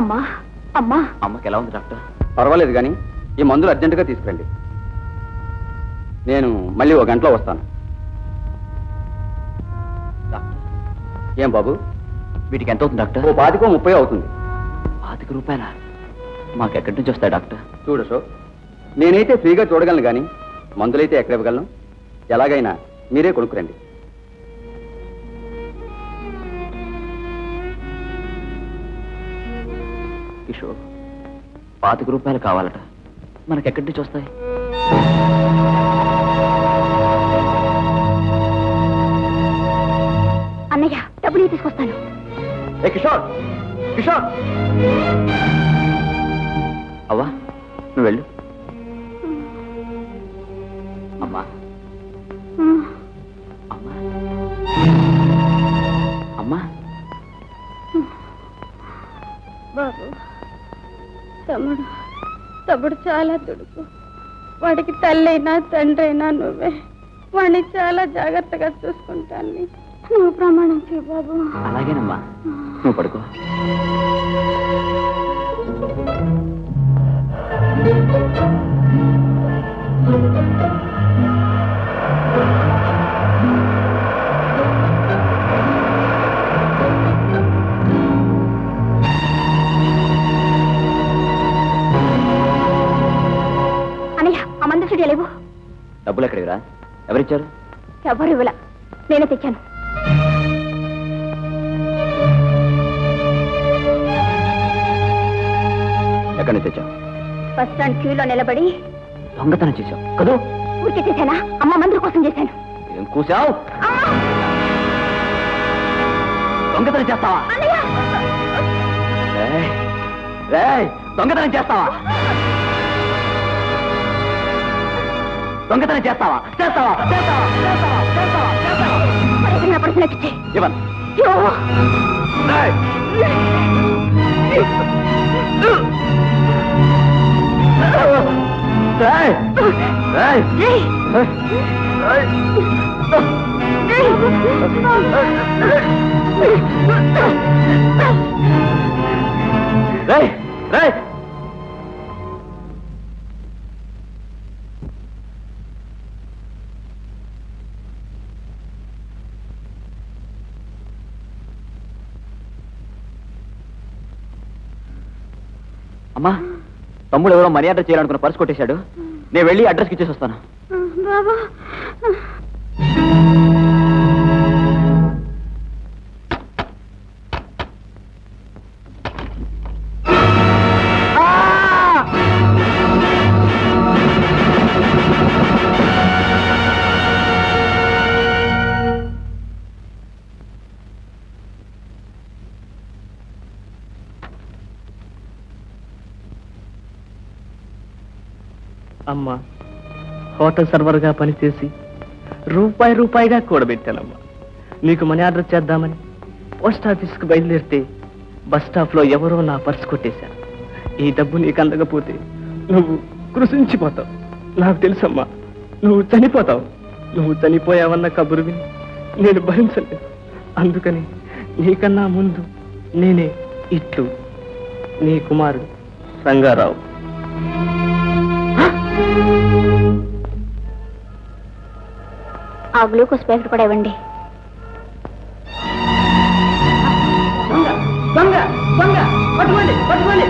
అమ్మా అమ్మా అమ్మకి ఎలా ఉంది డాక్టర్ పర్వాలేదు కానీ ఈ మందులు అర్జెంటుగా తీసుకురండి నేను మళ్ళీ ఒక గంటలో వస్తాను డాక్టర్ ఏం బాబు వీటికి ఎంత అవుతుంది డాక్టర్ ఓ పాతికో ముప్పై అవుతుంది పాతిక రూపాయల మాకు ఎక్కడి నుంచి వస్తాయి డాక్టర్ చూడు అశోక్ నేనైతే ఫ్రీగా చూడగలను కానీ మందులైతే ఎక్కడ ఇవ్వగలను ఎలాగైనా మీరే కొనుక్కురండి కిషోర్ పాతిక రూపాయలు కావాలట మనకి ఎక్కడి నుంచి వస్తాయి అన్నయ్య డబ్బులు తీసుకొస్తాను ఏ కిషోర్ కిషోర్ అవ్వా నువ్వు వెళ్ళు అమ్మా అమ్మా అమ్మా బాబు తమ్ముడు తమ్ముడు చాలా దుడుకు వాడికి తల్లైనా తండ్రి అయినా నువ్వే వాడిని చాలా జాగ్రత్తగా చూసుకుంటాను నువ్వు ప్రమాణం చేయ బాబు అలాగేనమ్మా నువ్వు పడుకో అన్నయ్య ఆ మందు చెడు లేవు డబ్బులు ఎక్కడివిరా ఎవరిచ్చారు ఎవరు ఇవ్వల నేనే తెచ్చాను ఎక్కడి నుంచి తెచ్చావు బస్ స్టాండ్ క్యూలో నిలబడి దొంగతనం చేశావు కదూ ఊరికే చేశానా అమ్మ మందుల కోసం చేశాను ఏం కూసావు దొంగతనం చేస్తావా అన్నయ్య రేయ్, రేయ్, దొంగతనం చేస్తావా దొంగతనం చేస్తావా చేస్తావా చేస్తావా చేస్తావా చేస్తావా చేస్తావా పైసలు నా పర్సు నాకు ఇచ్చే ఇవ్వను రేయ్, రేయ్, రేయ్, రేయ్, రేయ్, రేయ్. అమ్మా తమ్ముడు ఎవరో మనీ ఆర్డర్ చేయాలనుకున్న పర్స్ కొట్టేశాడు నేను వెళ్ళి అడ్రస్కి ఇచ్చేసి వస్తాను బాబా అమ్మా హోటల్ సర్వర్గా పనిచేసి రూపాయి రూపాయిగా కూడబెట్టానమ్మా నీకు మనీ ఆర్డర్ చేద్దామని పోస్ట్ ఆఫీస్కి బయలుదేరితే బస్ స్టాప్లో ఎవరో నా పర్స్ కొట్టేశారు ఈ డబ్బు నీకు అందకపోతే నువ్వు కృషించిపోతావు నాకు తెలుసమ్మా నువ్వు చనిపోతావు నువ్వు చనిపోయావన్న కబురు విని నేను భరించలేదు అందుకని నీకన్నా ముందు నేనే ఇట్లు నీ కుమారుడు రంగారావు ఆ గ్లూకోజ్ ప్యాకెట్ కూడా ఇవ్వండి దొంగ దొంగ పట్టుకోండి పట్టుకోండి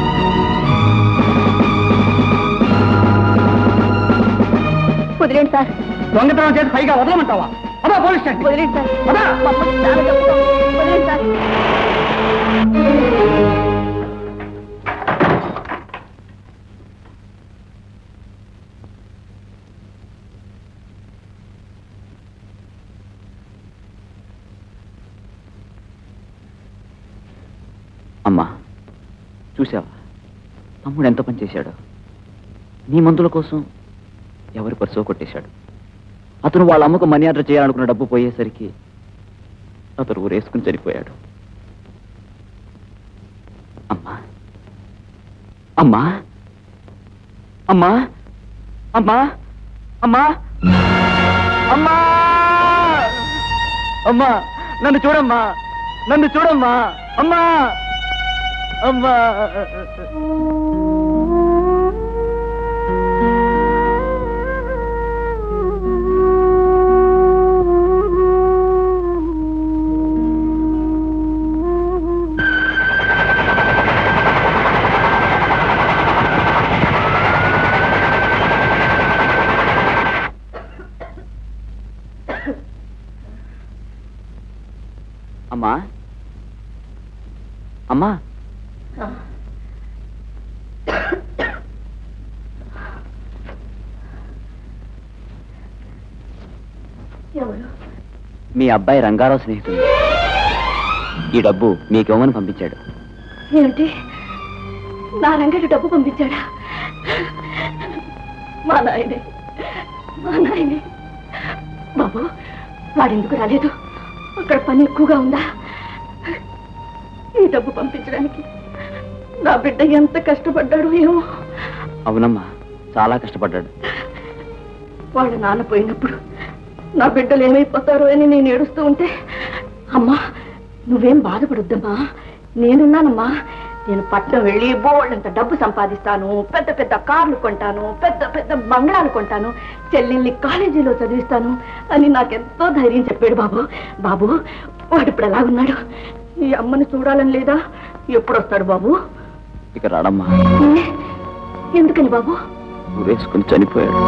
వదిలేండి సార్ దొంగతనం చేసి పైగా వదలమంటావా అదా పోలీస్ స్టేషన్ వదిలేండి సార్ పద. మా అమ్మ చాలా చెప్తాం. వదిలేండి సార్ అమ్మా చూసావా తమ్ముడు ఎంత పని చేశాడు నీ మందుల కోసం ఎవరి పర్సో కొట్టేశాడు అతను వాళ్ళ అమ్మకు మనీ ఆర్డర్ చేయాలనుకున్న డబ్బు పోయేసరికి అతను ఊరేసుకుని చనిపోయాడు అమ్మా అమ్మా అమ్మా అమ్మా అమ్మా అమ్మా అమ్మా నన్ను చూడమ్మా నన్ను చూడమ్మా అమ్మా అమ్మా అమ్మా అమ్మా ఎవరు మీ అబ్బాయి రంగారావు స్నేహితుడు ఈ డబ్బు మీకేమని పంపించాడు ఏమిటి నా రంగడి డబ్బు పంపించాడా మా నాయనే మా నాయనే బాబు వాడెందుకు రాలేదు అక్కడ పని ఎక్కువగా ఉందా ఈ డబ్బు పంపించడానికి నా బిడ్డ ఎంత కష్టపడ్డాడు ఏమో అవునమ్మా చాలా కష్టపడ్డాడు వాళ్ళ నాన్న పోయినప్పుడు నా బిడ్డలు ఏమైపోతారో అని నేను ఏడుస్తూ ఉంటే అమ్మా నువ్వేం బాధపడొద్దమ్మా నేనున్నానమ్మా నేను పట్నం వెళ్ళి బోళ్ళంత డబ్బు సంపాదిస్తాను పెద్ద పెద్ద కార్లు కొంటాను పెద్ద పెద్ద బంగ్లాలు కొంటాను చెల్లెల్ని కాలేజీలో చదివిస్తాను అని నాకెంతో ధైర్యం చెప్పాడు బాబు బాబు వాడు ఇప్పుడు ఎలా ఉన్నాడు ఈ అమ్మని చూడాలని లేదా ఎప్పుడు వస్తాడు బాబు ఇక రాడమ్మా ఏ? ఎందుకని బాబు ఊరేసుకుని చనిపోయాడు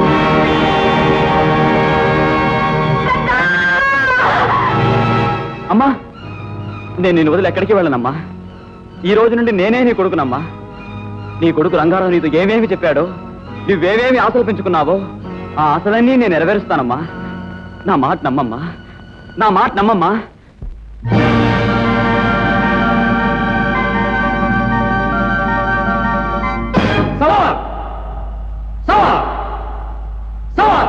అమ్మా నేను నేను వదిలి ఎక్కడికి వెళ్ళనమ్మా ఈ రోజు నుండి నేనే నీ కొడుకునమ్మా నీ కొడుకు రంగారావు నీతో ఏమేమి చెప్పాడో నువ్వేమేమి ఆశలు పెంచుకున్నావో ఆ ఆశలన్నీ నేను నెరవేరుస్తానమ్మా నా మాట నమ్మమ్మా నా మాట నమ్మమ్మా సవాల్ సవాల్ సవాల్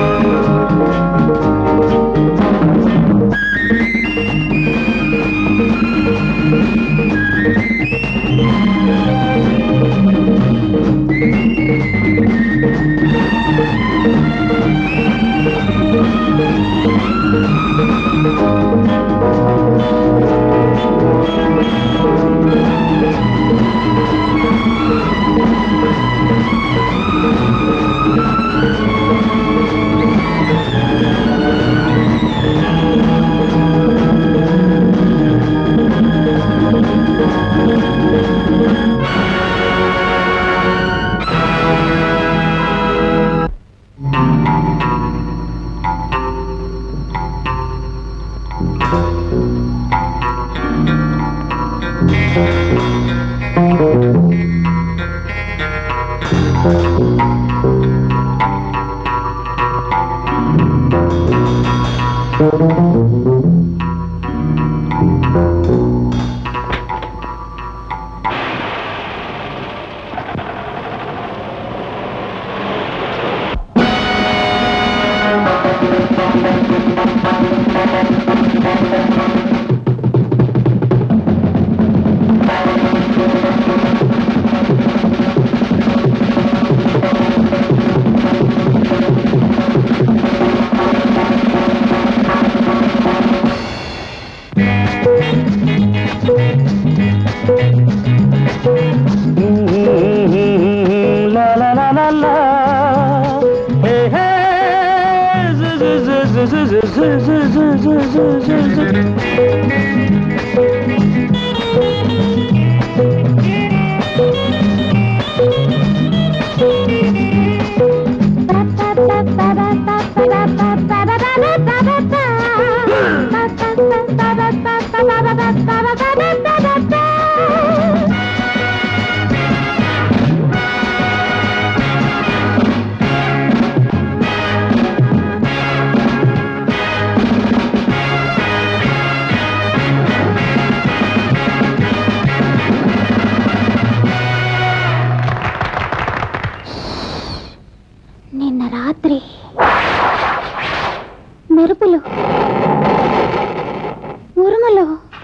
ఆ నిన్న రాత్రి మెరుపులు ఉరుములు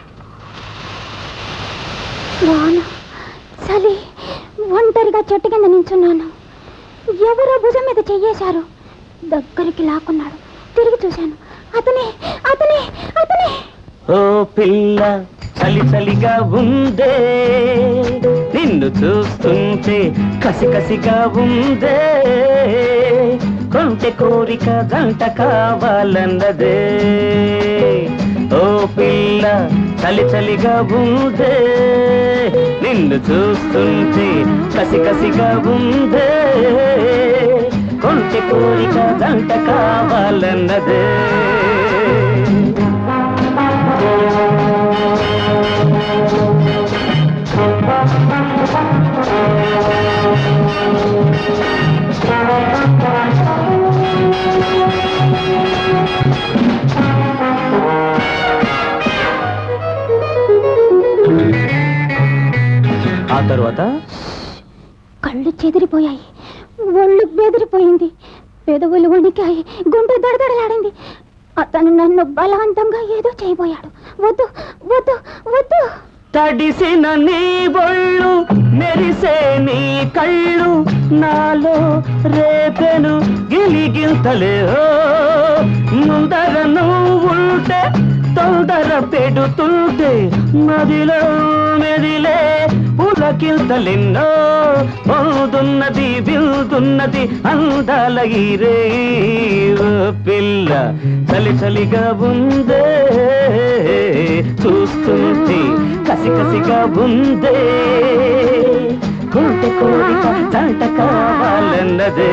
వాన చలి ఒంటరిగా చెట్టు కింద నించున్నాను ఎవరో భుజం మీద చెయ్యేశారు దగ్గరికి లాక్కున్నాడు తిరిగి చూశాను అతనే అతనే అతనే ఓ పిల్ల చలి చలిగా ఉందే నిన్ను చూస్తుంటే కసి కసిగా ఉందే కొంటె కోరిక గంట కావాలన్నదే ఓ పిల్ల చలి చలిగా ఉందే నిన్ను చూస్తుంటే కసి కసిగా ఉందే కొంటె కోరిక గంట కావాలన్నదే ఆ తర్వాత కళ్ళు చెదిరిపోయాయి ఒళ్ళు బెదిరిపోయింది పెదవులు వణికాయి గుండె దడదడలాడింది అతను నన్ను బలవంతంగా ఏదో చేయబోయాడు వద్దు వద్దు వద్దు తడిసిన నీ బొళ్ళు మెరిసే నీ కళ్ళు నాలో రేపెను గిలిగింతలే ఓ, ముందర నువ్వుంటే తొందర పెడుతుంటే నదిలో మెదిలే పులకింతలెన్నో పోదున్నది బిల్దున్నది అందాల ఈరే ఓ పిల్ల చలి చలిగా ఉందే చూస్తుంటే కసి కసిగా ఉందే కోట కోరిక తంట కావాలన్నదే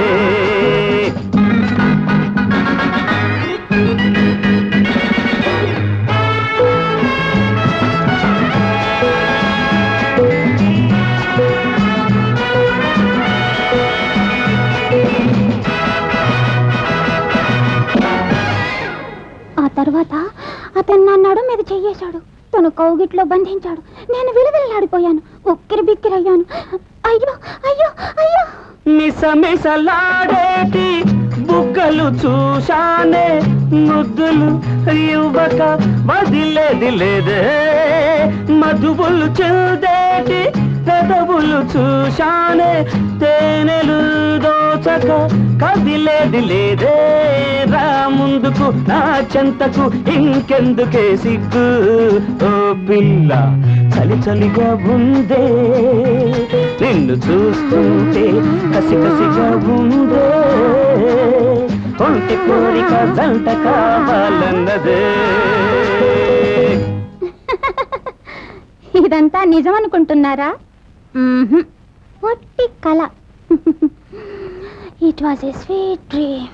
ఆ తర్వాత అతను నా నడు మీద చెయ్యేశాడు తను కౌగిట్లో బంధించాడు నేను విలువిల్లాడిపోయాను ఉక్కిరి బిక్కిరయ్యాను అయ్యో అయ్యో అయ్యో మిసమిసలాడేటి బుగ్గలు చూశానే ముద్దులు ఇవ్వక వదిలేది లేదే మధువులు చెందేటి పెదవులు చూశానే తేనెలు దోచక కదిలేది లేదే రా ముందుకు నా చెంతకు ఇంకెందుకే సిగ్గు ఓ పిల్ల చలి చలిగా ఉందే నిన్ను చూస్తుంటే కసి కసిగా ఉందే ఒంటి కోరిక జంట కావాలన్నదే ఇదంతా నిజం అనుకుంటున్నారా మ్మ్హ్. పొట్టి కళ it was a sweet dream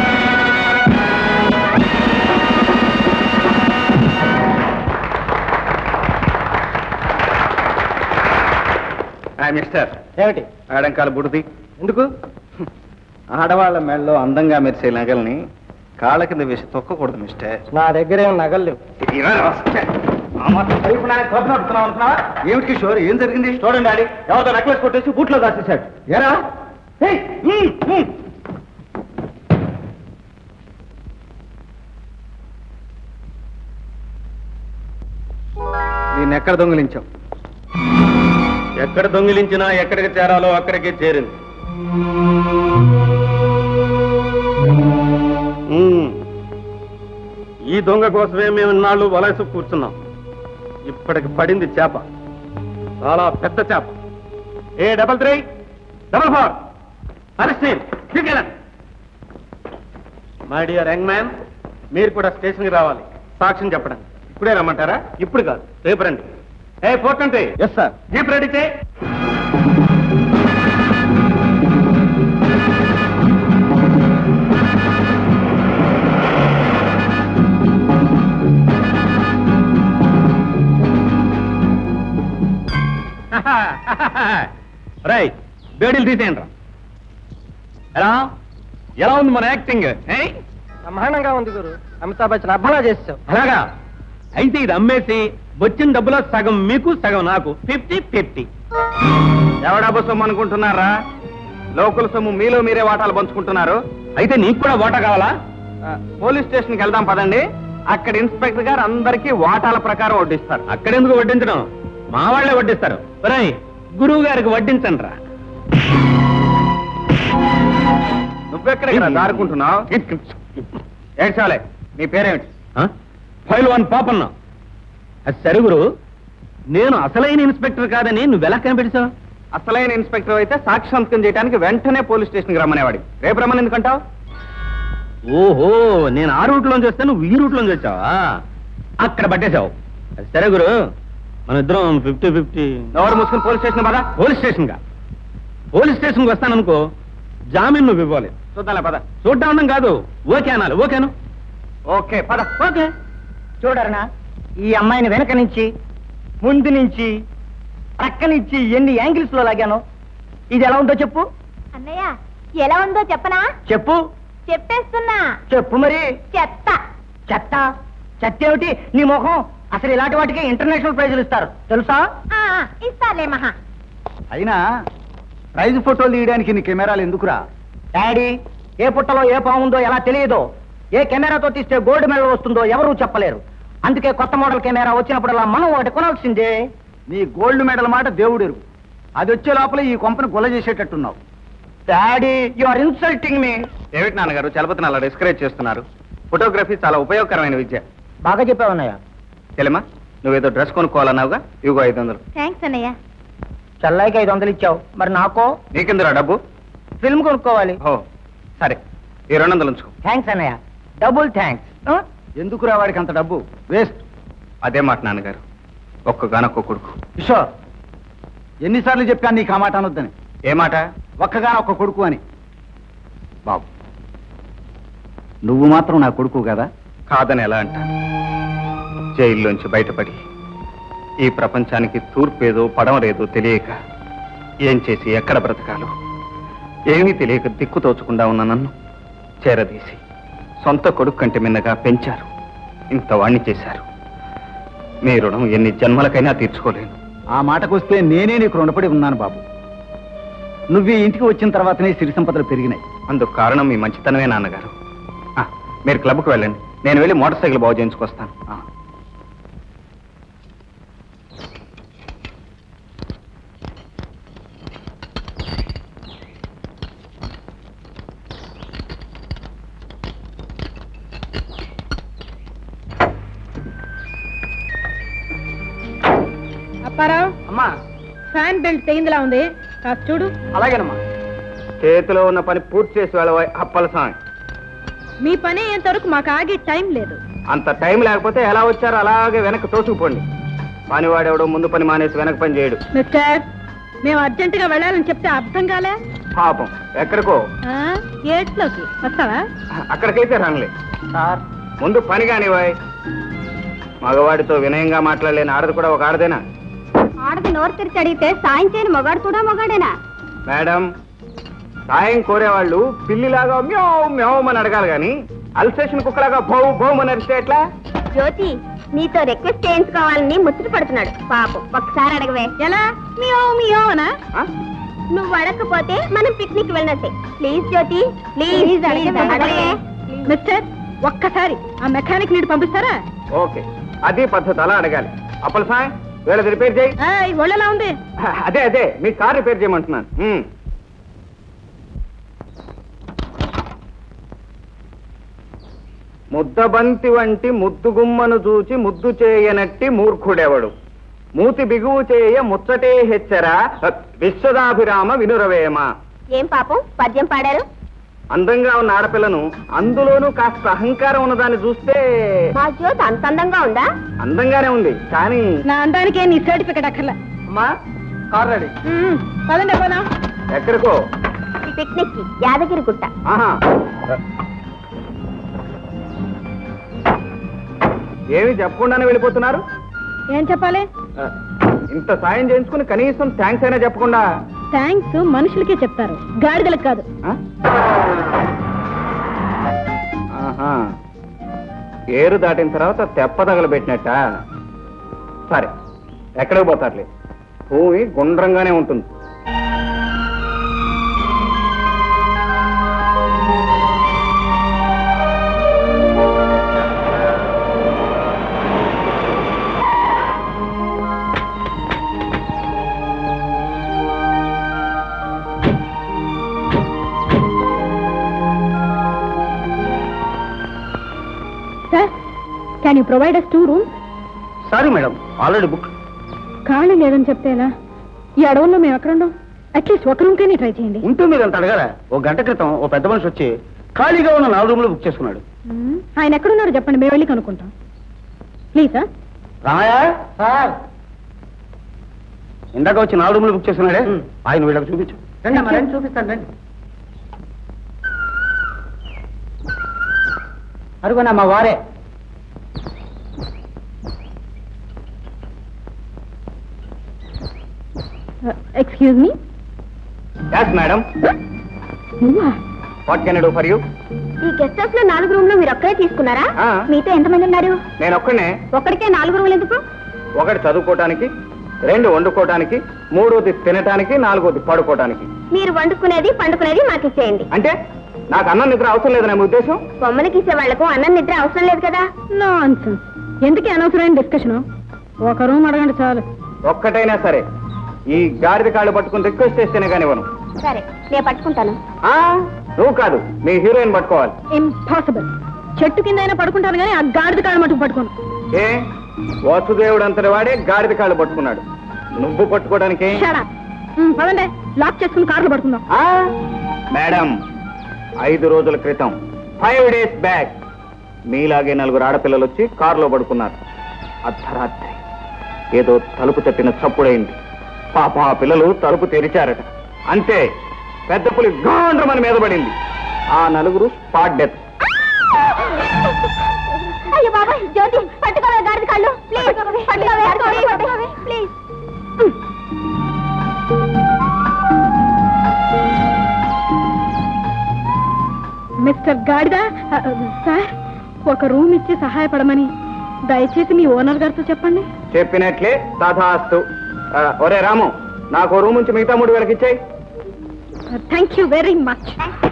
mister ఏమిటి ఆడంకాల బుడిది ఎందుకు ఆడవాళ్ళ మెడలో అందంగా మెరిసే నగల్ని కాళ్ళ కింద వేసి తొక్కకూడదు మిస్టర్ నా దగ్గర ఏం నగలు లేవు ఏమిటి కిషోర్ ఏం జరిగింది చూడండి డాడీ ఎవరితో నెక్లెస్ కొట్టేసి బూట్లో దాచేశాడు ఏరా ఏయ్, ఉమ్, ఉమ్. దీన్ని ఎక్కడ దొంగిలించావు ఎక్కడ దొంగిలించినా ఎక్కడికి చేరాలో అక్కడికి చేరింది ఉమ్. ఈ దొంగ కోసమే మేము ఇన్నాళ్ళు వలస కూర్చున్నాం ఇప్పటికి పడింది చేప చాలా పెద్ద చేప A double three double four arrest my dear young man మీరు కూడా స్టేషన్కి రావాలి సాక్ష్యం చెప్పడానికి ఇప్పుడే రమ్మంటారా ఇప్పుడు కాదు రేపు రండి ఏ ఫోర్ట్ అంటే ఎస్ సార్ జీప్ రెడీ చేయి రై బేడీలు తీసేయండి రా ఎలా ఎలా ఉంది మన యాక్టింగ్ ఏ? బ్రహ్మాండంగా ఉంది గురు అమితాబ్ బచ్చన్ అబ్బలా చేసావు అలాగా అయితే ఇది అమ్మేసి వచ్చిన డబ్బులో సగం మీకు సగం నాకు ఫిఫ్టీ ఫిఫ్టీ ఎవడబ్బు సొమ్ము అనుకుంటున్నారా లోకల్ సొమ్ము మీలో మీరే వాటాలు పంచుకుంటున్నారు అయితే నీకు కూడా వాటా కావాలా పోలీస్ స్టేషన్కి వెళ్దాం పదండి అక్కడ ఇన్స్పెక్టర్ గారు అందరికీ వాటాల ప్రకారం వడ్డిస్తారు అక్కడెందుకు వడ్డించడం మా వాళ్ళే వడ్డిస్తారు ఒరేయ్ గురువు గారికి వడ్డించండి రా నువ్వెక్కడికి దారుకుంటున్నావు ఏడ్చాలే నీ పేరేమిటి ఫైల్ వన్ పాపన్న అది సరే గురు నేను అసలైన ఇన్స్పెక్టర్ కాదని నువ్వెలా కనిపెట్టావు అసలైన ఇన్స్పెక్టర్ అయితే సాక్షి సంతకం చేయడానికి వెంటనే పోలీస్ స్టేషన్కి రమ్మనేవాడి రేపు రమ్మని ఎందుకంటావు ఓహో నేను ఆ రూట్ లోంచి వస్తే నువ్వు ఈ రూట్ లోంచి వచ్చావా అక్కడ పట్టేశావు అది సరే గురు మన ఇద్దరం ఫిఫ్టీ ఫిఫ్టీ ఎవరు మూసుకుని పోలీస్ స్టేషన్ పదా పోలీస్ స్టేషన్ గా పోలీస్ స్టేషన్కి వస్తాననుకో జామీన్ నువ్వు ఇవ్వాలి చూద్దాలే పద చూడ్డా ఉండడం కాదు ఓకే అనాలి ఓకేను ఓకే పద ఓకే చూడరనా ఈ అమ్మాయిని వెనక నుంచి ముందు నుంచి ప్రక్క నుంచి ఎన్ని యాంగిల్స్ లో లాగాను ఇది ఎలా ఉందో చెప్పు అన్నయ్య ఎలా ఉందో చెప్పనా చెప్పు చెప్పేస్తున్నా చెప్పు మరి చెత్త చెత్త చెత్త ఏమిటి నీ ముఖం అసలు ఇలాంటి వాటికి ఇంటర్నేషనల్ ప్రైజులు ఇస్తారు తెలుసా ఆ, ఇస్తాలే మహా అయినా ప్రైజ్ ఫోటోలు తీయడానికి నీ కెమెరాలు ఎందుకురా డాడీ ఏ పుట్టలో ఏ పాముందో ఎలా తెలియదో ఏ కెమెరాతో తీస్తే గోల్డ్ మెడల్ వస్తుందో ఎవరూ చెప్పలేరు అందుకే కొత్త మోడల్ కెమెరా వచ్చినప్పుడల్లా మనం ఒకటి కొనాల్సిందే నీ గోల్డ్ మెడల్ మాట దేవుడు ఎరుగు అది వచ్చే లోపల ఈ కొంపని గుల్ల చేసేటట్టున్నావు daddy you are insulting me ఏమిటి నాన్నగారు చలపతిని అలా డిస్కరేజ్ చేస్తున్నారు ఫోటోగ్రఫీ చాలా ఉపయోగకరమైన విద్య బాగా చెప్పావన్నయ్య చెల్లెమా నువ్వేదో డ్రెస్ కొనుక్కోవాలన్నావుగా ఇవిగో ఐదు వందలు థ్యాంక్స్ అన్నయ్య చల్లాయికి ఐదు వందలు ఇచ్చావు మరి నాకో నీకెందురా డబ్బు ఫిల్మ్ కొనుక్కోవాలి ఓ సరే ఈ రెండు వందలు ఉంచుకో థ్యాంక్స్ అన్నయ్య డబుల్ థ్యాంక్స్ ఎందుకురా వాడికి అంత డబ్బు వేస్ట్ అదే మాట నాన్నగారు ఒక్కగానొక్క కొడుకు కిషోర్ ఎన్నిసార్లు చెప్పాను నీకు ఆ మాట అనొద్దని ఏ మాట ఒక్కగానొక్క కొడుకు అని బాబు నువ్వు మాత్రం నా కొడుకు కదా కాదని ఎలా అంటాను జైల్లోంచి బయటపడి ఈ ప్రపంచానికి తూర్పేదో పడమరేదో తెలియక ఏం చేసి ఎక్కడ బ్రతకాలో ఏమీ తెలియక దిక్కు తోచకుండా ఉన్న నన్ను చేరదీసి సొంత కొడుకు కంటే మిన్నగా పెంచారు ఇంత వాణ్ణి చేశారు మీ రుణం ఎన్ని జన్మలకైనా తీర్చుకోలేను ఆ మాటకొస్తే నేనే నీకు రుణపడి ఉన్నాను బాబు నువ్వు ఈ ఇంటికి వచ్చిన తర్వాతనే సిరి సంపదలు పెరిగినాయి అందుకు కారణం మీ మంచితనమే నాన్నగారు ఆ, మీరు క్లబ్కు వెళ్ళండి నేను వెళ్ళి మోటార్ సైకిల్ బాగు చేయించుకొస్తాను ఆ. అప్పారావు అమ్మా ఫ్యాన్ బెల్ట్ తెగిందిలా ఉంది కాస్త చూడు అలాగేనమ్మా చేతిలో ఉన్న పని పూర్తి చేసి వెళ్ళబోయ్ అప్పల స్వామి మీ పని అయ్యేంతవరకు మాకు ఆగే టైం లేదు అంత టైం లేకపోతే ఎలా వచ్చారో అలాగే వెనక్కి తోసుకుపోండి పనివాడెవడో ముందు పని మానేసి వెనక పని చేయడు మిస్టర్ మేము అర్జెంటుగా వెళ్ళాలని చెప్తే అర్థం కాలే పాపం ఎక్కడికో ఆ, ఏట్లోకి వస్తావా అక్కడికైతే రంలే సార్ ముందు పని కానివాయ్ మగవాడితో వినయంగా మాట్లాడలేని ఆడది కూడా ఒక ఆడదేనా ఆడది నోరు తెరిచి అడిగితే సాయం చేయని మొగాడు కూడా మొగాడేనా మేడం సాయం కోరేవాళ్ళు పిల్లిలాగా మ్యావ్ మ్యావ్ అని అడగాలి కానీ అల్సేషన్ కుక్కలాగా భౌ భౌమ్ అని అరిస్తే ఎట్లా జ్యోతి నీతో రిక్వెస్ట్ చేయించుకోవాలని ముచ్చట పడుతున్నాడు పాపం ఒకసారి అడగవే ఎలా మియో మియో అనా ఆ? నువ్వు అడగకపోతే మనం పిక్నిక్ వెళ్ళినట్టే ప్లీజ్ జ్యోతి ప్లీజ్ అడగవే మిస్టర్ ఒక్కసారి ఆ మెకానిక్ నీటి పంపిస్తారా ఓకే అది పద్ధతి అలా అడగాలి అప్పల సాయం వీళ్ళది రిపేర్ చేయి ఆ, ఈ ఒళ్ళెలా ఉంది అదే అదే మీ కార్ రిపేర్ చేయమంటున్నాను ఉమ్. ముద్దబంతి వంటి ముద్దుగుమ్మను చూచి ముద్దు చేయనట్టి మూర్ఖుడెవడు మూతి బిగువు చేయ ముచ్చటే హెచ్చరా విశ్వదాభిరామ వినురవేమ ఏం పాపం పద్యం పాడారు అందంగా ఉన్న ఆడపిల్లను అందులోనూ కాస్త అహంకారం ఉన్నదాన్ని చూస్తే మా జ్యోతి అంత అందంగా ఉందా అందంగానే ఉంది కానీ నా అందానికే నీ సర్టిఫికెట్ అక్కర్లా అమ్మా కార్ రెడీ మ్మ్. పదండి పోదాం ఎక్కడికో పిక్నిక్ కి యాదగిరి గుట్ట ఆహా ఏమి చెప్పకుండానే వెళ్ళిపోతున్నారు ఏం చెప్పాలి ఆ, ఇంత సాయం చేయించుకుని కనీసం థ్యాంక్స్ అయినా చెప్పకుండా థ్యాంక్స్ మనుషులకే చెప్తారు గాడిదలకు కాదు ఆ? ఆహా. ఏరు దాటిన తర్వాత తెప్ప తగలబెట్టినట్ట సరే ఎక్కడికి పోతారులే భూమి గుండ్రంగానే ఉంటుంది sir can you provide us two rooms sorry madam already book ఖాళీ లేదని చెప్తే ఎలా ఈ అడవుల్లో మేము ఎక్కడ ఉండం అట్లీస్ట్ ఒక రూమ్ కైనా ట్రై చేయండి ఉంటుంది మీరు అంత అడగారా ఓ గంట క్రితం ఓ పెద్ద మనిషి వచ్చి ఖాళీగా ఉన్న నాలుగు రూములు బుక్ చేసుకున్నాడు మ్మ్. ఆయన ఎక్కడున్నారో చెప్పండి మేము వెళ్ళి కనుక్కుంటాం ప్లీజ్ సార్ రామయ్య సార్ ఇందాక వచ్చి నాలుగు రూములు బుక్ చేసుకున్నాడే ఆయన వీళ్ళకి చూపించు చూపిస్తాను రండి అరుగునా మా వారే ఎక్స్క్యూజ్ మీ యాస్ మేడం నువ్వా what can do for you ఈ గెస్ట్ హౌస్ లో నాలుగు రూమ్ లో మీరు ఒక్కరే తీసుకున్నారా ఆ. మీతో ఎంతమంది ఉన్నారు నేను ఒక్కనే ఒక్కడికే నాలుగు రూములు ఎందుకు ఒకటి చదువుకోవటానికి రెండు వండుకోవటానికి మూడోది తినటానికి నాలుగోది పడుకోవటానికి మీరు వండుకునేది పండుకునేది మాకు ఇచ్చేయండి అంటే నాకు అన్నం నిద్ర అవసరం లేదనే మీ ఉద్దేశం బొమ్మలకి ఇచ్చే వాళ్లకు అన్నం నిద్ర అవసరం లేదు కదా నాన్సెన్స్ ఎందుకే అనవసరమైన డిస్కషన్ ఒక రూమ్ అడగండి చాలు ఒక్కటైనా సరే ఈ గాడిద కాళ్ళు పట్టుకుని రిక్వెస్ట్ చేస్తేనే కానివ్వను సరే నేను పట్టుకుంటాను ఆ, నువ్వు కాదు మీ హీరోయిన్ పట్టుకోవాలి ఇంపాసిబుల్ చెట్టు కింద అయినా పడుకుంటాను కానీ ఆ గాడిద కాళ్ళ మటుకు పట్టుకోను ఏ వసుదేవుడు అంతటి వాడే గాడిద కాళ్ళు పట్టుకున్నాడు నువ్వు పట్టుకోవడానికి షడా పదండి లాక్ చేసుకుని కార్లో పడుకుందాం ఆ? మేడం ఐదు రోజుల క్రితం ఫైవ్ డేస్ బ్యాక్ మీలాగే నలుగురు ఆడపిల్లలు వచ్చి కారులో పడుకున్నారు అర్ధరాత్రి ఏదో తలుపు తట్టిన చప్పుడైంది పాప ఆ పిల్లలు తలుపు తెరిచారట అంతే పెద్ద పులి గాండ్రమని మీద పడింది ఆ నలుగురు స్పాట్ డెత్ అయ్యో బాబా జ్యోతి పట్టుకోవే గాడిద కాళ్ళు ప్లీజ్ పట్టుకోవే పట్టుకోవే ప్లీజ్ మిస్టర్ గాడిద ఆ, సార్ ఒక రూమ్ ఇచ్చి సహాయపడమని దయచేసి మీ ఓనర్ గారితో చెప్పండి చెప్పినట్లే తథాస్తు ఆ, ఒరే రాము నాకు ఓ రూమ్ నుంచి మిగతా మూడు వేలకి ఇచ్చాయి థ్యాంక్ యూ వెరీ మచ్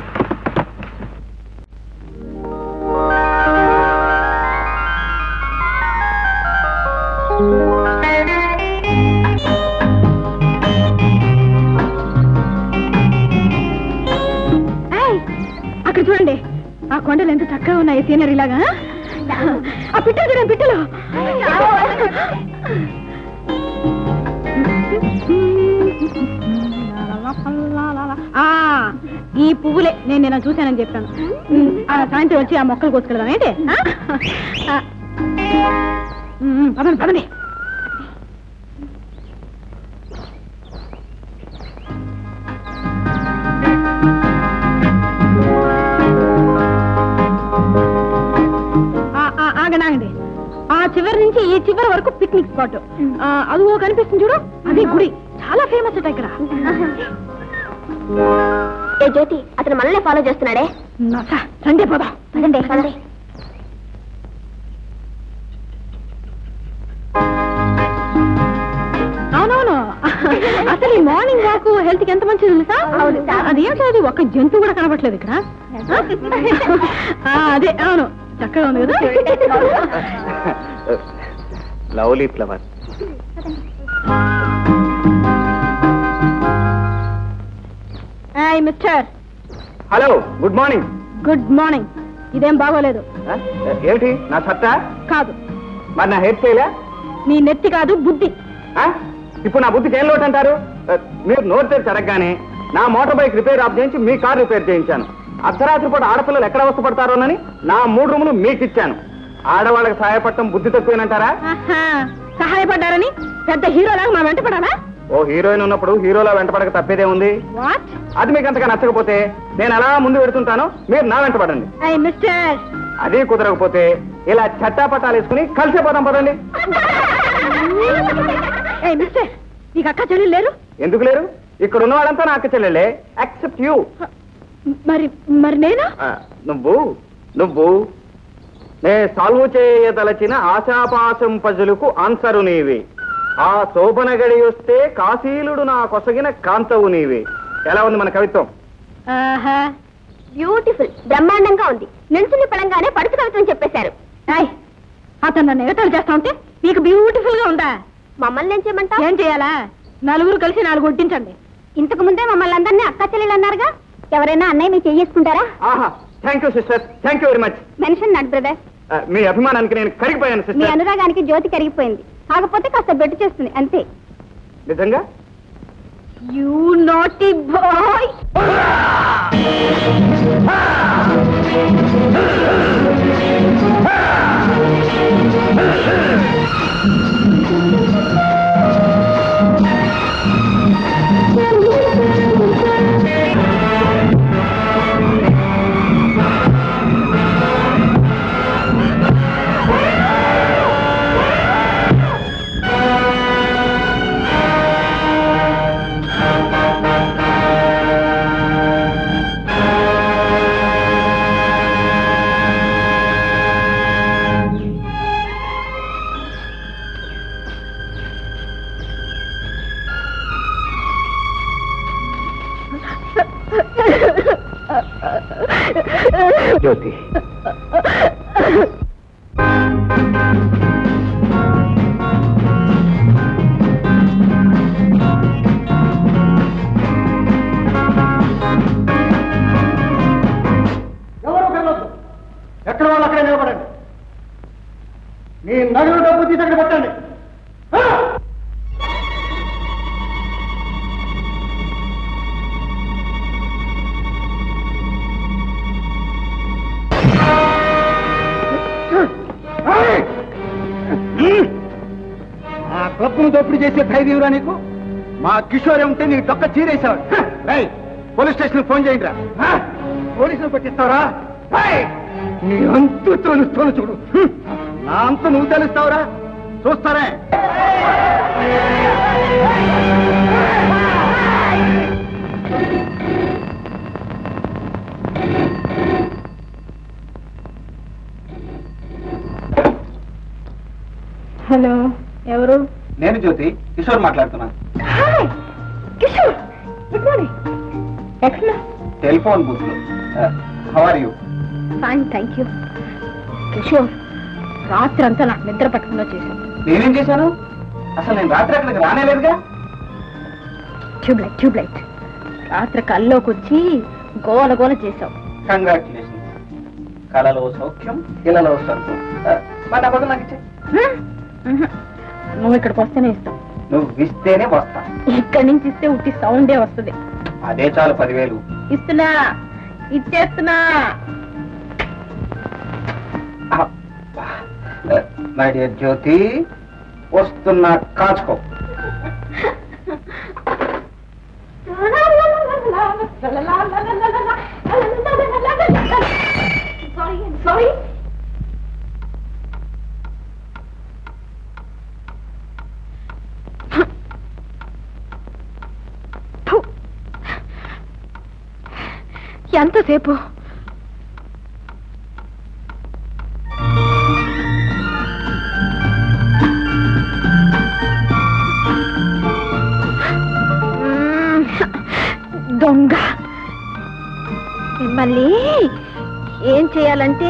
అక్కడ చూడండి ఆ కొండలు ఎంత చక్కగా ఉన్నాయి సీనరీ లాగా ఆ పిట్టలు చూడండి పిట్టలు ఆ, ఈ పువ్వులే నేను నిన్న చూశానని చెప్పాను ఉమ్, ఆ సాయంత్రం వచ్చి ఆ మొక్కలు కోసుకెళ్దాం ఏంటి ఆ? ఆ. ఉమ్, పదండి పదండి ఆ, ఆ, ఆగండి ఆగండి ఆ చివరి నుంచి ఈ చివరి వరకు పిక్నిక్ స్పాట్ ఆ, అదిగో కనిపిస్తుంది చూడు అదే గుడి చాలా ఫేమస్ అట ఇక్కడ ఏ జ్యోతి అతను మనల్ని ఫాలో చేస్తున్నాడే నస, రండి పోదాం పదండి పదండి అవునవును అసలు ఈ మార్నింగ్ వాక్ హెల్త్ కి ఎంత మంచిది తెలుసా అవును. అదేంటో అది ఒక జంతువు కూడా కనబట్లేదు ఇక్కడ ఆ, అదే అవును చక్కగా ఉంది కదా lovely flower hi mister hello good morning good morning ఇదేం బాగోలేదు ఏమిటి నా సత్తా కాదు మరి నా హెయిర్ స్టైలా నీ నెత్తి కాదు బుద్ధి ఆ? ఇప్పుడు నా బుద్ధికి ఏం లోటు అంటారు ఆ, మీరు నోట్ తెరిచి అడగగానే నా మోటార్ బైక్ రిపేర్ ఆఫ్ చేయించి మీ కార్ రిపేర్ చేయించాను అర్ధరాత్రి పూట ఆడపిల్లలు ఎక్కడ అవస్థపడతారోనని నా మూడు రూములు మీకు ఇచ్చాను ఆడవాళ్ళకి సహాయపడటం బుద్ధి తక్కువేనంటారా ఆహా, సహాయపడ్డారని పెద్ద హీరోలాగా మా వెంట పడాలా ఓ హీరోయిన్ ఉన్నప్పుడు హీరోలా వెంటపడక తప్పేదే ఉంది వాట్ అది మీకు అంతగా నచ్చకపోతే నేను అలా ముందు పెడుతుంటాను మీరు నా వెంట పడండి ఐ మిస్టర్ అది కుదరకపోతే ఇలా చట్టాపట్టాలు వేసుకుని కలిసే పోదాం పదండి ఏ మిస్టర్ నీకు అక్క చెల్లెలు లేరు ఎందుకు లేరు ఇక్కడ ఉన్న వాళ్ళంతా నా అక్క చెల్లెలే యాక్సెప్ట్ యూ మరి మరి నేను నువ్వు నువ్వు నే సాల్వ్ చేయదలచిన ఆశాపాశం పజులకు ఆన్సరు నీవి ఆ శోభన గడి వస్తే కాశీలుడు నా కొసగిన కాంతవు నీవి ఎలా ఉంది మన కవిత్వం ఆహా బ్యూటిఫుల్ బ్రహ్మాండంగా ఉంది నిల్చుని పడంగానే పడుచు కవిత్వం చెప్పేశారు ఏయ్, అతను నన్ను ఎగతాలు చేస్తా ఉంటే నీకు బ్యూటిఫుల్ గా ఉందా మమ్మల్ని ఏం చేయమంటావు ఏం చేయాలా నలుగురు కలిసి నాలుగు వడ్డించండి ఇంతకు ముందే మమ్మల్ని అందరినీ అక్క చెల్లెలు అన్నారుగా ఎవరైనా అన్నయ్య మీకు చెయ్యేసుకుంటారా ఆహా thank you sister thank you very much mention not brother మీ అభిమానానికి నేను కరిగిపోయాను మీ సిస్టర్ అనురాగానికి జ్యోతి కరిగిపోయింది కాకపోతే కాస్త బెట్టు చేస్తుంది అంతే నిజంగా యూ నాటి బాయ్ జ్యోతి ఎవరు వెళ్ళొద్దు ఎక్కడ వాళ్ళు అక్కడే నిలబడండి మీ నగలు డబ్బు తీసి అక్కడ పెట్టండి ఆ! ఏయ్! ఆ క్లబ్ను దోపిడీ చేసే ధైర్యంరా నీకు మా కిషోర్ ఉంటే నీ డొక్క చీరేశాడు రేయ్, పోలీస్ స్టేషన్ ఫోన్ చేయండి రా పోలీసులు పట్టిస్తావరా రేయ్, నీ అంతు తెలుస్తాను చూడు హ్మ్. నా అంత నువ్వు తెలుస్తావురా చూస్తారే హలో ఎవరు నేను జ్యోతి కిషోర్ మాట్లాడుతున్నాను హాయ్ కిషోర్ గుడ్ మార్నింగ్ ఎక్కడ టెలిఫోన్ బూత్ లో how are you fine thank you Kishore రాత్రి అంతా నాకు నిద్ర పట్టకుండా చేశాను నేనేం చేశాను అసలు నేను రాత్రి అక్కడికి రానేలేదుగా ట్యూబ్ లైట్ ట్యూబ్ లైట్ రాత్రి కల్లోకి వచ్చి గోల గోల చేశావు కంగ్రాచులేషన్ కళలో సౌఖ్యం ఇళ్ళలో స్వర్గం మా డబ్బు నాకు ఇచ్చే నువ్వు ఇక్కడికి వస్తేనే ఇస్తావు నువ్వు ఇస్తేనే వస్తా ఇక్కడి నుంచి ఇస్తే ఉట్టి సౌండే వస్తుంది అదే చాలు పదివేలు ఇస్తున్నా ఇచ్చేస్తున్నా మై డియర్ జ్యోతి వస్తున్నా కాచుకో సారీ ఎంతసేపు మ్మ్. దొంగ మిమ్మల్ని ఏం చేయాలంటే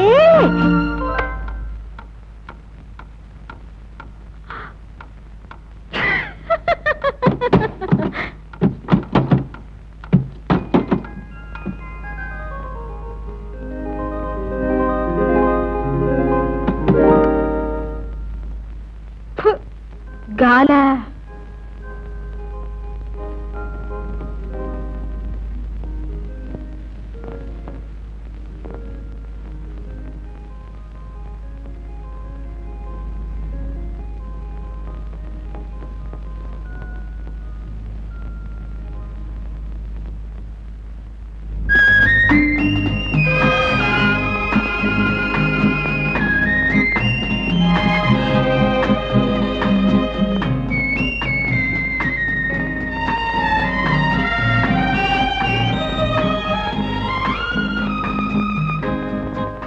ఫు, గాల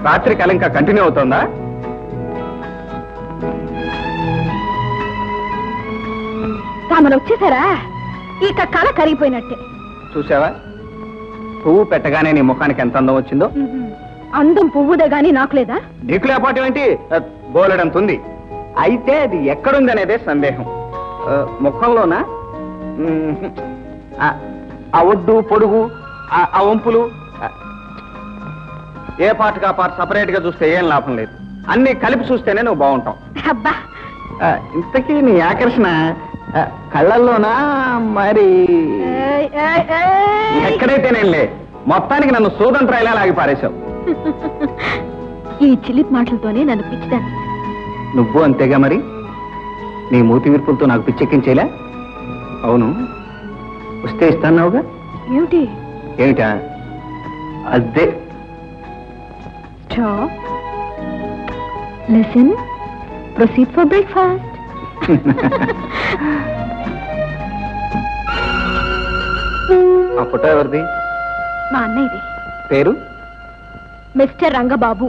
రాత్రి కళ ఇంకా కంటిన్యూ అవుతోందా తామను వచ్చేసారా ఇక కళ కరిగిపోయినట్టే చూసావా పువ్వు పెట్టగానే నీ ముఖానికి ఎంత అందం వచ్చిందో అందం పువ్వుదే గాని నాకు లేదా నీకు లేపాటం ఏంటి బోలెడంత ఉంది అయితే అది ఎక్కడుంది అనేదే సందేహం ఆ, ముఖంలోనా మ్మ్. ఆ, ఆ ఒడ్డు పొడుగు ఆ ఆ వంపులు ఆ, ఏ పార్ట్కి ఆ పార్ట్ సపరేట్ గా చూస్తే ఏం లాభం లేదు అన్ని కలిపి చూస్తేనే నువ్వు బాగుంటావు అబ్బా ఆ, ఇంతకీ నీ ఆకర్షణ ఆ, కళ్ళల్లోనా మరి ఏయ్, ఏయ్, ఏయ్. ఎక్కడైతేనేలే మొత్తానికి నన్ను సూదంత్రాయిలా లాగి పారేశావు ఈ చిలిప్ మాటలతోనే నన్ను పిచ్చిదాన్ని నువ్వు అంతేగా మరి నీ మూతి విరుపులతో నాకు పిచ్చెక్కించేలా అవును వస్తే ఇస్తాన్నావుగా ఏమిటి ఏమిటా అదే stop listen proceed for breakfast ఆ ఫోటో ఎవరిది మా అన్నయ్యది పేరు మిస్టర్ రంగబాబు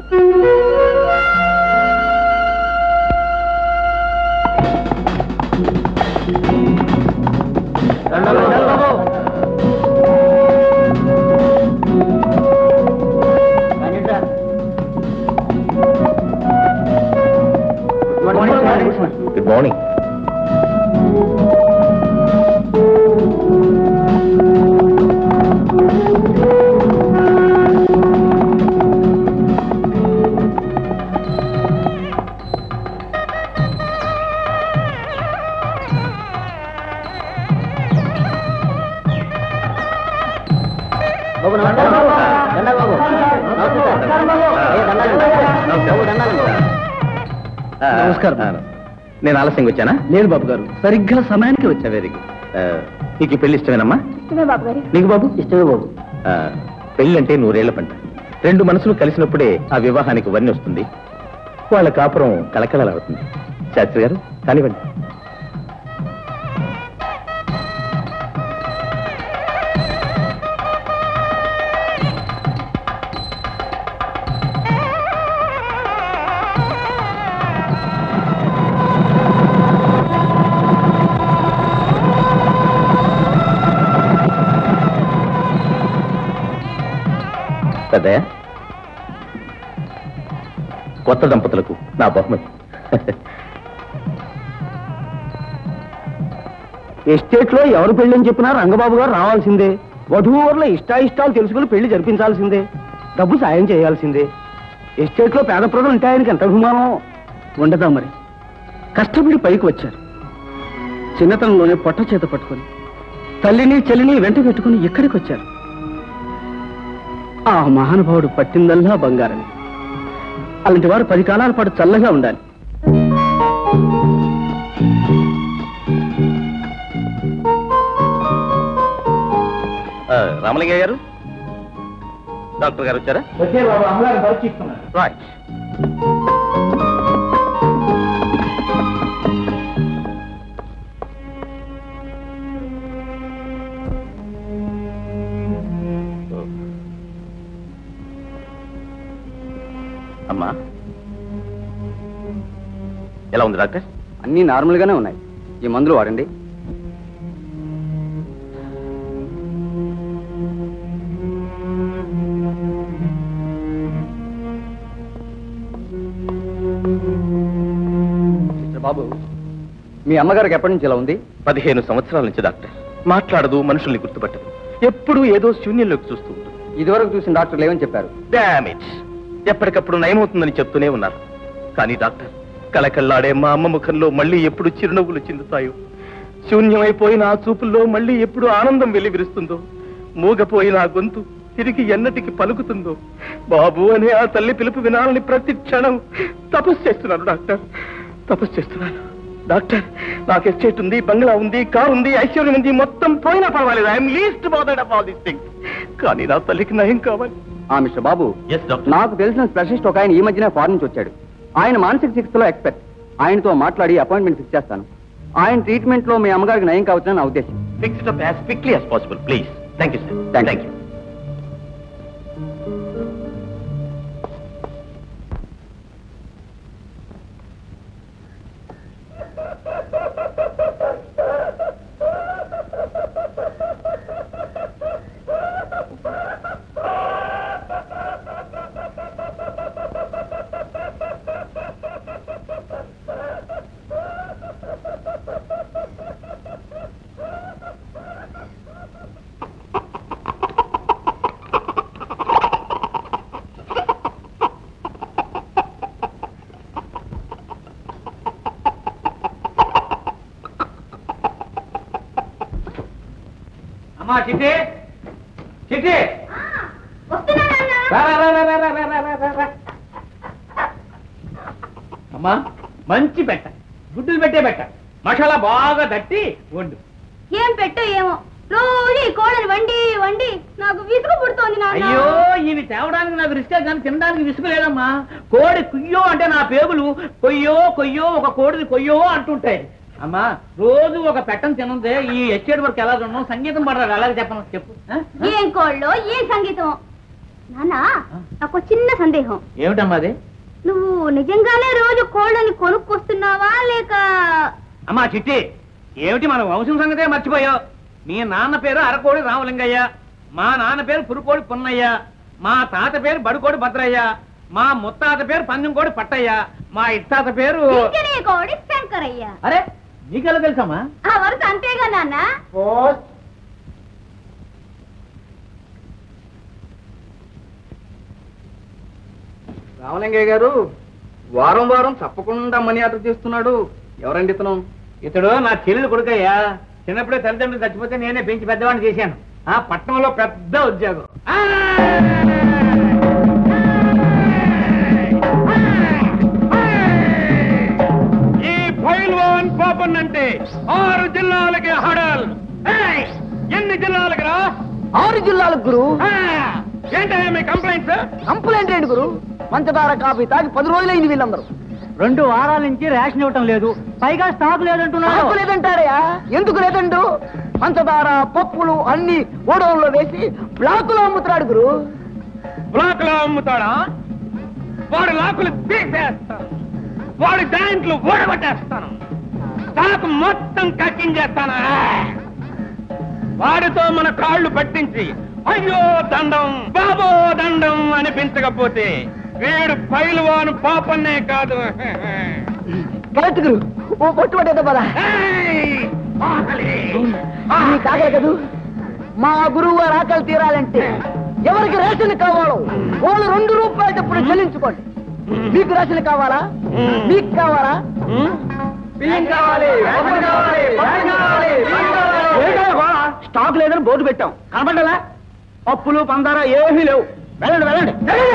గుడ్ మార్నింగ్ నమస్కారం నేను ఆలస్యంగా వచ్చానా లేదు బాబు గారు సరిగ్గా సమయానికి వచ్చా వెరీ గుడ్ నీకు ఈ పెళ్లి ఇష్టమేనమ్మా బాబు గారు నీకు బాబు ఇష్టమే బాబు పెళ్లి అంటే నూరేళ్ల పంట రెండు మనసులు కలిసినప్పుడే ఆ వివాహానికి వన్ని వస్తుంది వాళ్ళ కాపురం కలకలలాడుతుంది శాస్త్రి గారు కానివ్వండి పెద్దయ్య కొత్త దంపతులకు నా బహుమతి ఎస్టేట్ లో ఎవరు పెళ్ళని చెప్పినా రంగబాబు గారు రావాల్సిందే వధూవరుల ఇష్టాయిష్టాలు తెలుసుకుని పెళ్లి జరిపించాల్సిందే డబ్బు సాయం చేయాల్సిందే ఎస్టేట్ లో పేద ప్రజలు ఉంటే ఆయనకి ఎంత అభిమానం ఉండదా మరి కష్టపడి పైకి వచ్చారు చిన్నతనంలోనే పొట్ట చేత పట్టుకొని తల్లిని చెల్లిని వెంట పెట్టుకుని ఇక్కడికి వచ్చారు ఆ మహానుభావుడు పట్టిందల్లా బంగారని అలాంటి వారు పది కాలాల పాటు చల్లగా ఉండాలి రామలింగయ్య గారు డాక్టర్ గారు వచ్చారా రైట్ అమ్మా ఎలా ఉంది డాక్టర్ అన్నీ నార్మల్ గానే ఉన్నాయి ఈ మందులు వాడండి మిస్టర్ బాబు మీ అమ్మగారికి ఎప్పటి నుంచి ఇలా ఉంది పదిహేను సంవత్సరాల నుంచి డాక్టర్ మాట్లాడదు మనుషుల్ని గుర్తుపట్టదు ఎప్పుడు ఏదో శూన్యంలోకి చూస్తూ ఉంటుంది ఇదివరకు చూసిన డాక్టర్లు ఏమని చెప్పారు డామేజ్ ఎప్పటికప్పుడు నయమవుతుందని చెప్తూనే ఉన్నారు కానీ డాక్టర్ కళకళ్ళాడే మా అమ్మ ముఖంలో మళ్ళీ ఎప్పుడు చిరునవ్వులు చిందుతాయో శూన్యమైపోయిన ఆ చూపుల్లో మళ్ళీ ఎప్పుడు ఆనందం వెలివిరుస్తుందో మూగపోయిన ఆ గొంతు తిరిగి ఎన్నటికి పలుకుతుందో బాబు అనే ఆ తల్లి పిలుపు వినాలని ప్రతి క్షణం తపస్సు చేస్తున్నాను డాక్టర్ తపస్సు చేస్తున్నాను డాక్టర్ నాకు ఎస్టేట్ ఉంది బంగ్లా ఉంది కార్ ఉంది ఐశ్వర్యం ఉంది మొత్తం పోయినా పర్వాలేదు I'm least bothered of all these things కానీ నా తల్లికి నయం కావాలి ఆ మిస్టర్ బాబు ఎస్ డాక్టర్ నాకు తెలిసిన స్పెషలిస్ట్ ఒక ఆయన ఈ మధ్యన ఫారెన్ నుంచి వచ్చాడు ఆయన మానసిక చికిత్సలో ఎక్స్పర్ట్ ఆయనతో మాట్లాడి అపాయింట్మెంట్ ఫిక్స్ చేస్తాను ఆయన ట్రీట్మెంట్ లో మీ అమ్మగారికి నయం కావచ్చని నా ఉద్దేశం fix it up as quickly as possible please thank you sir Thank thank you Chitti Chitti రా, రా, రా, రా, రా, రా, రా, రా, రా, రా. అమ్మా మంచి పెట్ట గుడ్డులు పెట్టే పెట్ట మసాలా బాగా తట్టి వండు ఏం పెట్టో ఏమో రోజు ఈ కోడలు వండి వండి నాకు విసుగు పుడుతోంది నాన్న అయ్యో ఇవి తేవడానికి నాకు రిస్కే కానీ తినడానికి విసుగు లేదమ్మా కోడి కుయ్యో అంటే నా పేగులు కొయ్యో కొయ్యో ఒక కోడిది కొయ్యో అంటుంటాయి అమ్మా రోజు ఒక పెట్టను తినందే ఈ ఎస్టేట్ వరకు ఎలా ఉన్నాం సంగీతం పడరాదు అలాగే చెప్పను చెప్పు ఆ? ఏం కోళ్ళో ఏం సంగీతం నాన్న నాకు ఒక చిన్న సందేహం ఏమిటమ్మా అది నువ్వు నిజంగానే రోజు కోళ్ళని కొనుక్కొస్తున్నావా లేక అమ్మా చిట్టి ఏమిటి మన వంశం సంగతే మర్చిపోయావు మీ నాన్న పేరు అరకోడి రామలింగయ్య మా నాన్న పేరు పురుకోడి పున్నయ్య మా తాత పేరు బడుకోడి భద్రయ్య మా ముత్తాత పేరు పందెంకోడి పట్టయ్య మా ఇత్తాత పేరు ఇంకనే కోడి శంకరయ్య అరే నీకెలా తెలుసమ్మా ఆ వరుస అంతేగా నాన్న రామలింగయ్య గారు వారం వారం తప్పకుండా మనీ ఆర్డర్ చేస్తున్నాడు ఎవరండి ఇతను ఇతడు నా చెల్లెలు కొడుకయ్యా చిన్నప్పుడే తల్లిదండ్రులు చచ్చిపోతే నేనే పెంచి పెద్దవాడిని చేశాను ఆ పట్టణంలో పెద్ద ఉద్యోగం ఆ! ఈ పైల్వాన్ పాపన్ అంటే ఆరు జిల్లాలకి హడల్ ఏయ్! ఎన్ని జిల్లాలకి రా ఆరు జిల్లాలకు గురు ఆ! ఏంటయ్యా మీ కంప్లైంట్స్ కంప్లైంట్ ఏంటి గురు పంచదార కాఫీ తాగి పది రోజులైంది వీళ్ళందరూ రెండు వారాల నుంచి రేషన్ ఇవ్వటం లేదు పైగా స్టాక్ లేదంటున్నారు నాకు లేదంటారయా ఎందుకు లేదండు పంచదార పప్పులు అన్ని గోడౌన్లో వేసి బ్లాకులో అమ్ముతున్నాడు గురు బ్లాక్ లో అమ్ముతాడా వాడి లాకులు తీసేస్తాను వాడి బ్యాంకులు ఓడగొట్టేస్తాను స్టాక్ మొత్తం కక్కించేస్తాను వాడితో మన కాళ్ళు పట్టించి అయ్యో దండం బాబో దండం అనిపించకపోతే వీడు పైలువాను పాపన్నే కాదు కరెక్ట్ గురు ఓ పొట్టు పట్టేద్దాం పదా ఏయ్! ఆకలి! నీ కాగల కదూ మా గురువు గారు ఆకలి తీరాలంటే ఎవరికి రేషన్ కావాలో వాళ్ళు రెండు రూపాయలు ఇప్పుడు చెల్లించుకోండి మీకు రేషన్ కావాలా మీకు కావాలా బియ్యం కావాలి పప్పు కావాలి పప్పు కావాలి బియ్యం కావాలి. స్టాక్ లేదని బోర్డు పెట్టాం కనపడ్డా పప్పులు పందారా ఏమీ లేవు వెళ్ళండి వెళ్ళండి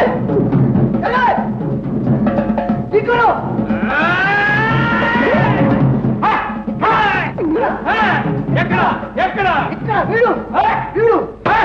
ఇక్కడ ఎక్కడ ఎక్కడ ఇక్కడ వీడు వీడు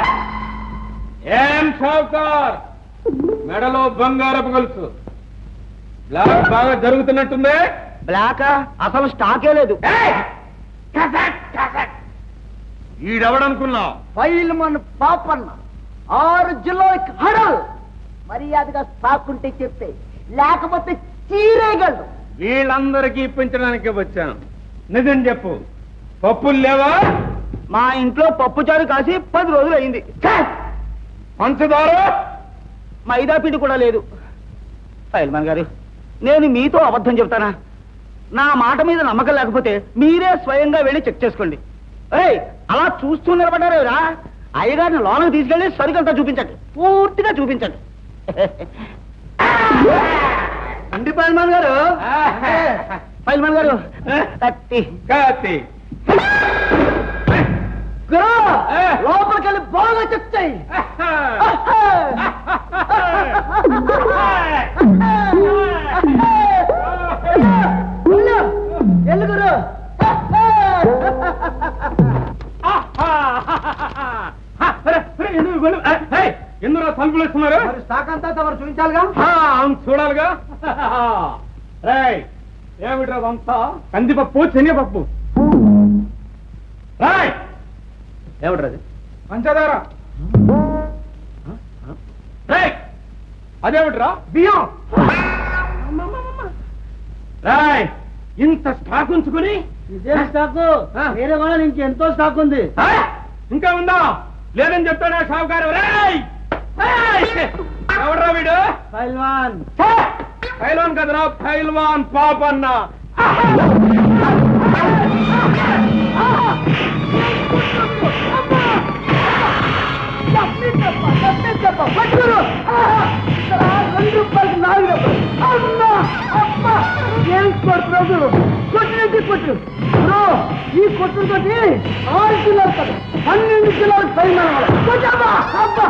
ఏం షౌకార్ మెడలో బంగారపు గొలుసు బ్లాక్ బాగా జరుగుతున్నట్టుంది బ్లాక్ అసలు స్టాకే లేదు ఏయ్! కసక్, కసక్. ఈడెవడనుకున్నావు ఫైల్ మన పాపన్న ఆరు జిల్లాలకు హడల్ మర్యాదగా సాకుంటే చెప్తే లేకపోతే చీరేయగలడు వీళ్ళందరికీ ఇప్పించడానికి వచ్చాను నిజం చెప్పు పప్పులు లేవా మా ఇంట్లో పప్పు చారు కాసి పది రోజులు అయింది పంచదార మైదా పిండి కూడా లేదు ఫైల్మాన్ గారు నేను మీతో అబద్ధం చెప్తానా నా మాట మీద నమ్మకం లేకపోతే మీరే స్వయంగా వెళ్ళి చెక్ చేసుకోండి ఏయ్ అలా చూస్తూ నిలబడ్డారేరా అయ్యగారిని లోనకి తీసుకెళ్ళి సరికంతా చూపించండి పూర్తిగా చూపించండి అండి ఫైల్మాన్ గారు ఫైల్మాన్ గారు కత్తి కాతి గురు, లోపలికి వెళ్ళి బాగా చెక్ చేయి వెళ్ళు, వెళ్ళు గురు ఎందులో తలుపులు ఇస్తున్నారు స్టాక్ అంతా తమరు చూపించాలిగా ఆ, అవును చూడాలిగా రాయ్ ఏమిట్రా అంతా కందిపప్పు శనగపప్పు రాయ్ ఏమిట్రది పంచదార రాయ్ అదేమిట్రా బియ్యం రాయ్ ఇంత స్టాక్ ఉంచుకుని ఇదే స్టాక్ ఆ. వేరే వాళ్ళ నుంచి ఎంతో స్టాక్ ఉంది ఆ? ఇంకా ఉందా లేదని చెప్తానే షావుకారు రాయ్ ఎవడ్రా వీడు ఫైల్వాన్ పైల్వాన్ కదరా పైల్వాన్ పాపన్న రెండు రూపాయలు నాలుగు రూపాయలు అమ్మా అమ్మా ఏం కొడుతున్నావు కొట్టినట్టు కొట్టు బ్రో ఈ కొట్టుతోటి ఆరు కిలోలు కదా పన్నెండు కిలోల ఫైల్ మనవాలి కొంచెమ్మా, అబ్బా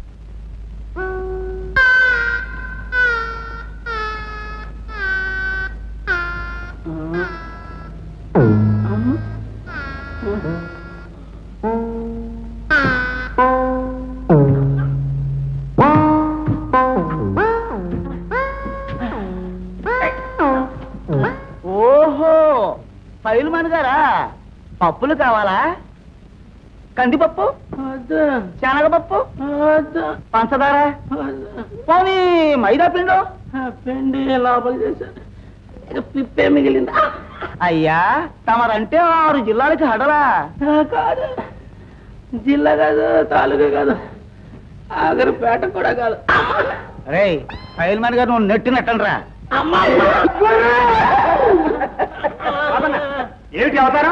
ఓహో ఫైల్ మన గారా పప్పులు కావాలా కందిపప్పు శనగపప్పు పంచదార పోనీ మైదా పిండు పిండి లోపల చేశాను ఇక పిప్పే మిగిలింది అయ్యా తమరంటే ఆరు జిల్లాలకి హడలా కాదు జిల్లా కాదు తాలూకా కాదు ఆఖరి పేట కూడా కాదు రే ఫైల్ మన గారు నువ్వు నెట్టి నెట్టండ్రా ఏమిటి అవతారం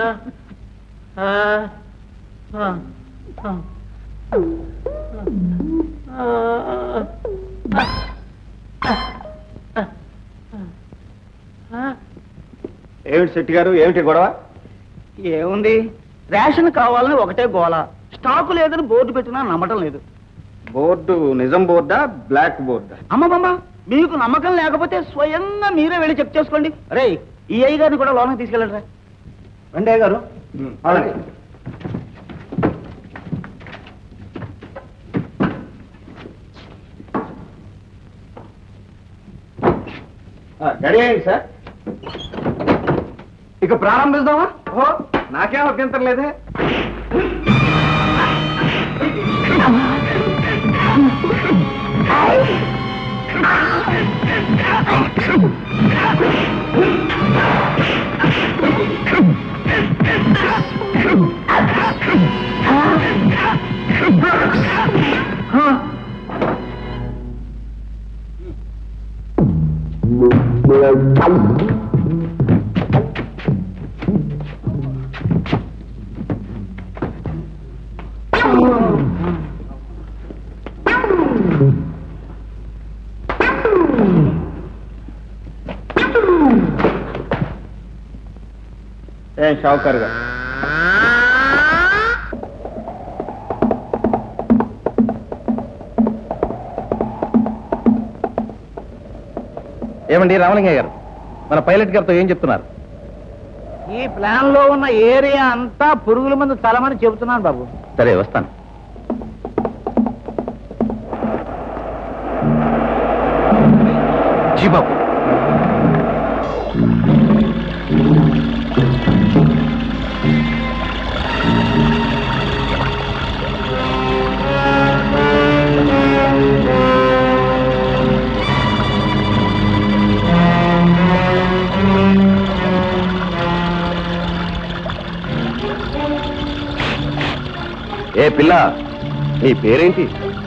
ఏమిటి శెట్టి గారు ఏమిటి గొడవ ఏముంది రేషన్ కావాలని ఒకటే గోల స్టాకు లేదని బోర్డు పెట్టినా నమ్మటం లేదు బోర్డు నిజం బోర్డా బ్లాక్ బోర్డా అమ్మమ్మ మీకు నమ్మకం లేకపోతే స్వయంగా మీరే వెళ్ళి చెక్ చేసుకోండి రే ఈ అయ్య గారిని కూడా లోనకి తీసుకెళ్ళండి రా రెండే గారు అలాగే రెడీ అయింది సార్ ఇక ప్రారంభిద్దామా ఓ నాకేం అభ్యంతరం లేదే ఏం షావుకారు గారు ఏమండి రామలింగయ్య గారు మన పైలట్ గారితో ఏం చెప్తున్నారు ఈ ప్లాన్ లో ఉన్న ఏరియా అంతా పురుగుల మందు తలమని చెబుతున్నాను బాబు సరే వస్తాను జీ బాబు ఏ పిల్ల నీ పేరేంటి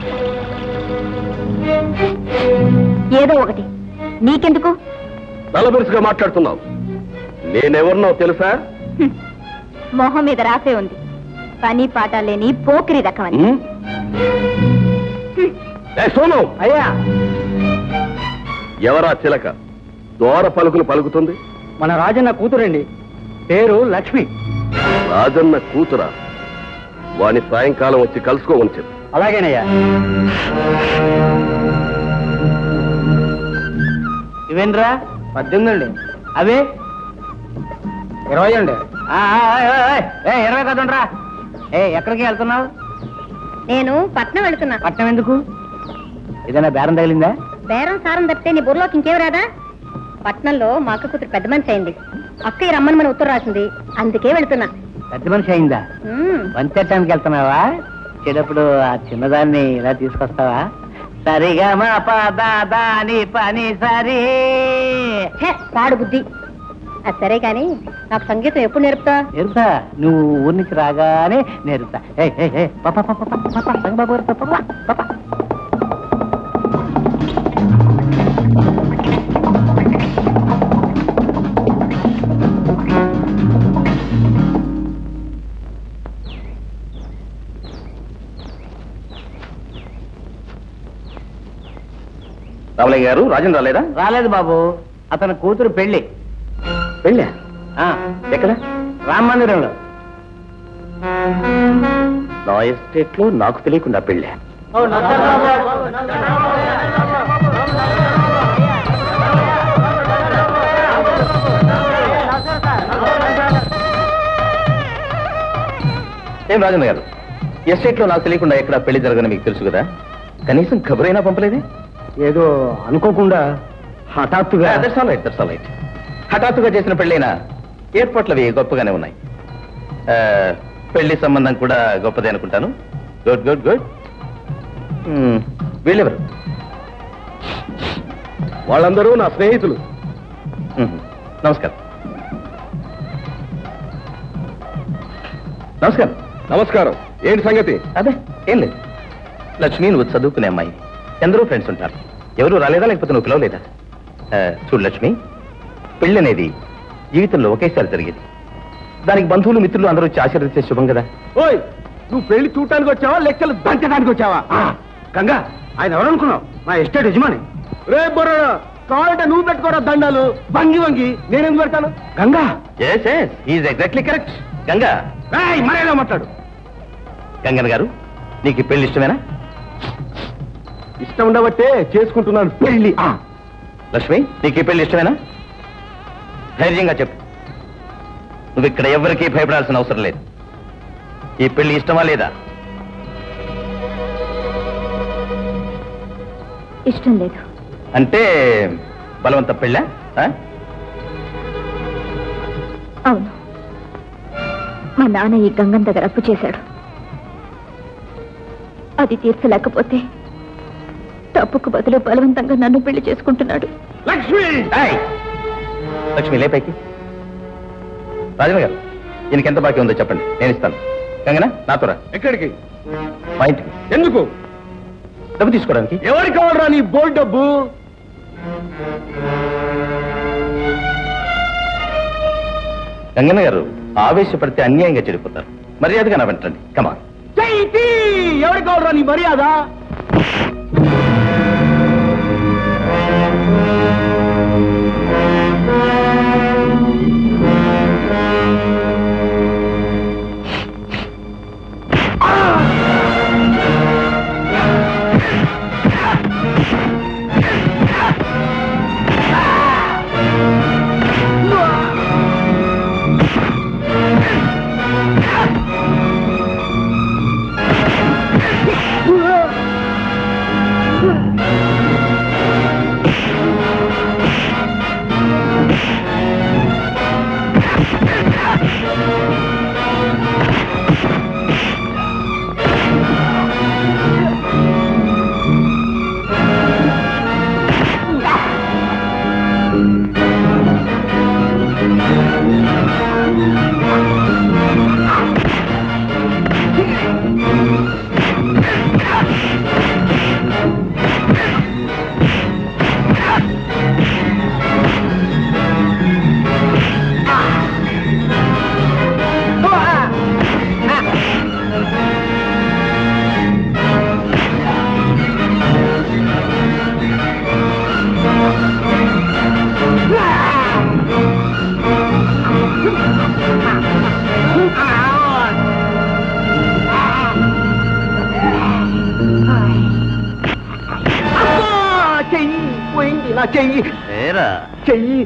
ఏదో ఒకటి నీకెందుకు నల్లబెరుసుగా మాట్లాడుతున్నావు నేనెవరినో తెలుసా హ్మ్. మొహం మీద రాసే ఉంది పని పాట లేని పోకిరి రకమని ఉమ్? ఏ సోను అయ్యా ఎవరా చిలక దోర పలుకులు పలుకుతుంది మన రాజన్న కూతురండి పేరు లక్ష్మి రాజన్న కూతురా వాని సాయంకాలం వచ్చి కలుసుకోమని చెప్పు అలాగేనయ్యా ఇవేంట్రా పద్దెనిమిది అండి అవే ఇరవై అండి ఇరవై కదండ్రా ఏ ఎక్కడికి వెళ్తున్నావు నేను పట్నం వెళుతున్నా పట్నం ఎందుకు ఏదైనా బేరం తగిలిందా బేరం సారం తప్పితే నీ బుర్రలోకి ఇంకేం రాదా పట్నంలో మా అక్క కూతురు పెద్ద మనిషి అయింది అక్క రమ్మని మన ఉత్తరం రాసింది అందుకే వెళుతున్నా పెద్ద మనిషి అయిందా ఉమ్. వంచటానికి వెళ్తున్నావా వచ్చేటప్పుడు ఆ చిన్నదాన్ని ఇలా తీసుకొస్తావా సరిగా మా పదాని పని సరి ఛే, పాడు బుద్ధి అది సరే కాని నాకు సంగీతం ఎప్పుడు నేర్పుతా నేర్పుతా నువ్వు ఊరి నుంచి రాగానే నేర్పుతా ఏయ్, ఏయ్, ఏయ్, పాప, పాప, పాప, పాప, సంగబాబు గారు, పాప, పాప, పాప. రామలయ్య గారు రాజన్ రాలేదా రాలేదు బాబు అతని కూతురు పెళ్లి వెళ్ళా ఆ, ఎక్కడ రామ మందిరంలో నా ఎస్టేట్ లో నాకు తెలియకుండా పెళ్ళా ఏం రాజేంద్ర గారు ఎస్టేట్ లో నాకు తెలియకుండా ఎక్కడ పెళ్లి జరగని మీకు తెలుసు కదా కనీసం ఖబరైనా పంపలేదే ఏదో అనుకోకుండా హఠాత్తుగా that's all right that's all right హఠాత్తుగా చేసిన పెళ్ళైనా ఏర్పాట్లు అవి గొప్పగానే ఉన్నాయి ఆ, పెళ్లి సంబంధం కూడా గొప్పదే అనుకుంటాను గుడ్ గుడ్ గుడ్ వీళ్ళెవరు వాళ్ళందరూ నా స్నేహితులు మ్మ్. నమస్కారం నమస్కారం నమస్కారం ఏంటి సంగతి అదే ఏం లేదు లక్ష్మి నువ్వు చదువుకునే అమ్మాయి ఎందరో ఫ్రెండ్స్ ఉంటారు ఎవరు రాలేదా లేకపోతే నువ్వు పిలవలేదా ఆ, చూడు లక్ష్మి పెళ్ళి అనేది జీవితంలో ఒకేసారి జరిగేది దానికి బంధువులు మిత్రులు అందరూ వచ్చి ఆశీర్వదించే శుభం కదా ఓయ్ నువ్వు పెళ్లి చూడటానికి వచ్చావా లెక్కలు దంచడానికి వచ్చావా ఆ, గంగా ఆయన ఎవరనుకున్నావు మా ఎస్టేట్ యజమాని రే బొర్రా కావాలంటే నువ్వు పెట్టుకోరా దండాలు వంగి వంగి నేనెందుకు పెడతాను Ganga yes yes is exactly correct Ganga ఏయ్, మరేదో మాట్లాడు గంగన్ గారు నీకు ఈ పెళ్లి ఇష్టమేనా ఇష్టం ఉండబట్టే చేసుకుంటున్నాను పెళ్లి ఆ, లక్ష్మి నీకు ఈ పెళ్లి ఇష్టమేనా ధైర్యంగా చెప్పు నువ్వు ఇక్కడ ఎవరికీ భయపడాల్సిన అవసరం లేదు ఈ పెళ్లి ఇష్టమా లేదా ఇష్టం లేదు అంటే బలవంత పెళ్ళా ఆ? అవును మా నాన్న ఈ గంగం దగ్గర అప్పు చేశాడు అది తీర్చలేకపోతే తప్పుకు బదులు బలవంతంగా నన్ను పెళ్లి చేసుకుంటున్నాడు లక్ష్మి ఏయ్! లక్ష్మి లేపైకి రాజమ్మ గారు ఈయనకి ఎంత బాకీ ఉందో చెప్పండి నేను ఇస్తాను గంగనా నాతో రా ఎక్కడికి మా ఇంటికి ఎందుకు డబ్బు తీసుకోవడానికి ఎవరికి కావాలరా నీ బోల్ డబ్బు గంగన్న గారు ఆవేశపడితే అన్యాయంగా చెడిపోతారు మర్యాదగా నా వెంటండి కమా చైతి ఎవరికి కావాలరా నీ మర్యాద చెయ్యి పోయింది నా చెయ్యి ఏరా చెయ్యి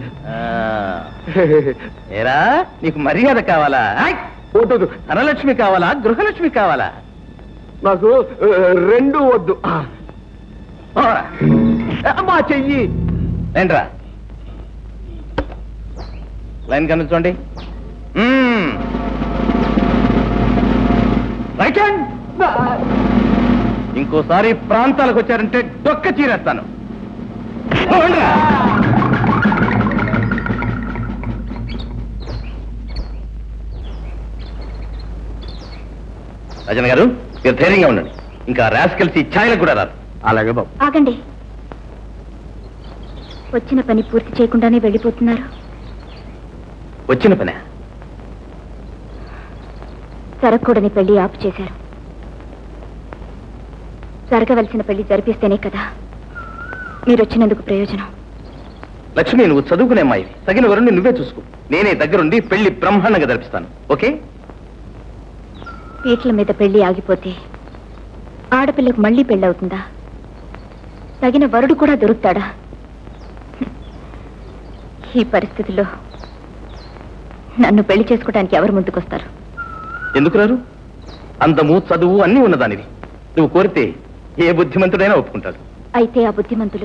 ఏరా నీకు మర్యాద కావాలా ఆయ్! వద్దు ధనలక్ష్మి కావాలా గృహలక్ష్మి కావాలా నాకు ఆ, రెండు వద్దు ఆ. పోరా. అమ్మా చెయ్యి రండ్రా లైన్ కనిపించండి మ్మ్. రైట్ హ్యాండ్ ఇంకోసారి ప్రాంతాలకు వచ్చారంటే డొక్క చీరేస్తాను పోండ్రా. రజన గారు మీరు ధైర్యంగా ఉండండి ఇంకా రాసుకెళ్ళి ఛాయలకు కూడా రారు అలాగే బాబు ఆగండి వచ్చిన పని పూర్తి చేయకుండానే వెళ్ళిపోతున్నారు వచ్చిన పనే జరగకూడని పెళ్లి ఆపు చేశారు జరగవలసిన పెళ్లి జరిపిస్తేనే కదా మీరు వచ్చినందుకు ప్రయోజనం లక్ష్మి నువ్వు చదువుకునే అమ్మాయి తగిన వరుణ్ణి నువ్వే చూసుకో నేనే దగ్గరుండి పెళ్లి బ్రహ్మాండంగా జరిపిస్తాను ఓకే పీటల మీద పెళ్లి ఆగిపోతే ఆడపిల్లకు మళ్ళీ పెళ్ళవుతుందా తగిన వరుడు కూడా దొరుకుతాడా ఈ పరిస్థితిలో నన్ను పెళ్లి చేసుకోవడానికి ఎవరు ముందుకొస్తారు ఎందుకు రారు అందము చదువు అన్నీ ఉన్నదానివి నువ్వు కోరితే ఏ బుద్ధిమంతుడైనా ఒప్పుకుంటాడు అయితే ఆ బుద్ధిమంతులు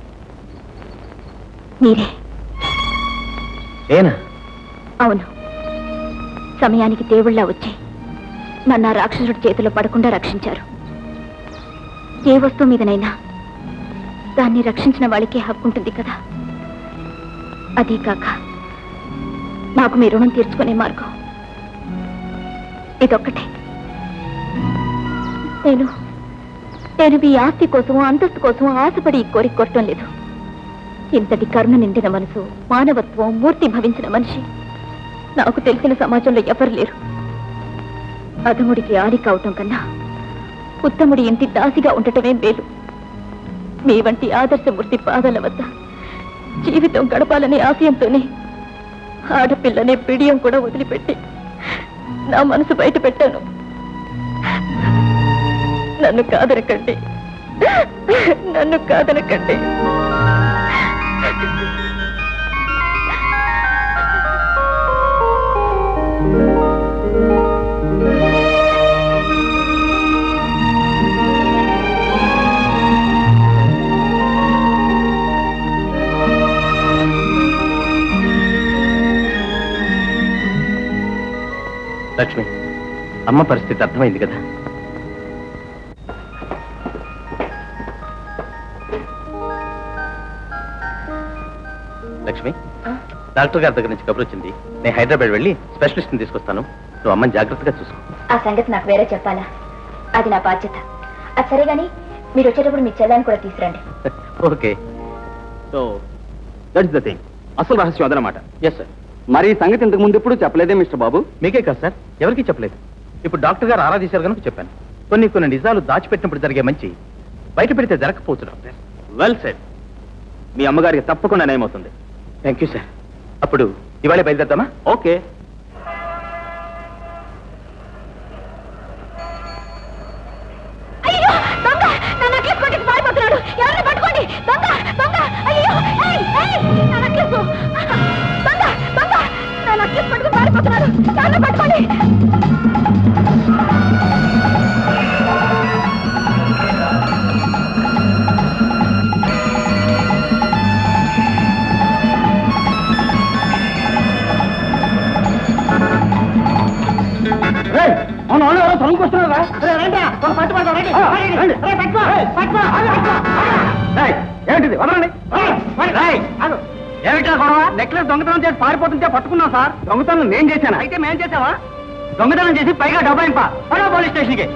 మీరే ఏనా అవును సమయానికి దేవుళ్ళ వచ్చి నన్ను ఆ రాక్షసుడి చేతిలో పడకుండా రక్షించారు ఏ వస్తువు మీదనైనా దాన్ని రక్షించిన వాళ్ళకే హక్కు ఉంటుంది కదా అదీ కాక నాకు మీ రుణం తీర్చుకునే మార్గం ఇదొక్కటే నేను నేను మీ ఆస్తి కోసం అంతస్తు కోసం ఆశపడి ఈ కోరిక కొట్టడం లేదు ఇంతటి కరుణ నిండిన మనసు మానవత్వం మూర్తి భవించిన మనిషి నాకు తెలిసిన సమాజంలో ఎవరు లేరు అధముడికి ఆలి కావటం కన్నా ఉత్తముడి ఇంటి దాసిగా ఉండటమే మేలు మీ వంటి ఆదర్శమూర్తి పాదాల వద్ద జీవితం గడపాలనే ఆశయంతోనే ఆడపిల్లనే పిడియం కూడా వదిలిపెట్టి నా మనసు బయట పెట్టాను నన్ను కాదనకండి నన్ను కాదనకండి లక్ష్మి అమ్మ పరిస్థితి అర్థమైంది కదా లక్ష్మి డాక్టర్ గారి దగ్గర నుంచి కబురు వచ్చింది నేను హైదరాబాద్ వెళ్ళి స్పెషలిస్ట్ని తీసుకొస్తాను నువ్వు అమ్మని జాగ్రత్తగా చూసుకో ఆ సంగతి నాకు వేరే చెప్పాలా అది నా బాధ్యత అది సరే గాని మీరు వచ్చేటప్పుడు మీ చెల్లాన్ని కూడా తీసురండి okay so that's the thing అసలు రహస్యం అదనమాట ఎస్ సార్ మరి ఈ సంగతి ఇంతకు ముందు ఎప్పుడు చెప్పలేదే మిస్టర్ బాబు మీకే కాదు సార్ ఎవరికీ చెప్పలేదు ఇప్పుడు డాక్టర్ గారు ఆరాధించారు కనుక చెప్పాను కొన్ని కొన్ని నిజాలు దాచిపెట్టినప్పుడు జరిగే మంచి బయట పెడితే జరగకపోవచ్చు డాక్టర్ వెల్ సెడ్ మీ అమ్మగారికి తప్పకుండా నయమవుతుంది థ్యాంక్ యూ సార్ అప్పుడు ఇవాళ బయలుదేద్దామా ఓకే అయ్యో దొంగ నా నెక్లెస్ కొట్టుకు పారిపోతున్నాడు ఎవరిని పట్టుకోండి దొంగ దొంగ అయ్యో ఏయ్, ఏయ్, నా నెక్లెస్ దొంగ దొంగ నా నెక్లెస్ పట్టుకు పారిపోతున్నాడు ఎవరిని పట్టుకోండి అవును అవును ఎవరో తొలగిపోస్తున్నారా ఏమిటిది వదలండి ఏమిటా గొడవ నెక్లెస్ దొంగతనం చేసి పారిపోతుంటే పట్టుకున్నాం సార్ దొంగతనం నేను చేశాను అయితే మేం చేసావా దొంగతనం చేసి పైగా డబ్బాయింప పడవ పోలీస్ స్టేషన్కి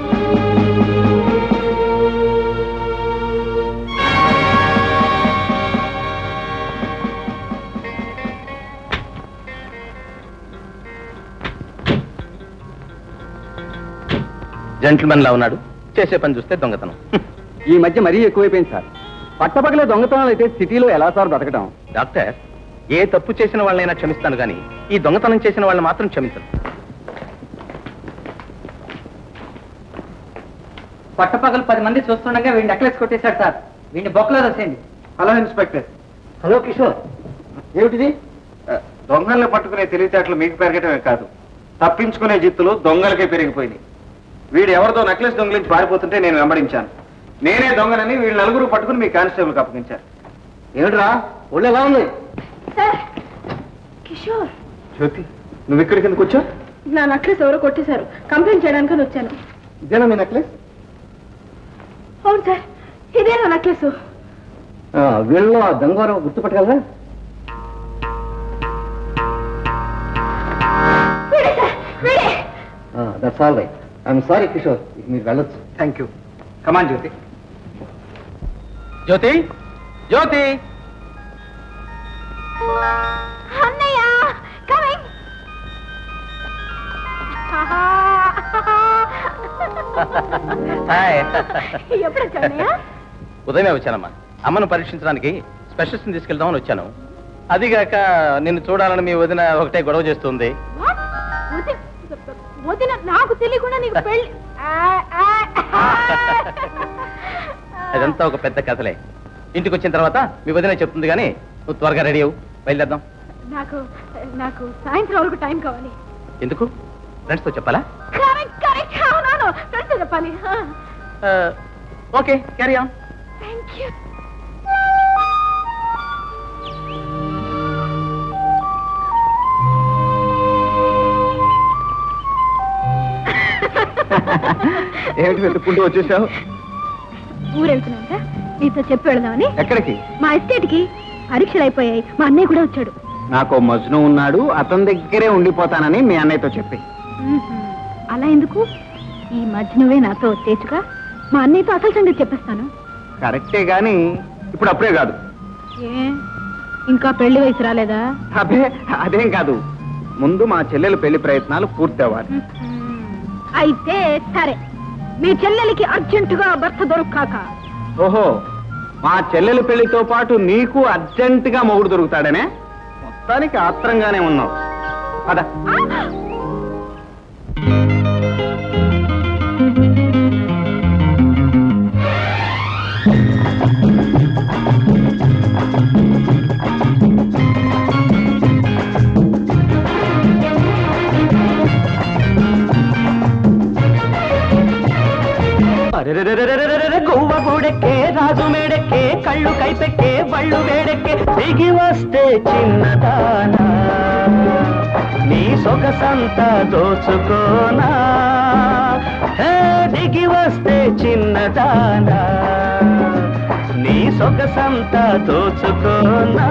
జెంట్మెన్ లా ఉన్నాడు చేసే పని చూస్తే దొంగతనం ఈ మధ్య మరీ ఎక్కువైపోయింది సార్ పట్టపగలే దొంగతనాలు అయితే సిటీలో ఎలా సార్ బతకడం డాక్టర్ ఏ తప్పు చేసిన వాళ్ళైనా క్షమిస్తాను కానీ ఈ దొంగతనం చేసిన వాళ్ళని మాత్రం క్షమించను పట్టపగలు పది మంది చూస్తుండగా వీడిని నెక్లెస్ కొట్టేశాడు సార్ వీడిని బొక్కలో దోసేయండి హలో ఇన్స్పెక్టర్ హలో కిషోర్ ఏమిటిది దొంగల్ని పట్టుకునే తెలివితేటలు మీకు పెరగటమే కాదు తప్పించుకునే జిత్తులు దొంగలకే పెరిగిపోయినాయి వీడు ఎవరితో నెక్లెస్ దొంగలించి పారిపోతుంటే నేను వెంబడించాను నేనే దొంగనని వీళ్ళు నలుగురు పట్టుకుని మీ కానిస్టేబుల్కి అప్పగించారు ఏమిట్రా ఒళ్ళు ఎలా ఉంది సార్ కిషోర్ జ్యోతి నువ్వు ఇక్కడికి ఎందుకు వచ్చా నా నెక్లెస్ ఎవరో కొట్టేశారు కంప్లైంట్ చేయడానికి వచ్చాను ఇదేనా మీ నెక్లెస్ అవును సార్ ఇదే నా నెక్లెస్ వీళ్ళు ఆ దొంగవారు గుర్తుపట్టగలరా వీడే సార్ వీడే that's all right I'm sorry Kishore మీరు వెళ్ళొచ్చు థ్యాంక్ యూ కమాన్ జ్యోతి జ్యోతి జ్యోతి అన్నయ్య కమింగ్ హాయ్ ఎప్పుడు వచ్చావన్నయ్య ఉదయమే వచ్చానమ్మా అమ్మను పరీక్షించడానికి స్పెషలిస్ట్ని తీసుకెళ్దామని వచ్చాను అదిగాక నిన్ను చూడాలని మీ వదిన ఒకటే గొడవ చేస్తుంది What? ఉదయం వదిన నాకు తెలియకుండా నీకు పెళ్లి అదంతా ఒక పెద్ద కథలే ఇంటికి వచ్చిన తర్వాత మీ వదిన చెప్తుంది కానీ నువ్వు త్వరగా రెడీ అవ్వు బయలుదేద్దాం నాకు నాకు సాయంత్రం వరకు టైం కావాలి ఎందుకు ఫ్రెండ్స్తో చెప్పాలా కరెక్ట్ కరెక్ట్ అవునవును ఫ్రెండ్స్ చెప్పాలి okay carry on thank you ఏమిటి వెతుక్కుంటూ వచ్చేసావు ఊరెళ్తున్నాను నీతో చెప్పి వెళదామని ఎక్కడికి మా ఎస్టేట్ కి పరీక్షలు అయిపోయాయి మా అన్నయ్య కూడా వచ్చాడు నాకు మజ్ను ఉన్నాడు అతని దగ్గరే ఉండిపోతానని మీ అన్నయ్యతో చెప్పి మ్మ్. అలా ఎందుకు ఈ మధ్య నువ్వే నాతో వచ్చేచ్చుగా మా అన్నయ్యతో అసలు సంగతి చెప్పేస్తాను కరెక్టే గాని ఇప్పుడు అప్పుడే కాదు ఏ ఇంకా పెళ్లి వయసు రాలేదా అదే అదేం కాదు ముందు మా చెల్లెల పెళ్లి ప్రయత్నాలు పూర్తి అవ్వాలి అయితే సరే మీ చెల్లెలికి అర్జెంటుగా భర్త దొరకాక ఓహో మా చెల్లెల పెళ్లితో పాటు నీకు అర్జెంట్ గా మొగుడు దొరుకుతాడనే మొత్తానికి ఆత్రంగానే ఉన్నావు పద గువ్వ గూడెక్కే రాజు మేడెక్కే కళ్ళు కైపెక్కే బళ్ళు వేడెక్కే దిగి వస్తే చిన్నదానా నీ సొగసంతా దోచుకోనా హే, దిగి వస్తే చిన్నదానా నీ సొగసంతా దోచుకోనా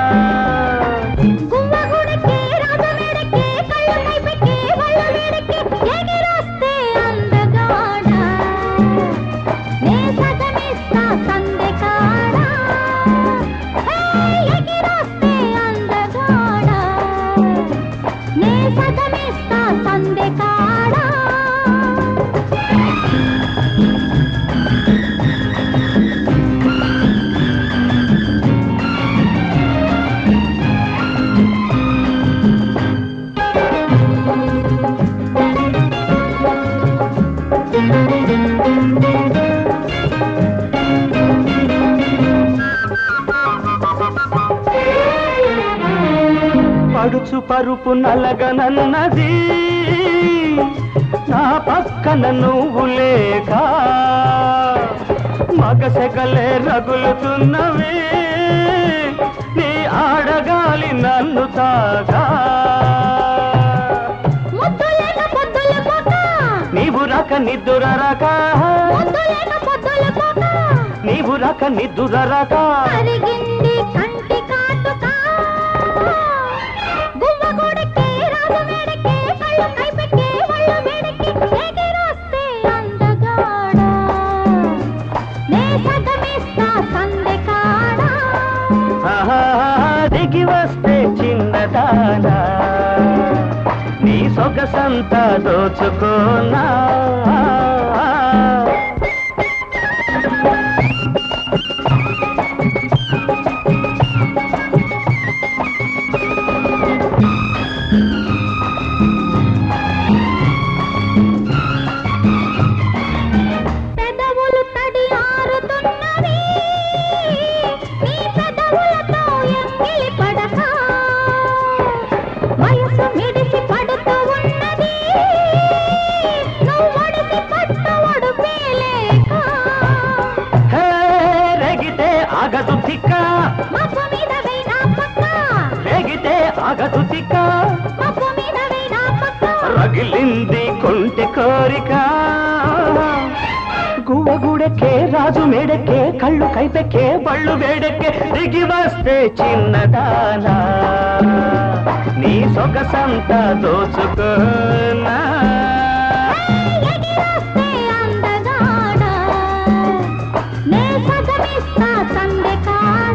పడుచు పరుపు నలగనన్నది నా పక్కన నువ్వు లేక మగసెగలే రగులుతున్నవి నీ ఆడగాలి నన్ను తాగా నీవు రాక నిద్దుర రాక నీవు రాక నిద్దుర రాక అరిగింది కంటి కాటుక గువ్వ గూడెక్కే రాజు మేడెక్కే కళ్ళు కైపెక్కే వళ్ళు వేడెక్కి ఎగిరొస్తే అందగాడ నే సగమిస్తా సందెకాడ ఆహా, దిగి వస్తే చిన్నదానా నీ సొగసంతా దోచుకోనా పెదవులు తడి ఆరుతున్నవి నీ పెదవులతో ఎంగిలి పడక వయసు మిడిసి పడుతూ ఉన్నది నువ్వు ఒడిసి పట్టు ఒడుపేలేక హే, రేగితే ఆగదు తిక్క మబ్బు మీద వేనా పక్క రేగితే ఆగదు తిక్క మబ్బు మీద వేనా పక్క రగిలింది కొంటె కోరిక గువ్వగూడెక్కే రాజు మేడెక్కే కళ్ళు కైపెక్కే బళ్ళు వేడెక్కే దిగి వస్తే చిన్నదానా నీ సొగసంతా దోచుకోనా ఎగిరొస్తే అందగాడ నే సగమిస్తా సందెకాడ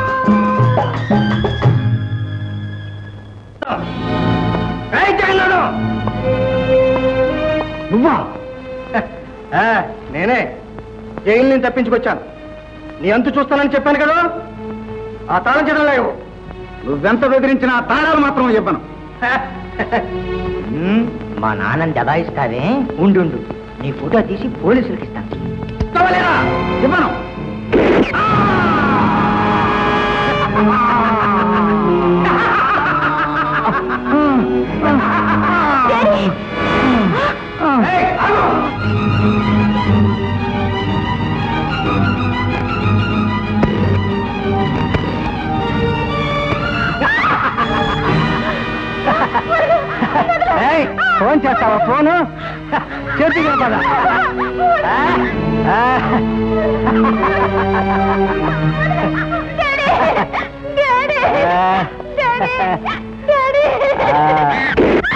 నువ్వా ఆ, నేనే జైలు నుంచి తప్పించుకొచ్చాను నీ అంతు చూస్తానని చెప్పాను కదా ఆ తాళం చెడం లేవు నువ్వెంత బెదిరించినా ఆ తాళాలు మాత్రం ఇవ్వను హ, మ్మ్, మా నాన్నని దబాయిస్తావే ఉండు నీ ఫోటో తీసి పోలీసులకు ఇస్తాను ఇస్తావలేరా? ఇవ్వను ఏయ్, ఆగు! ఏయ్, ఫోన్ చేస్తావా ఫోను చేతికి పద ఆ? ఆ? ఆ.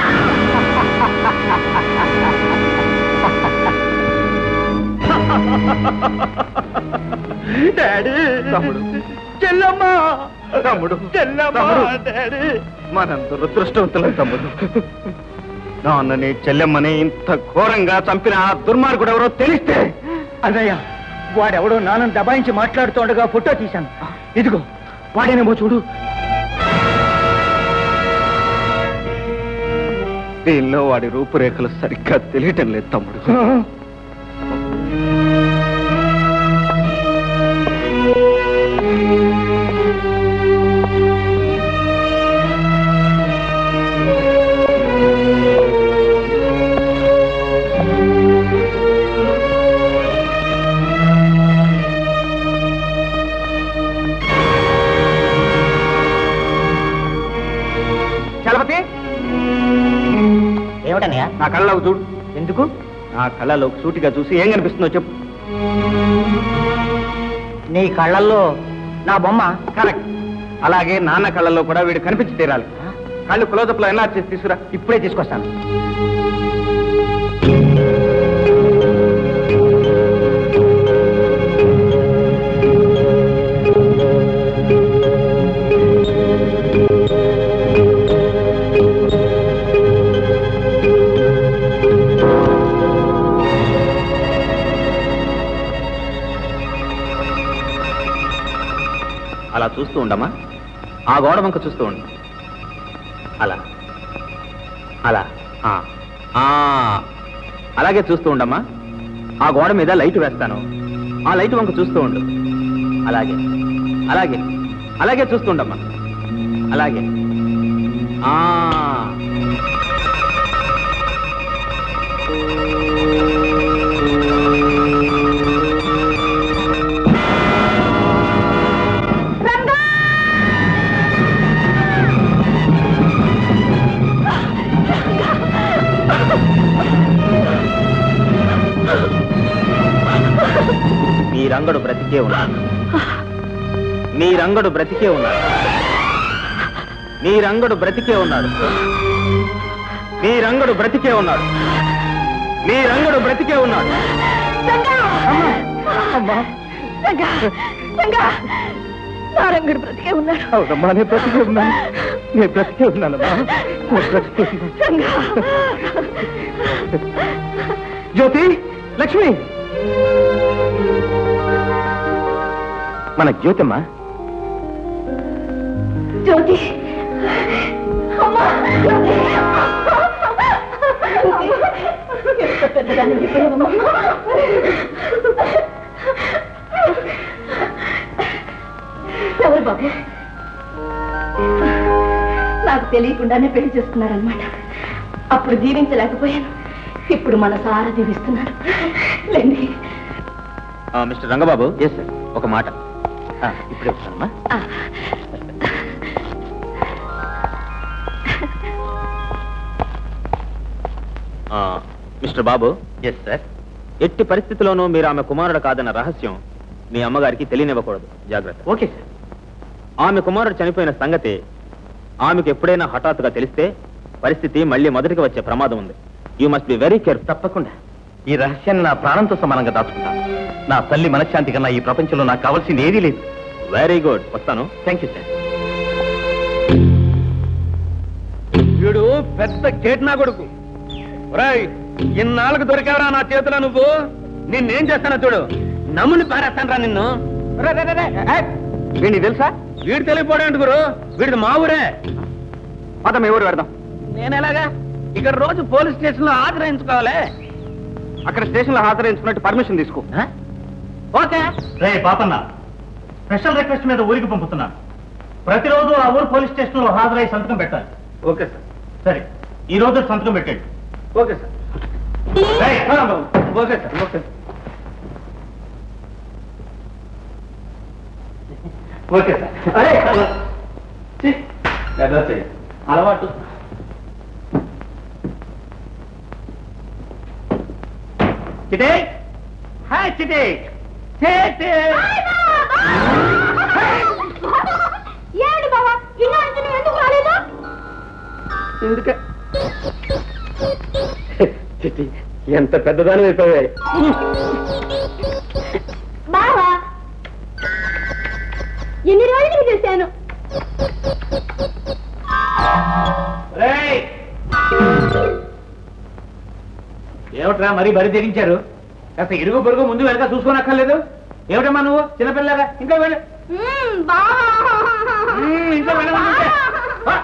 డాడీ తమ్ముడు చెల్లమ్మ తమ్ముడు చెల్లమ్మ డాడీ మనంత దురదృష్టవంతులం తమ్ముడు నాన్నని చెల్లెమ్మని ఇంత ఘోరంగా చంపిన ఆ దుర్మార్గుడు ఎవరో తెలిస్తే అదయ్యా వాడెవడో నాన్న దబాయించి మాట్లాడుతుండగా ఫోటో తీశాను ఇదిగో వాడేనేమో చూడు దీనిలో వాడి రూపురేఖలు సరిగ్గా తెలియటం లేదు తమ్ముడు చలపతి ఏమిటన్నయ్యా నా కళ్ళలోకి చూడు ఎందుకు నా కళ్ళలోకి సూటిగా చూసి ఏం కనిపిస్తుందో చెప్పు నీ కళ్ళల్లో నా బొమ్మ కరెక్ట్ అలాగే నాన్న కళ్ళల్లో కూడా వీడు కనిపించి తీరాలి కళ్ళు క్లోజప్ లో ఎన్ఆర్ చేసి తీసుకురా ఇప్పుడే తీసుకొస్తాను అలా చూస్తూ ఉండమ్మా ఆ గోడ వంక చూస్తూ ఉండు అలా అలా ఆ, ఆ. అలాగే చూస్తూ ఉండమ్మా ఆ గోడ మీద లైట్ వేస్తాను ఆ లైట్ వంక చూస్తూ ఉండు అలాగే అలాగే అలాగే చూస్తూ ఉండమ్మా అలాగే ఆ మీ రంగడు బ్రతికే ఉన్నాడు మీ రంగడు బ్రతికే ఉన్నాడు మీ రంగడు బ్రతికే ఉన్నాడు మీ రంగడు బ్రతికే ఉన్నాడు మీ రంగడు బ్రతికే ఉన్నాడు రంగా రంగా నారంగడు బ్రతికే ఉన్నాడు అవునమ్మా నేను బ్రతికే ఉన్నాను నేను బ్రతికే ఉన్నానమ్మా నేను బ్రతికే ఉన్నాను రంగా జ్యోతి లక్ష్మి మన జ్యోతమ్మా జ్యోతి అమ్మా జ్యోతి ఎంత పెద్దదాన్ని అయిపోయావమ్మా. ఎవరు బాబు నాకు తెలియకుండానే పెళ్లి చేస్తున్నారనమాట అప్పుడు జీవించలేకపోయాను ఇప్పుడు మనసారా జీవిస్తున్నాను లేండి ఆ, మిస్టర్ రంగబాబు ఎస్ సార్ ఒక మాట ఆ, ఇప్పుడే వస్తానమ్మా ఆ. ఆ, మిస్టర్ బాబు ఎస్ సార్ ఎట్టి పరిస్థితిలోనూ మీరు ఆమె కుమారుడు కాదన్న రహస్యం మీ అమ్మగారికి తెలియనివ్వకూడదు జాగ్రత్త ఓకే సార్ ఆమె కుమారుడు చనిపోయిన సంగతి ఆమెకు ఎప్పుడైనా హఠాత్తుగా తెలిస్తే పరిస్థితి మళ్ళీ మొదటికి వచ్చే ప్రమాదం ఉంది you must be very careful తప్పకుండా ఈ రహస్యాన్ని నా ప్రాణంతో సమానంగా దాచుకుంటాను నా తల్లి మనశ్శాంతి కన్నా ఈ ప్రపంచంలో నాకు కావాల్సింది ఏదీ లేదు వెరీ గుడ్ వస్తాను థ్యాంక్ యూ సార్ వీడు పెద్ద కేట్నా కొడుకు ఒరేయ్ ఇన్నాళ్ళకు దొరికావరా నా చేతిలో నువ్వు నిన్నేం చేస్తానో చూడు నమ్ముని పారేస్తానరా నిన్ను వీడిని తెలుసా వీడు తెలియపోవడం గురు వీడిది మా ఊరే పదం ఎవరు పెడదాం నేను ఎలాగా ఇక్కడ రోజు పోలీస్ స్టేషన్ లో హాజరాయించుకోవాలి అక్కడ స్టేషన్ లో హాజరైంచుకున్నట్టు పర్మిషన్ తీసుకో ఓకే రే పాపన్న స్పెషల్ రిక్వెస్ట్ మీద ఊరికి పంపుతున్నాను ప్రతిరోజు ఆ ఊరు పోలీస్ స్టేషన్ లో హాజరై సంతకం పెట్టాలి ఓకే సార్ సరే ఈ రోజు సంతకం పెట్టండి ఓకే సార్ రేయ్, okay sir okay okay sir అరే ఛీ, ఏదో చెయ్యి. అలవాటు చిటే హాయ్ చిటే చిటే ఏమిటి బావా ఇన్నాళ్ళు నువ్వు ఎందుకు రాలేదు ఎందుకే చిట్టి ఎంత పెద్దదాని అయిపోయాయి బావా ఎన్ని రోజులు చూశాను రేయ్! ఏమిట్రా మరీ బరి తెగించారు కాస్త ఇరుగు పొరుగు ముందు వెనక చూసుకోనక్కర్లేదు ఏమిటమ్మా నువ్వు చిన్నపిల్లగా ఇంకా వెళ్ళు మ్మ్, ఇంట్లో వెళ్ళమంటుంటే. ఆ!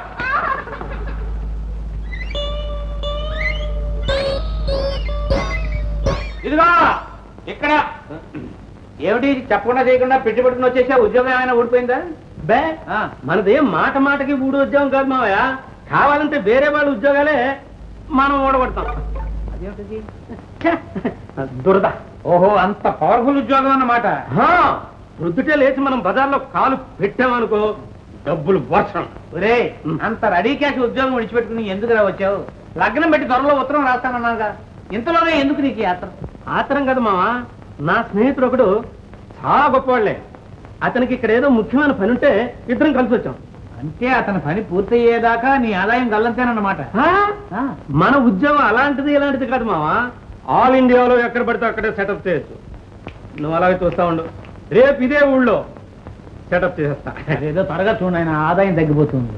ఇదిగో ఇక్కడ ఏమిటి చెప్పకుండా చేయకుండా పెట్టి పట్టుకుని వచ్చేసా ఉద్యోగం ఏమైనా ఊడిపోయిందా బే మనదేం మాట మాటకి ఊడు ఉద్యోగం కాదు మావయ్య కావాలంటే వేరే వాళ్ళ ఉద్యోగాలే మనం ఊడగొడతాం అదేమిటది ఛే, దురద ఓహో అంత పవర్ఫుల్ ఉద్యోగం అన్నమాట హా, ప్రొద్దుటే లేచి మనం బజార్లో కాలు పెట్టామనుకో డబ్బులు వర్షం ఒరే అంత రెడీ క్యాష్ ఉద్యోగం విడిచిపెట్టుకుని ఎందుకు వచ్చావు లగ్నం పెట్టి త్వరలో ఉత్తరం రాస్తానన్నాగా ఇంతలోనే ఎందుకు నీకు ఈ యాత్ర ఆతరం కదా మావా నా స్నేహితుడు ఒకడు చాలా గొప్పవాళ్లే అతనికి ఇక్కడ ఏదో ముఖ్యమైన పని ఉంటే ఇద్దరం కలిసి వచ్చాం అంటే అతని పని పూర్తయ్యేదాకా నీ ఆదాయం గల్లంతేనన్నమాట ఆ? మన ఉద్యోగం అలాంటిది ఇలాంటిది కాదు మావా ఆల్ ఇండియాలో ఎక్కడ పడితే అక్కడే సెటప్ చేయొచ్చు నువ్వు అలాగే చూస్తా ఉండు రేపు ఇదే ఊళ్ళో సెటప్ చేసేస్తా ఏదో త్వరగా చూడండి ఆయన ఆదాయం తగ్గిపోతుంది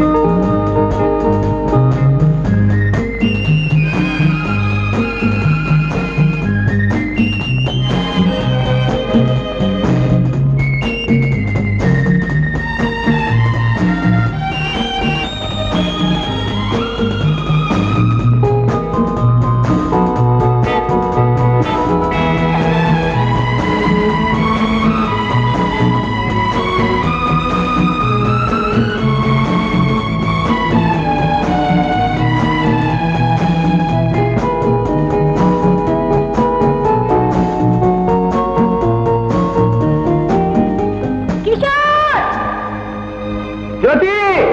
కిషోర్ జ్యోతి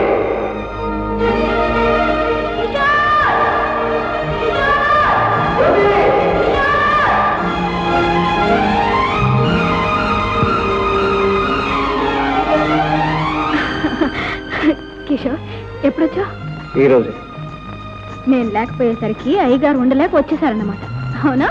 కిషోర్ ఎప్పుడొచ్చా ఈ రోజు నేను లేకపోయేసరికి అయ్యగారు ఉండలేక వచ్చేసారన్నమాట అవునా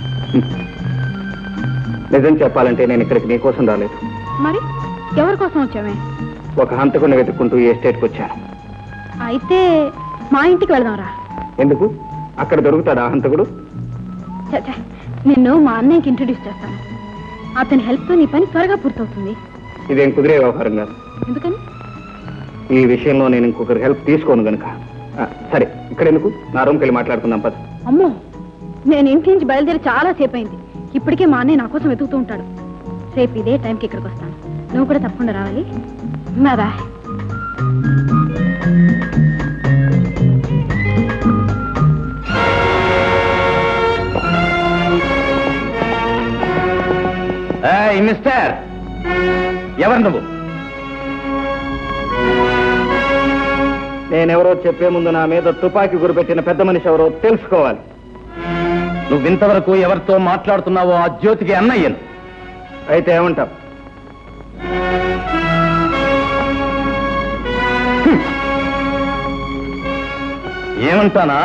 నిజం చెప్పాలంటే నేను ఇక్కడికి నీకోసం రాలేదు మరి ఎవరి కోసం వచ్చామే ఒక హంతకుని వెతుక్కుంటూ ఈ ఎస్టేట్కి వచ్చాను అయితే మా ఇంటికి వెళదాంరా ఎందుకు అక్కడ దొరుకుతాడా ఆ హంతకుడు చచ్చా నిన్ను మా అన్నయ్యకి ఇంట్రడ్యూస్ చేస్తాను అతని హెల్ప్తో నీ పని త్వరగా పూర్తవుతుంది ఇదేం కుదిరే వ్యవహారం కాదు ఎందుకని ఈ విషయంలో నేను ఇంకొకరి హెల్ప్ తీసుకోను గనుక ఆ, సరే ఇక్కడ ఎందుకు నా రూమ్కి వెళ్ళి మాట్లాడుకుందాం పద అమ్మో నేను ఇంటి నుంచి బయలుదేరి చాలా సేపు అయింది ఇప్పటికే మా అన్నయ్య నా కోసం వెతుకుతూ ఉంటాడు రేపు ఇదే టైంకి ఇక్కడికి వస్తాను నువ్వు కూడా తప్పకుండా రావాలి బాయ్ మిస్టర్ ఎవరు నువ్వు నేనెవరో చెప్పే ముందు నా మీద తుపాకీ గురిపెట్టిన పెద్ద మనిషి ఎవరో తెలుసుకోవాలి నువ్వు ఇంతవరకు ఎవరితో మాట్లాడుతున్నావో ఆ జ్యోతికి అన్నయ్యను అయితే ఏమంటావు ఏమంటానా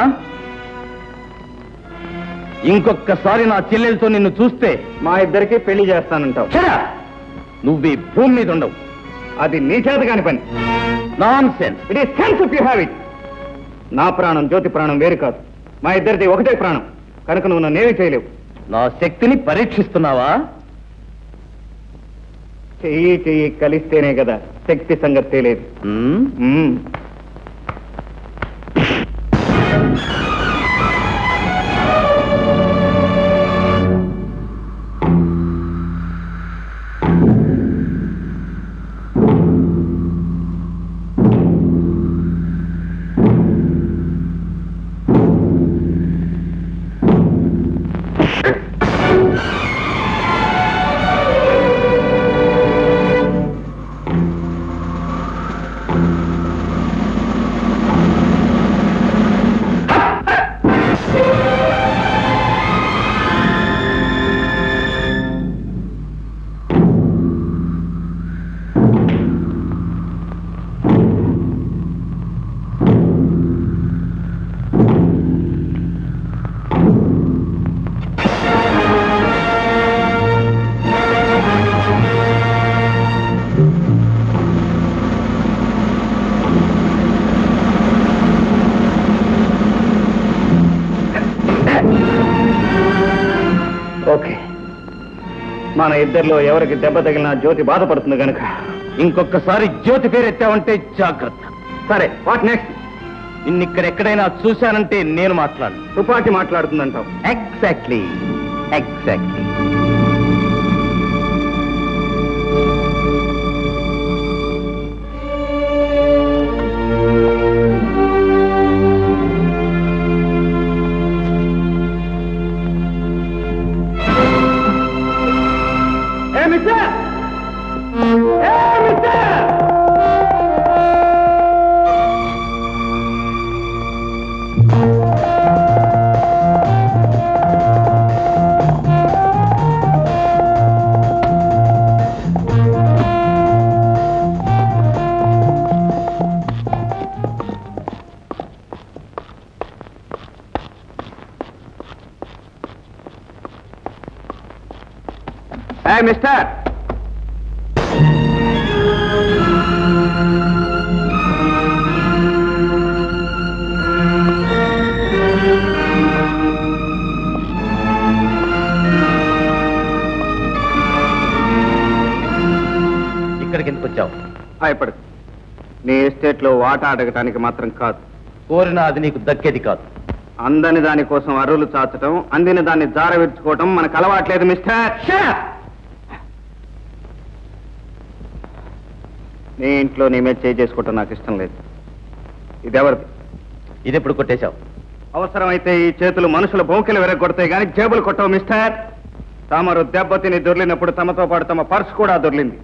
ఇంకొక్కసారి నా చెల్లెలతో నిన్ను చూస్తే మా ఇద్దరికి పెళ్లి చేస్తానంటావు చెరా నువ్వు ఈ భూమి మీద ఉండవు అది నీ చేత కాని పని నాన్ సెన్స్ ఇట్ ఈ sense of you have it నా ప్రాణం జ్యోతి ప్రాణం వేరు కాదు మా ఇద్దరిది ఒకటే ప్రాణం కనుక నువ్వు నన్నేమీ చేయలేవు నా శక్తిని పరీక్షిస్తున్నావా చెయ్యి చెయ్యి కలిస్తేనే కదా శక్తి సంగతి తెలియదు హ్మ్? మ్మ్. మన ఇద్దరిలో ఎవరికి దెబ్బ తగిలినా జ్యోతి బాధపడుతుంది గనుక ఇంకొకసారి జ్యోతి పేరు ఎత్తావంటే జాగ్రత్త సరే వాట్ నెక్స్ట్ నిన్నిక్కడ ఎక్కడైనా చూశానంటే నేను మాట్లాడు తుపాకి మాట్లాడుతుందంటావు ఎగ్జాక్ట్లీ ఎగ్జాక్ట్లీ ఏ మిస్టర్ ఏ మిస్టర్ ఏ మిస్టర్ ఇక్కడికి ఎందుకు వచ్చావు భయపడకు నీ ఎస్టేట్ లో వాటా అడగటానికి మాత్రం కాదు కోరిన అది నీకు దక్కేది కాదు అందని దాని కోసం అరువులు చాచటం అందిన దాన్ని జార విరుచుకోవటం మనకు అలవాట్లేదు మిస్టర్ నీ ఇంట్లో నీ మీద చేయి చేసుకోవటం నాకు ఇష్టం లేదు ఇది ఎవరిది ఇది ఎప్పుడు కొట్టేశావు అవసరమైతే ఈ చేతులు మనుషుల బోకెలు విరగొడతాయి కానీ జేబులు కొట్టవు మిస్టర్ తమరు దెబ్బతిని దొర్లినప్పుడు తమతో పాటు తమ పర్సు కూడా దొర్లింది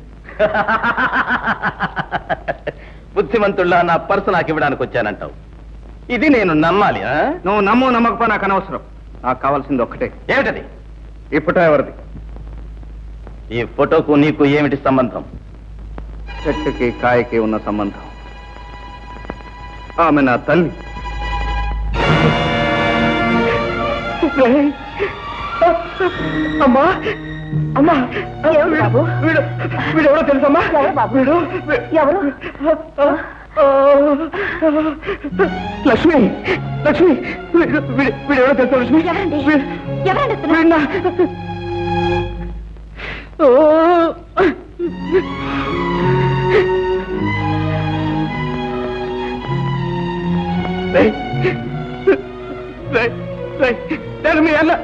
బుద్ధిమంతుల్లా నా పర్సు నాకు ఇవ్వడానికి వచ్చానంటావు ఇది నేను నమ్మాలి ఆ? నువ్వు నమ్ము నమ్మకపో నాకు అనవసరం నాకు కావాల్సింది ఒక్కటే ఏమిటది ఈ ఫోటో ఎవరిది ఈ ఫోటోకు నీకు ఏమిటి సంబంధం చెట్టుకి కాయకి ఉన్న సంబంధం ఆమె నా తల్లి అమ్మా అమ్మా ఎవరు బాబు? వీడు వీడు ఎవరో తెలుసమ్మా ఎవరు బాబు? వీడు వీ- ఎవరు ఆ, లక్ష్మి లక్ష్మి వీడు వీడు వీడు ఎవరో తెలుసా లక్ష్మి ఎవరండి? వీడు- ఎవరండి అతను? వీడు నా- ఓ రేయ్. రేయ్, రేయ్, నేను మీ అన్న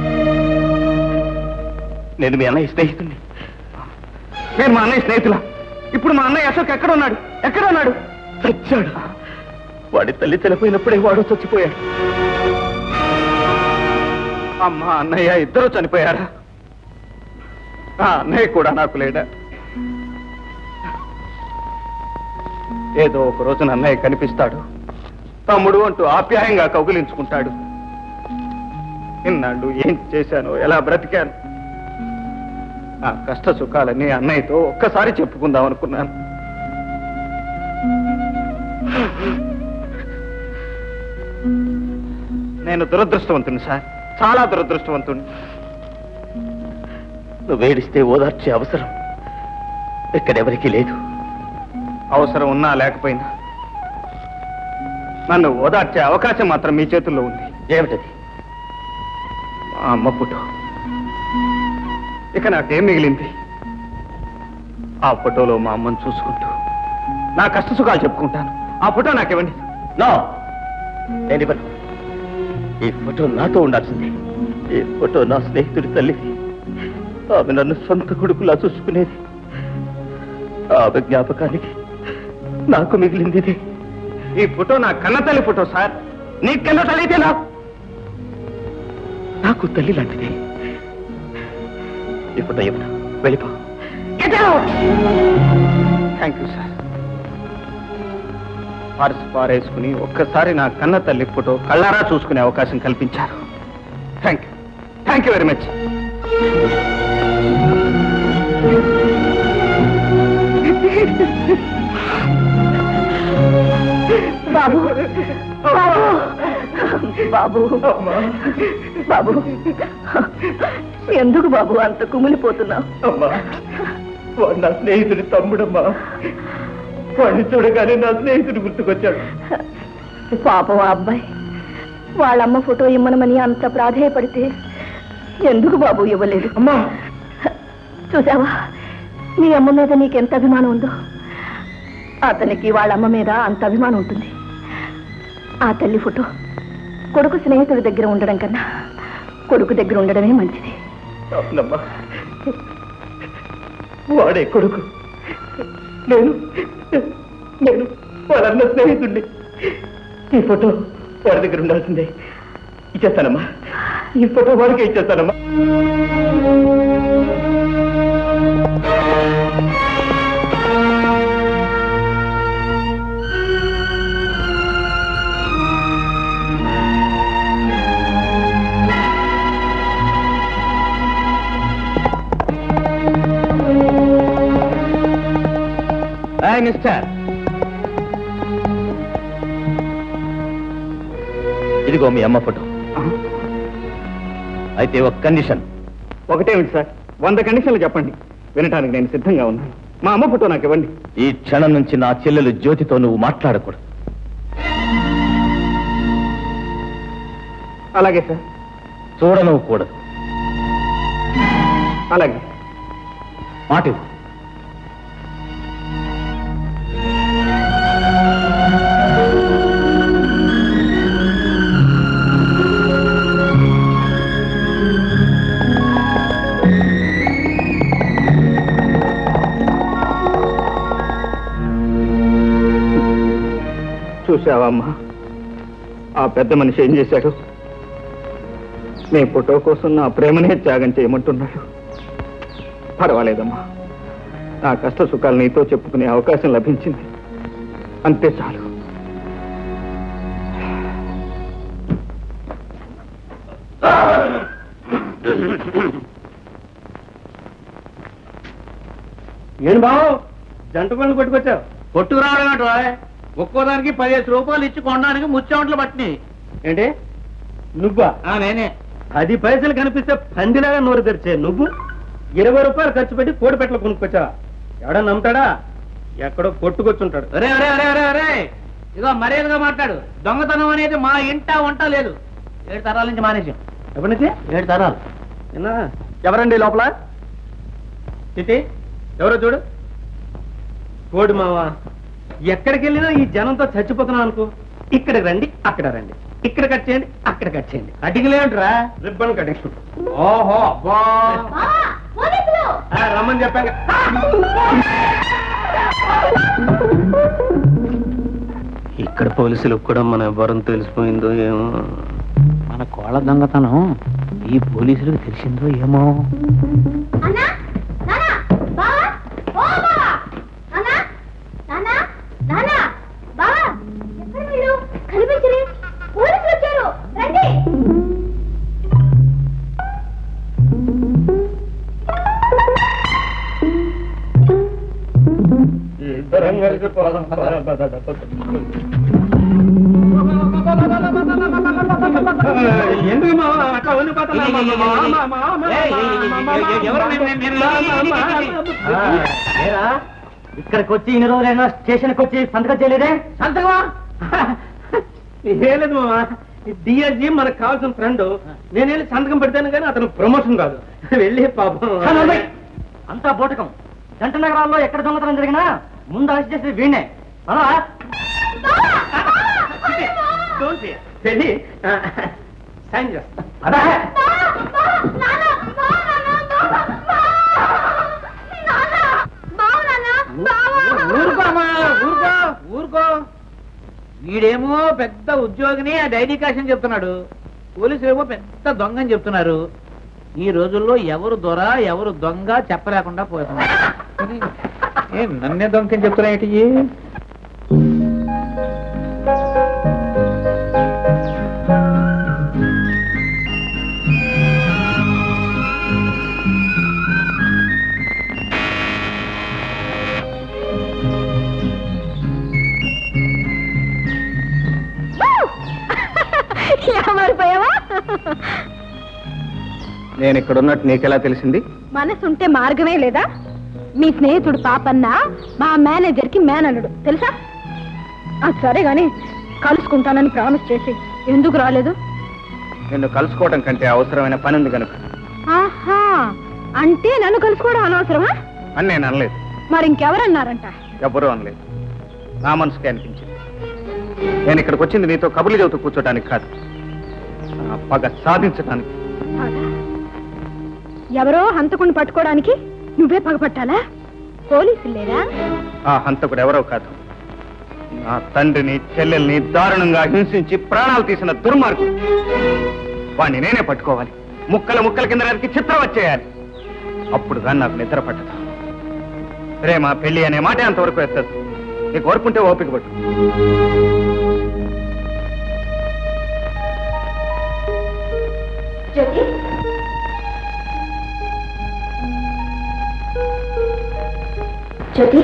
నేను మీ అన్నయ్య స్నేహితుడిని నేను మా అన్నయ్య స్నేహితుల ఇప్పుడు మా అన్నయ్య అశోక్ ఎక్కడ ఉన్నాడు ఎక్కడ ఉన్నాడు చచ్చాడు వాడి తల్లి చనిపోయినప్పుడే వాడు చచ్చిపోయాడు అమ్మ అన్నయ్య ఇద్దరు చనిపోయారా ఆ అన్నయ్య కూడా నాకు లేడా ఏదో ఒక రోజున అన్నయ్య కనిపిస్తాడు తమ్ముడు అంటూ ఆప్యాయంగా కౌగిలించుకుంటాడు ఇన్నాళ్ళు ఏం చేశానో ఎలా బ్రతికాను ఆ కష్ట సుఖాలన్నీ అన్నయ్యతో ఒక్కసారి చెప్పుకుందాం అనుకున్నాను నేను దురదృష్టవంతుని సార్ చాలా దురదృష్టవంతుని నువ్వు వేడిస్తే ఓదార్చే అవసరం ఇక్కడెవరికీ లేదు అవసరం ఉన్నా లేకపోయినా నన్ను ఓదార్చే అవకాశం మాత్రం మీ చేతుల్లో ఉంది ఏమిటది మా అమ్మ ఫోటో ఇక నాకేం మిగిలింది ఆ ఫోటోలో మా అమ్మను చూసుకుంటూ నా కష్ట సుఖాలు చెప్పుకుంటాను ఆ ఫోటో నాకివ్వండి నో నేను ఇవ్వను ఈ ఫోటో నాతో ఉండాల్సింది ఈ ఫోటో నా స్నేహితుడి తల్లిది ఆమె నన్ను సొంత కొడుకులా చూసుకునేది ఆమె జ్ఞాపకానికి నాకు మిగిలింది ఇదే. ఈ ఫోటో నా కన్న తల్లి ఫోటో సార్ నీ కన్న తల్లి అయితే నాకు నాకు తల్లి లాంటిది ఈ ఫోటో ఇవ్వను వెళ్ళిపో థ్యాంక్ యూ సార్ పర్సు పారేసుకుని ఒక్కసారి నా కన్న తల్లి ఫోటో కళ్ళారా చూసుకునే అవకాశం కల్పించారు thank you thank you very much బాబు బాబు బాబు బాబు ఎందుకు బాబు అంత కుమిలిపోతున్నావు అమ్మా వాడు నా స్నేహితుడి తమ్ముడమ్మా వాడిని చూడగానే నా స్నేహితుడు గుర్తుకొచ్చాడు పాపం ఆ అబ్బాయి వాళ్ళమ్మ ఫోటో ఇమ్మనమని అంత ప్రాధేయపడితే ఎందుకు బాబు ఇవ్వలేదు అమ్మా చూసావా నీ అమ్మ మీద నీకెంత అభిమానం ఉందో అతనికి వాళ్ళ అమ్మ మీద అంత అభిమానం ఉంటుంది ఆ తల్లి ఫోటో కొడుకు స్నేహితుడి దగ్గర ఉండడం కన్నా కొడుకు దగ్గర ఉండడమే మంచిది అవునమ్మా వాడే కొడుకు నేను నేను వాళ్ళన్న స్నేహితుడిని ఈ ఫోటో వాడి దగ్గర ఉండాల్సిందే ఇచ్చేస్తానమ్మా ఈ ఫోటో వాడికే ఇచ్చేస్తానమ్మా హాయ్ మిస్టర్ ఇదిగో మీ అమ్మ ఫోటో అయితే ఒక కండిషన్ ఒకటేమిటి సార్ వంద కండిషన్లు చెప్పండి వినటానికి నేను సిద్ధంగా ఉన్నాను మా అమ్మ ఫోటో నాకు ఇవ్వండి ఈ క్షణం నుంచి నా చెల్లెలు జ్యోతితో నువ్వు మాట్లాడకూడదు అలాగే సార్ చూడను కూడదు అలాగే మాట ఇవ్వు. చూసావా అమ్మా ఆ పెద్ద మనిషి ఏం చేశాడు నీ ఫోటో కోసం నా ప్రేమనే త్యాగం చేయమంటున్నాడు పర్వాలేదమ్మా నా కష్ట సుఖాలు నీతో చెప్పుకునే అవకాశం లభించింది అంతే చాలు ఏం బావు జంట పనులు పట్టుకొచ్చావు కొట్టుకు రావడం ఏంటో ఒక్కో దానికి పదిహేను రూపాయలు ఇచ్చి కొనడానికి ముచ్చెమంటలు పట్టినాయి ఏంటి నువ్వా నేనే పది పైసలు కనిపిస్తే పందిలాగా నోరు తెరిచే నువ్వు ఇరవై రూపాయలు ఖర్చు పెట్టి కోడి పెట్టలు కొనుక్కొచ్చావా ఎవడా నమ్ముతాడా ఎక్కడో కొట్టుకొచ్చుంటాడు అరే అరే అరే అరే అరే ఇదో మర్యాదగా మాట్లాడు దొంగతనం అనేది మా ఇంట వంట లేదు ఏడు తరాల నుంచి మానేసాం ఎప్పటి నుంచి ఏడు తరాలు నిన్న ఎవరండి లోపల చిట్టి ఎవరో చూడు కోడి మావా ఎక్కడికి వెళ్ళినా ఈ జనంతో చచ్చిపోతున్నాం అనుకో ఇక్కడికి రండి అక్కడ రండి ఇక్కడ కట్ చేయండి అక్కడ కట్ చేయండి కటింగ్ లేంట్రా రిబ్బన్ కటింగ్ ఓహో అబ్బా ఆ, రమ్మని చెప్పాక ఇక్కడ పోలీసులకు కూడా మన వరం తెలిసిపోయిందో ఏమో మన కోళ్ళ దొంగతనం ఈ పోలీసులకు తెలిసిందో ఏమో అన్నా నానా బావా ఓ బావా నానా నానా నానా బావా ఎక్కడ వీళ్ళు కనిపించలే పోలీసులు వచ్చారు రండి ఇద్దరం కలిసి పోదాం. ఎందుకు మావా అట్లా ఉండిపోతున్నా ఇక్కడికి వచ్చి ఇన్ని రోజులైనా స్టేషన్కి వచ్చి సంతకం చేయలేదే సంతకమా ఏం లేదు మామా డిఎస్జీ మనకు కావాల్సిన ఫ్రెండ్ నేను వెళ్ళి సంతకం పెడతాను కానీ అతను ప్రమోషన్ కాదు వెళ్ళి పాపం అంతా బోటకం జంట నగరాల్లో ఎక్కడ దొంగతనం జరిగినా ముందు అరెస్ట్ చేసేది వీణే అలా Don't be. వెళ్ళి సైన్ చేస్తా అదా ఊరుకో అమ్మా, ఊరుకో ఊరుకో వీడేమో పెద్ద ఉద్యోగిని ఆ డైరీ కాషన్ చెప్తున్నాడు పోలీసులు ఏమో పెద్ద దొంగ అని చెప్తున్నారు ఈ రోజుల్లో ఎవరు దొర ఎవరు దొంగ చెప్పలేకుండా పోతున్నారు ఏ నన్నే దొంగ అని చెప్తున్నా ఏంటి మారిపోయావా నేను ఇక్కడ ఉన్నట్టు నీకెలా తెలిసింది మనసుంటే మార్గమే లేదా మీ స్నేహితుడు పాపన్న మా మేనేజర్ కి మేనల్లుడు తెలుసా ఆ, సరే గాని కలుసుకుంటానని ప్రామిస్ చేసి ఎందుకు రాలేదు నిన్ను కలుసుకోవడం కంటే అవసరమైన పని ఉంది కనుక ఆహా అంటే నన్ను కలుసుకోవడం అనవసరమా అని నేను అనలేదు మరి ఇంకెవరన్నారంట ఎవ్వరూ అనలేదు నా మనసుకే అనిపించింది నేను ఇక్కడికి వచ్చింది నీతో కబుర్లు చెబుతూ కూర్చోడానికి కాదు నా పగ సాధించడానికి ఎవరో హంతకుని పట్టుకోవడానికి నువ్వే పగపట్టాలా పోలీసులు లేరా ఆ హంతకుడు ఎవరో కాదు నా తండ్రిని చెల్లెల్ని దారుణంగా హింసించి ప్రాణాలు తీసిన దుర్మార్గుడు వాణ్ణి నేనే పట్టుకోవాలి ముక్కల ముక్కల కింద నరికి చిత్రం వచ్చేయాలి అప్పుడు కానీ నాకు నిద్ర పట్టదు ప్రేమ పెళ్లి అనే మాట అంతవరకు ఎత్తదు నీకు ఓర్పుంటే ఓపిక పట్టు జ్యోతి జ్యోతి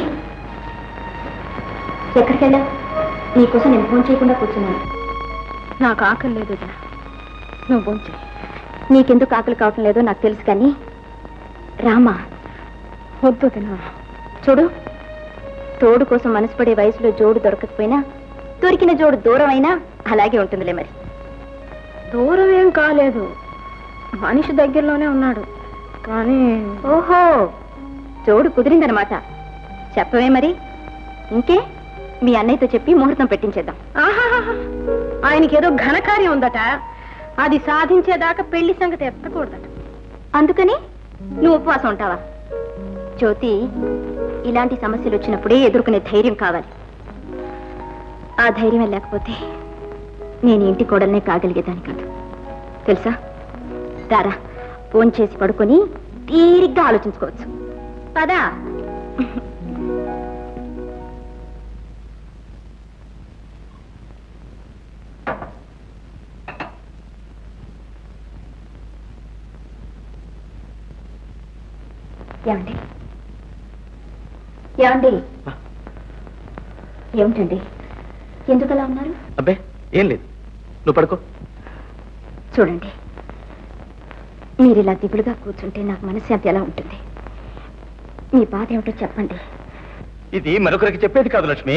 ఎక్కడికి వెళ్ళావు నీకోసం నేను ఫోన్ చేయకుండా కూర్చున్నాను నాకు ఆకలి లేదు వదినా. నువ్వు భోంచే నీకెందుకు ఆకలి కావటం లేదో నాకు తెలుసు కానీ రామా వద్దు వదినా. చూడు తోడు కోసం మనసు పడే వయసులో జోడు దొరకకపోయినా దొరికిన జోడు దూరం అయినా అలాగే ఉంటుందిలే మరి దూరం ఏం కాలేదు మనిషి దగ్గరలోనే ఉన్నాడు కానీ ఓహో జోడు కుదిరిందనమాట చెప్పవే మరి ఇంకే మీ అన్నయ్యతో చెప్పి ముహూర్తం పెట్టించేద్దాం ఆహాహాహా. ఆయనకేదో ఘనకార్యం ఉందట అది సాధించేదాకా పెళ్లి సంగతి ఎత్తకూడదట అందుకని నువ్వు ఉపవాసం ఉంటావా జ్యోతి ఇలాంటి సమస్యలు వచ్చినప్పుడే ఎదుర్కొనే ధైర్యం కావాలి ఆ ధైర్యం లేకపోతే నేను ఇంటి కోడల్నే కాగలిగేదాన్ని కాదు తెలుసా దారా ఫోన్ చేసి పడుకొని తీరిగ్గా ఆలోచించుకోవచ్చు పదా ఏమండి ఏమండి ఏమిటండి ఎందుకు అలా ఉన్నారు అబ్బే ఏం లేదు నువ్వు పడుకో చూడండి మీరు ఇలా దిగులుగా కూర్చుంటే నాకు మనశ్శాంతి ఎలా ఉంటుంది మీ బాధ ఏమిటో చెప్పండి ఇది మరొకరికి చెప్పేది కాదు లక్ష్మి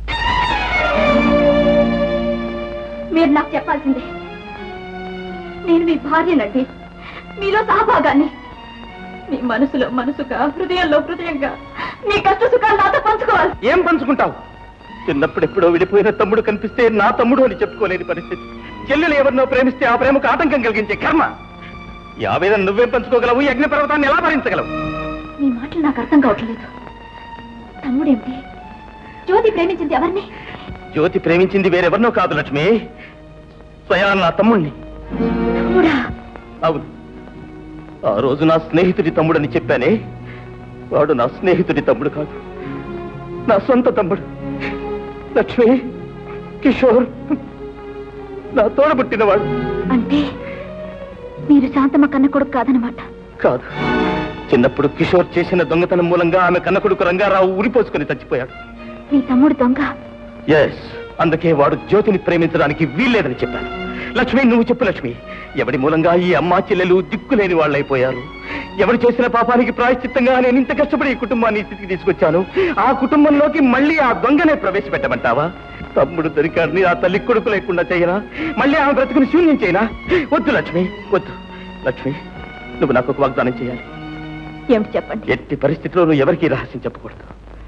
మీరు నాకు చెప్పాల్సిందే నేను మీ భార్యనండి మీలో సహభాగాన్ని మీ మనసులో మనసుగా హృదయంలో హృదయంగా మీ కష్ట సుఖాలు నాతో పంచుకోవాలి ఏం పంచుకుంటావు చిన్నప్పుడు ఎప్పుడో విడిపోయిన తమ్ముడు కనిపిస్తే నా తమ్ముడు అని చెప్పుకోలేని పరిస్థితి చెల్లెలు ఎవరినో ప్రేమిస్తే ఆ ప్రేమకు ఆటంకం కలిగించే కర్మ ఈ ఆవేదన నువ్వేం పంచుకోగలవు ఈ అగ్ని పర్వతాన్ని ఎలా భరించగలవు మీ మాటలు నాకు అర్థం కావట్లేదు తమ్ముడేమిటి జ్యోతి ప్రేమించింది ఎవరిని జ్యోతి ప్రేమించింది వేరెవరినో కాదు లక్ష్మి స్వయాన నా తమ్ముణ్ణి తమ్ముడా అవును ఆ రోజు నా స్నేహితుడి తమ్ముడని చెప్పానే వాడు నా స్నేహితుడి తమ్ముడు కాదు నా సొంత తమ్ముడు లక్ష్మి కిషోర్ నా తోడబుట్టినవాడు అంటే మీరు శాంతమ్మ కన్న కొడుకు కాదనమాట కాదు చిన్నప్పుడు కిషోర్ చేసిన దొంగతనం మూలంగా ఆమె కన్న కొడుకు రంగారావు ఉరిపోసుకుని చచ్చిపోయాడు మీ తమ్ముడు దొంగ ఎస్ అందుకే వాడు జ్యోతిని ప్రేమించడానికి వీల్లేదని చెప్పాను లక్ష్మి నువ్వు చెప్పు లక్ష్మి ఎవడి మూలంగా ఈ అమ్మా చెల్లెలు దిక్కులేని వాళ్ళైపోయారు ఎవరు చేసిన పాపానికి ప్రాయశ్చిత్తంగా నేను ఇంత కష్టపడి ఈ కుటుంబాన్ని ఈ స్థితికి తీసుకొచ్చాను ఆ కుటుంబంలోకి మళ్ళీ ఆ దొంగనే ప్రవేశపెట్టమంటావా తమ్ముడు దొరికాడిని ఆ తల్లి కొడుకు లేకుండా చేయనా మళ్ళీ ఆమె బ్రతుకుని శూన్యం చేయనా వద్దు లక్ష్మి వద్దు లక్ష్మి నువ్వు నాకు ఒక వాగ్దానం చేయాలి ఏమిటి చెప్పండి ఎట్టి పరిస్థితిలో నువ్వు ఎవరికీ రహస్యం చెప్పకూడదు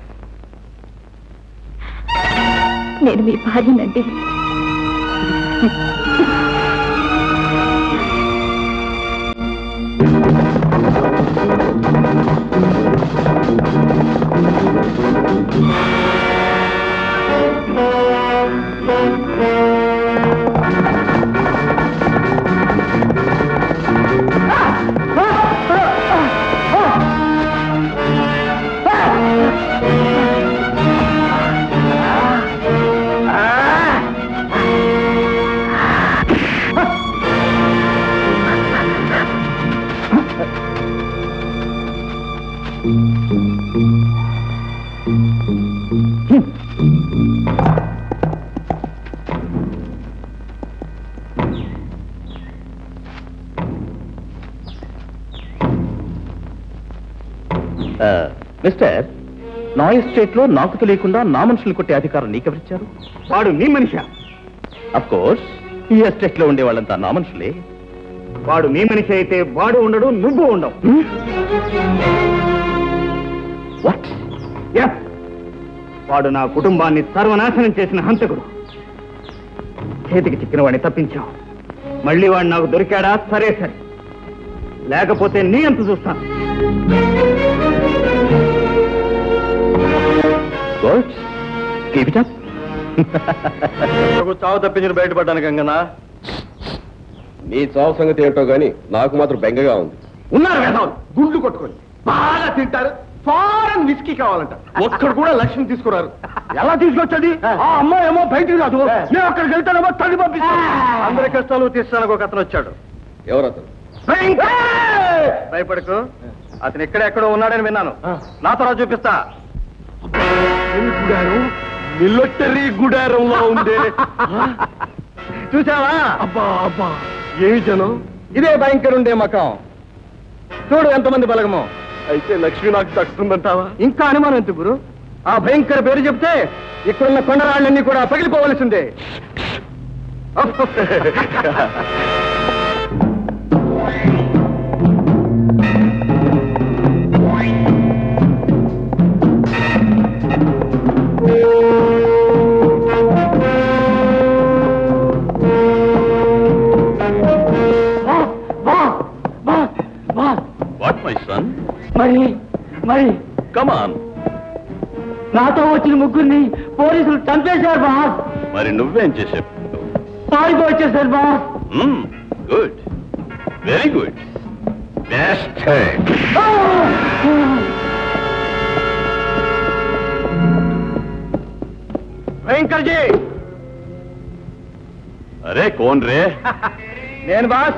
నేను మీ భార్యనండి ఆ, మిస్టర్ నా ఎస్టేట్ లో నాకు తెలియకుండా నా మనుషులు కొట్టే అధికారం నీకెవరిచ్చారు వాడు నీ మనిషా అఫ్ కోర్స్ ఈ ఎస్టేట్ లో ఉండే వాళ్ళంతా నా మనుషులే వాడు మీ మనిషి అయితే వాడు ఉండడు నువ్వు ఉండవు వాట్ Yes. వాడు నా కుటుంబాన్ని సర్వనాశనం చేసిన హంతకుడు చేతికి చిక్కిన వాడిని తప్పించావు మళ్ళీ వాడు నాకు దొరికాడా సరే సరే లేకపోతే నీ అంత చూస్తాను గుడ్ కీప్ ఇట్ అప్ చావు తప్పించిన బయటపడ్డాను గంగనా నీ చావు సంగతి ఏంటో గాని నాకు మాత్రం బెంగగా ఉంది ఉన్నారు వేదవాళ్ళు గుండ్లు కొట్టుకొని బాగా తింటారు ఫారెన్ విస్కీ కావాలంట ఒక్కడు కూడా లక్ష్యం తీసుకున్నారు ఎలా తీసుకొచ్చది ఆ అమ్మాయి ఏమో బయటికి రాదు నేను అక్కడికి వెళ్తానేమో తల్లి పంపిస్తాను అందరి కష్టాలు తీర్చడానికి ఒక అతను వచ్చాడు ఎవరతను భయపడకు అతను ఎక్కడెక్కడో ఉన్నాడని విన్నాను నా తర్వాత చూపిస్తా గుడారం మిలిటరీ గుడారంలో ఉంది చూసావా అబ్బా అబ్బా ఏమి జనం ఇదే భయంకరుండే మకం చూడు ఎంతమంది బలగమో అయితే లక్ష్మి నాకు దక్కుతుందంటావా ఇంకా అనుమానం ఎందుకు గురు ఆ భయంకర పేరు చెప్తే ఇక్కడున్న కొండరాళ్ళన్నీ కూడా పగిలిపోవలసిందే వాట్ మై సన్ మరి మరి కమాన్ నాతో వచ్చిన ముగ్గురిని పోలీసులు చంపేశారు బాస్ మరి నువ్వేం చేసావు పారిపో వచ్చేసారు boss good very good best భయంకర్ జీ అరే కోన్ రే నేను బాస్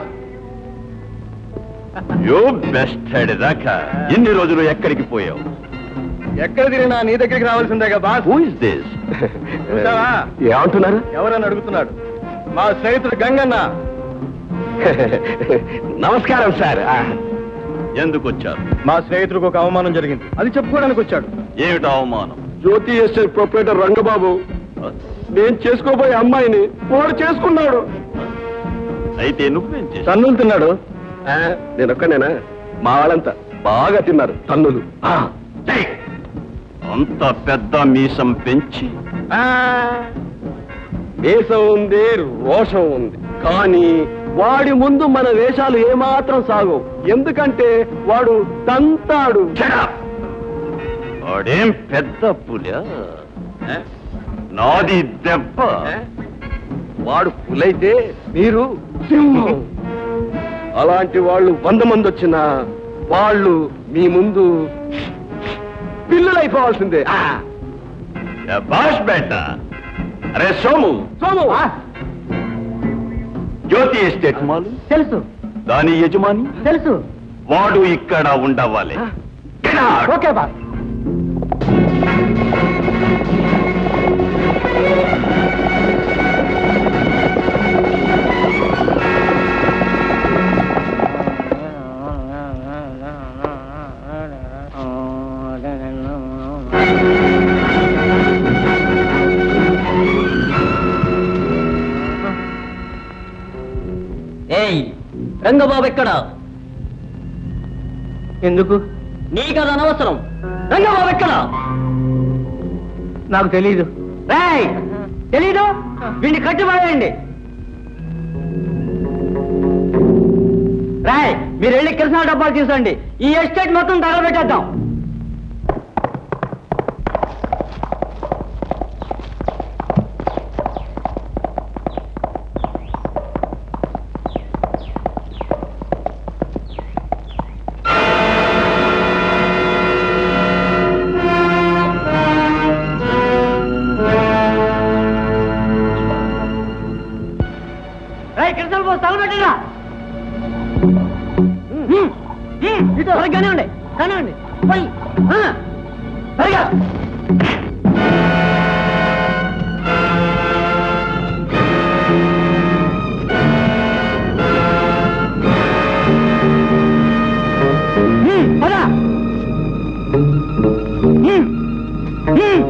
యూ బెస్ట్ హెడ్ దాకా ఎన్ని రోజులు ఎక్కడికి పోయావు ఎక్కడ తిరిగినా నీ దగ్గరికి రావాల్సిందేగా బాస్ హూ ఇస్ దిస్ చూసావా ఏమంటున్నారు ఎవరని అడుగుతున్నాడు మా స్నేహితుడు గంగన్న నమస్కారం సార్ ఎందుకు వచ్చారు మా స్నేహితుడికి ఒక అవమానం జరిగింది అది చెప్పుకోవడానికి వచ్చాడు ఏమిటి అవమానం జ్యోతి ఎస్టేట్ ప్రొపరేటర్ రంగబాబు నేను చేసుకోబోయే అమ్మాయిని వాడు చేసుకున్నాడు అయితే నువ్వేం చేశావు తన్నులు తిన్నాడు నేను ఒక్కనేనా మా వాళ్ళంతా బాగా తిన్నారు తన్నులు ఏయ్! అంత పెద్ద మీసం పెంచి దేశం ఉంది రోషం ఉంది కానీ వాడి ముందు మన వేషాలు ఏమాత్రం సాగవు ఎందుకంటే వాడు తంతాడు Shut up! వాడేం పెద్ద పుля నాది దెబ్బ వాడు పులైతే మీరు సింహం అలాంటి వాళ్ళు వంద మంది వచ్చినా వాళ్ళు మీ ముందు పిల్లలైపోవాల్సిందే ఆ, బాష్ బేట అరే సోము సోము జ్యోతి ఎస్టేట్ మాలు తెలుసు దాని యజమాని తెలుసు వాడు ఇక్కడ ఉండవాలి Get out! ఓకే బాస్ ఏయ్ రంగబాబు ఎక్కడ ఎందుకు నీకది అనవసరం రంగబాబు ఎక్కడ నాకు తెలీదు రేయ్ తెలీదు వీడిని కట్టిపాయండి రాయ్ మీరు వెళ్ళి కిరసన డబ్బాలు తీసుకోండి ఈ ఎస్టేట్ మొత్తం తగలబెట్టేద్దాం రాయ్ కిరసన పోసి తగలబెట్టరా ఇటు త్వరగానే ఉండి కానివ్వండి పోయి ఆ, త్వరగా హ్మ్, పద. హ్మ్, హ్మ్.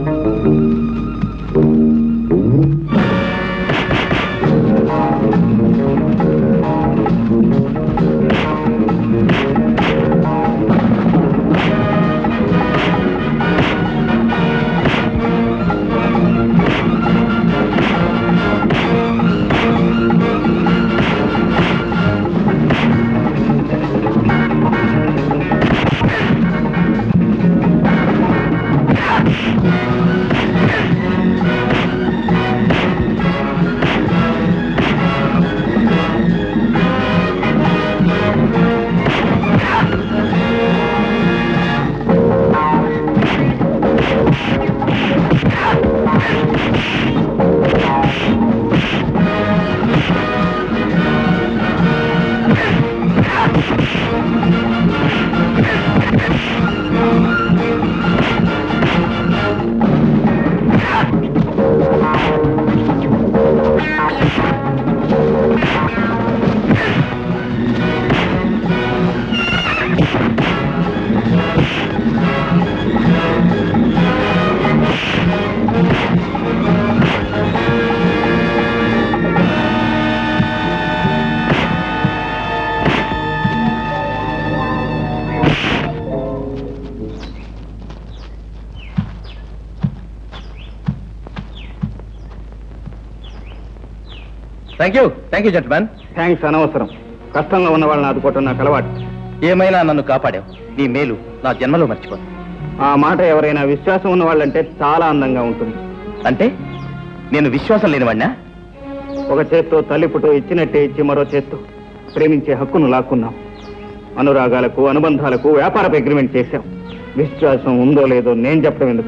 Thank you thank you gentlemen thanks అనవసరం కష్టంలో ఉన్న వాళ్ళని ఆదుకోవటం నాకు అలవాటు ఏమైనా నన్ను కాపాడావు నీ మేలు నా జన్మలో మర్చిపో ఆ మాట ఎవరైనా విశ్వాసం ఉన్న వాళ్ళంటే చాలా అందంగా ఉంటుంది అంటే నేను విశ్వాసం లేనివాడినా ఒక చేత్తో తల్లి పుటో ఇచ్చినట్టే ఇచ్చి మరో చేత్తో ప్రేమించే హక్కును లాక్కున్నాం అనురాగాలకు అనుబంధాలకు వ్యాపారపు అగ్రిమెంట్ చేశాం విశ్వాసం ఉందో లేదో నేను చెప్పడం ఎందుకు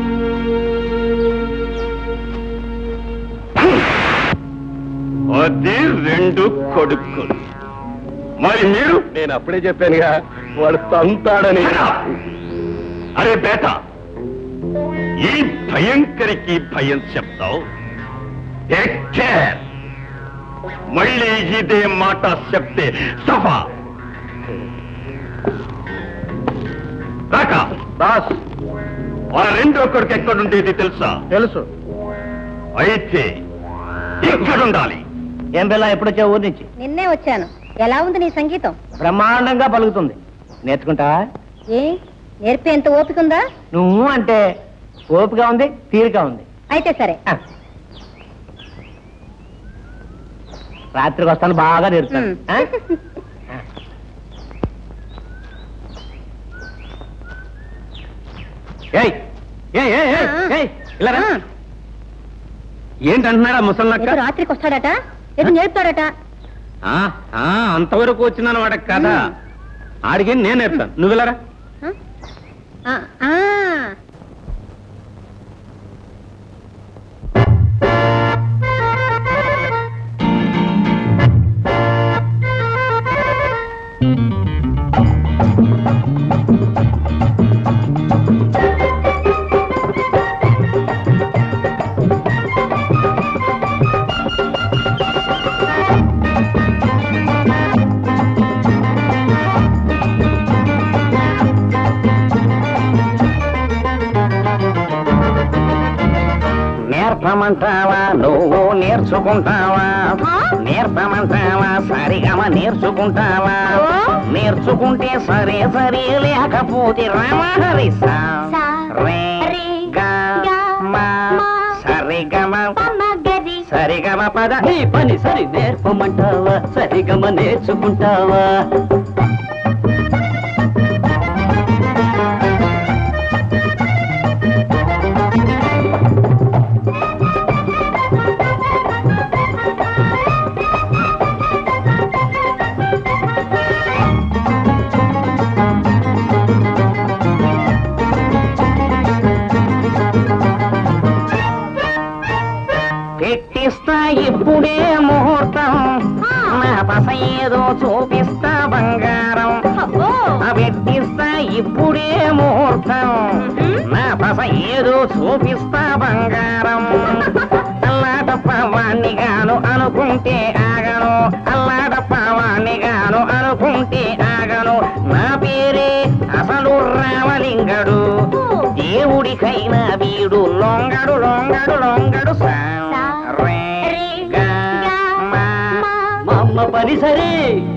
అది రెండు కొడుకులు మరి మీరు నేను అప్పుడే చెప్పానుగా వాడు తంతాడని అరే బేట ఈ భయంకరికి భయం చెప్తావు Take care. మళ్ళీ ఇదే మాట చెప్తే సఫా రాక బాస్ ఆ రెండో కొడుకు ఎక్కడుండేది తెలుసా తెలుసు అయితే ఇక్కడుండాలి ఏం పిల్ల ఎప్పుడు వచ్చావు ఊరి నుంచి నిన్నే వచ్చాను ఎలా ఉంది నీ సంగీతం బ్రహ్మాండంగా పలుకుతుంది నేర్చుకుంటావా ఏ నేర్పే ఎంత ఓపిక ఉందా నువ్వు అంటే ఓపిక ఉంది తీరిక ఉంది అయితే సరే ఆ. రాత్రికి వస్తాను బాగా నేర్పుతాను ఉమ్. ఆ? ఏయ్ ఏయ్ ఏయ్ ఏయ్, ఆ, ఆ. ఏయ్ ఇలా రా. ఆ, ఏంటంటున్నాడా ముసలినక్క ఏదో రాత్రికి వస్తాడట ఏదో నేర్పుతాడట ఆ, ఆ, అంతవరకు వచ్చినాను వాడకి కదా ఆడికి నేను నేర్పుతాను నువ్వు వెళ్ళరా ఆ, ఆ, నేర్పమంటావా నువ్వు నేర్చుకుంటావా నేర్పమంటావా సరిగమ నేర్చుకుంటావా నేర్చుకుంటే సరే సరే లేకపోతే రామహరి సా రే గా మా సరిగమ సరిగమ పద నీ పని సరి నేర్పమంటావా సరిగమ నేర్చుకుంటావా పెట్టిస్తా ఇప్పుడే ముహూర్తం నా పస ఏదో చూపిస్తా బంగారం ఆ పెట్టిస్తా ఇప్పుడే ముహూర్తం నా పస ఏదో చూపిస్తా బంగారం అల్లాటప్ప వాణ్ణి గాను అనుకుంటే ఆగను అల్లాటప్ప వాణ్ణి గాను అనుకుంటే ఆగను నా పేరే అసలు రామలింగడు దేవుడికైనా వీడు లొంగడు లొంగడు లొంగడు సా రే గా మా మా అమ్మ పని సరే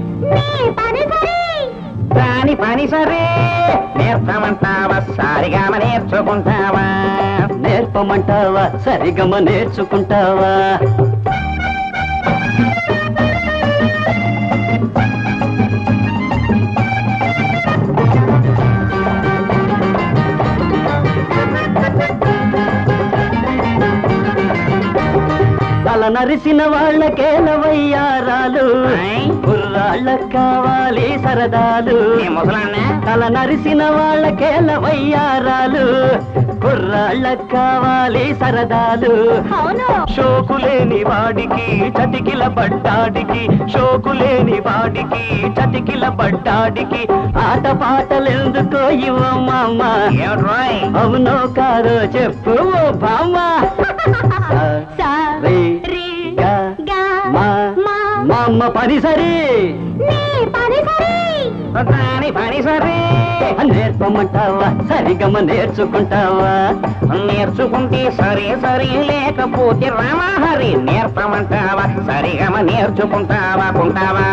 దాని పని సరే నేర్పమంటావా సారిగామ నేర్చుకుంటావా నేర్పమంటావా సరిగమ నేర్చుకుంటావా తల నరిసిన వాళ్ళకేలవయ్యారాలు కుర్రాళ్ళకు కావాలి సరదాలు ఏ ముసలాన్న తల నరిసిన వాళ్ళకేలవయ్యారాలు కుర్రాళ్ళకు కావాలి సరదాలు షోకులేని వాడికి చతికిల పడ్డాడికి షోకులేని వాడికి చతికిల పడ్డాడికి ఆట పాటలెందుకో ఇవ్వమ్మ ఏమిట్రోయ్ అవునో కాదో చెప్పు ఓ బామ్మ రే గా మా మా అమ్మ పని సరే దాని పని సరే నేర్పమంటావా సరిగమ నేర్చుకుంటావా నేర్చుకుంటే సరే సరే లేకపోతే రామహరి నేర్పమంటావా సరిగమ నేర్చుకుంటావా కుంటావా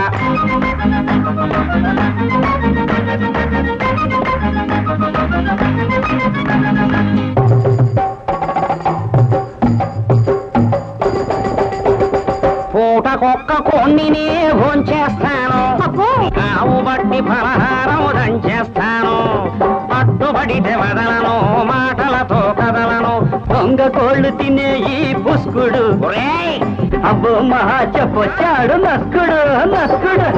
పూట వండినే భోంచేస్తాను ఆవు బట్టి ఫలహారం దంచేస్తాను పట్టుబడితే వదలను మాటలతో కదలను దొంగ కోళ్ళు తినే ఈ పుష్కుడు ఒరేయ్! అబ్బో మహా చెప్పొచ్చాడు నస్కుడు నస్కుడు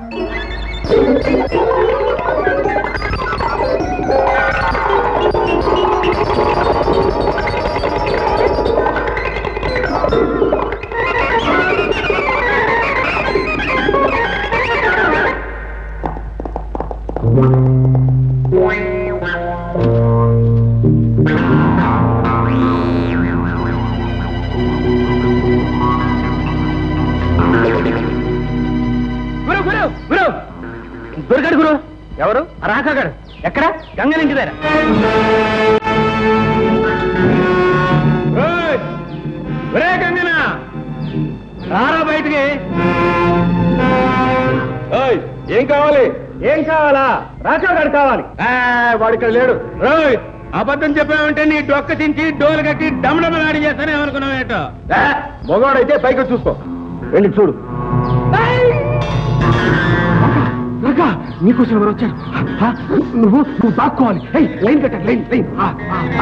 గురు గురు గురు దొరికాడు గురు ఎవరు రాకాగాడు ఎక్కడ గంగల ఇంటి దగ్గర ఓయ్! ఒరే గంగన రారా బయటికి ఓయ్, ఏం కావాలి ఏం కావాలా రాకాగాడు కావాలి వాడు ఇక్కడ లేడు రోయ్ అబద్ధం చెప్పావంటే నీ డొక్క చించి డోలు కట్టి డమడమలాడి చేస్తానే అనుకున్నావేటో మగవాడైతే పైకి చూసుకో వెళ్ళి చూడు రకా నీకోసం ఎవరు వచ్చారు ఆ, నువ్వు నువ్వు దాక్కోవాలి ఏయ్, లైన్ కట్టాలి లైన్ లైన్ ఆ, ఆ, ఆ.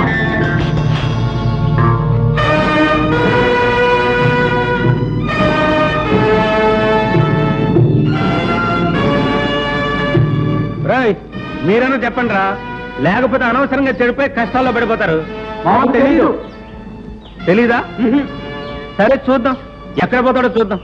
రాయ్ మీరన్నా చెప్పండి రా లేకపోతే అనవసరంగా చెడిపోయి కష్టాల్లో పడిపోతారు మాకు తెలీదు. తెలీదా సరే చూద్దాం ఎక్కడ పోతాడో చూద్దాం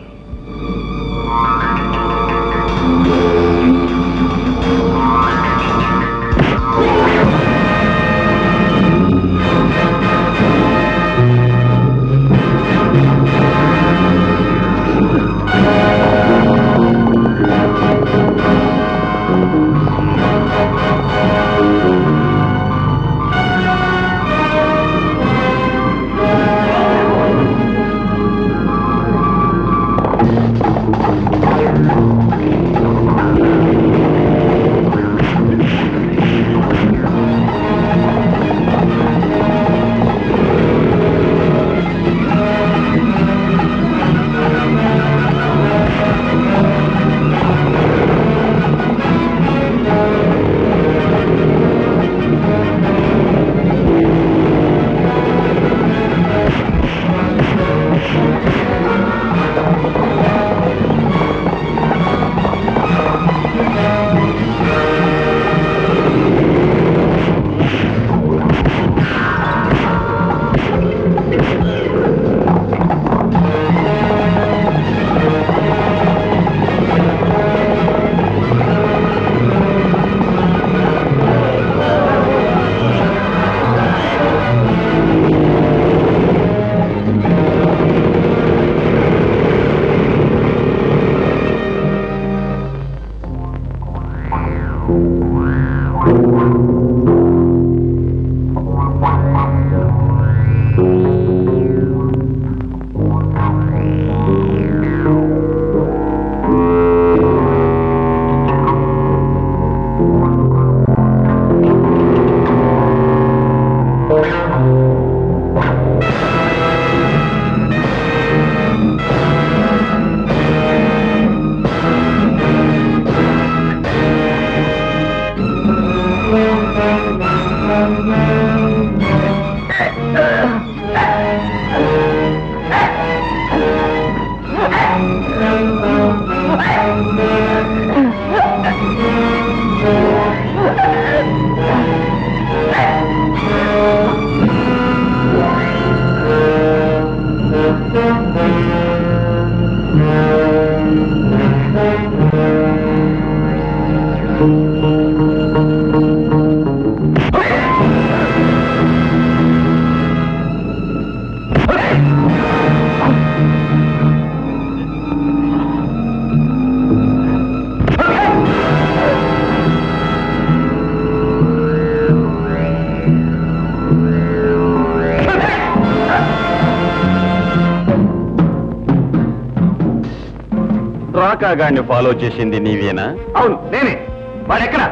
రాకా గాడిని ఫాలో చేసింది నీవేనా అవును నేనే వాడెక్కడ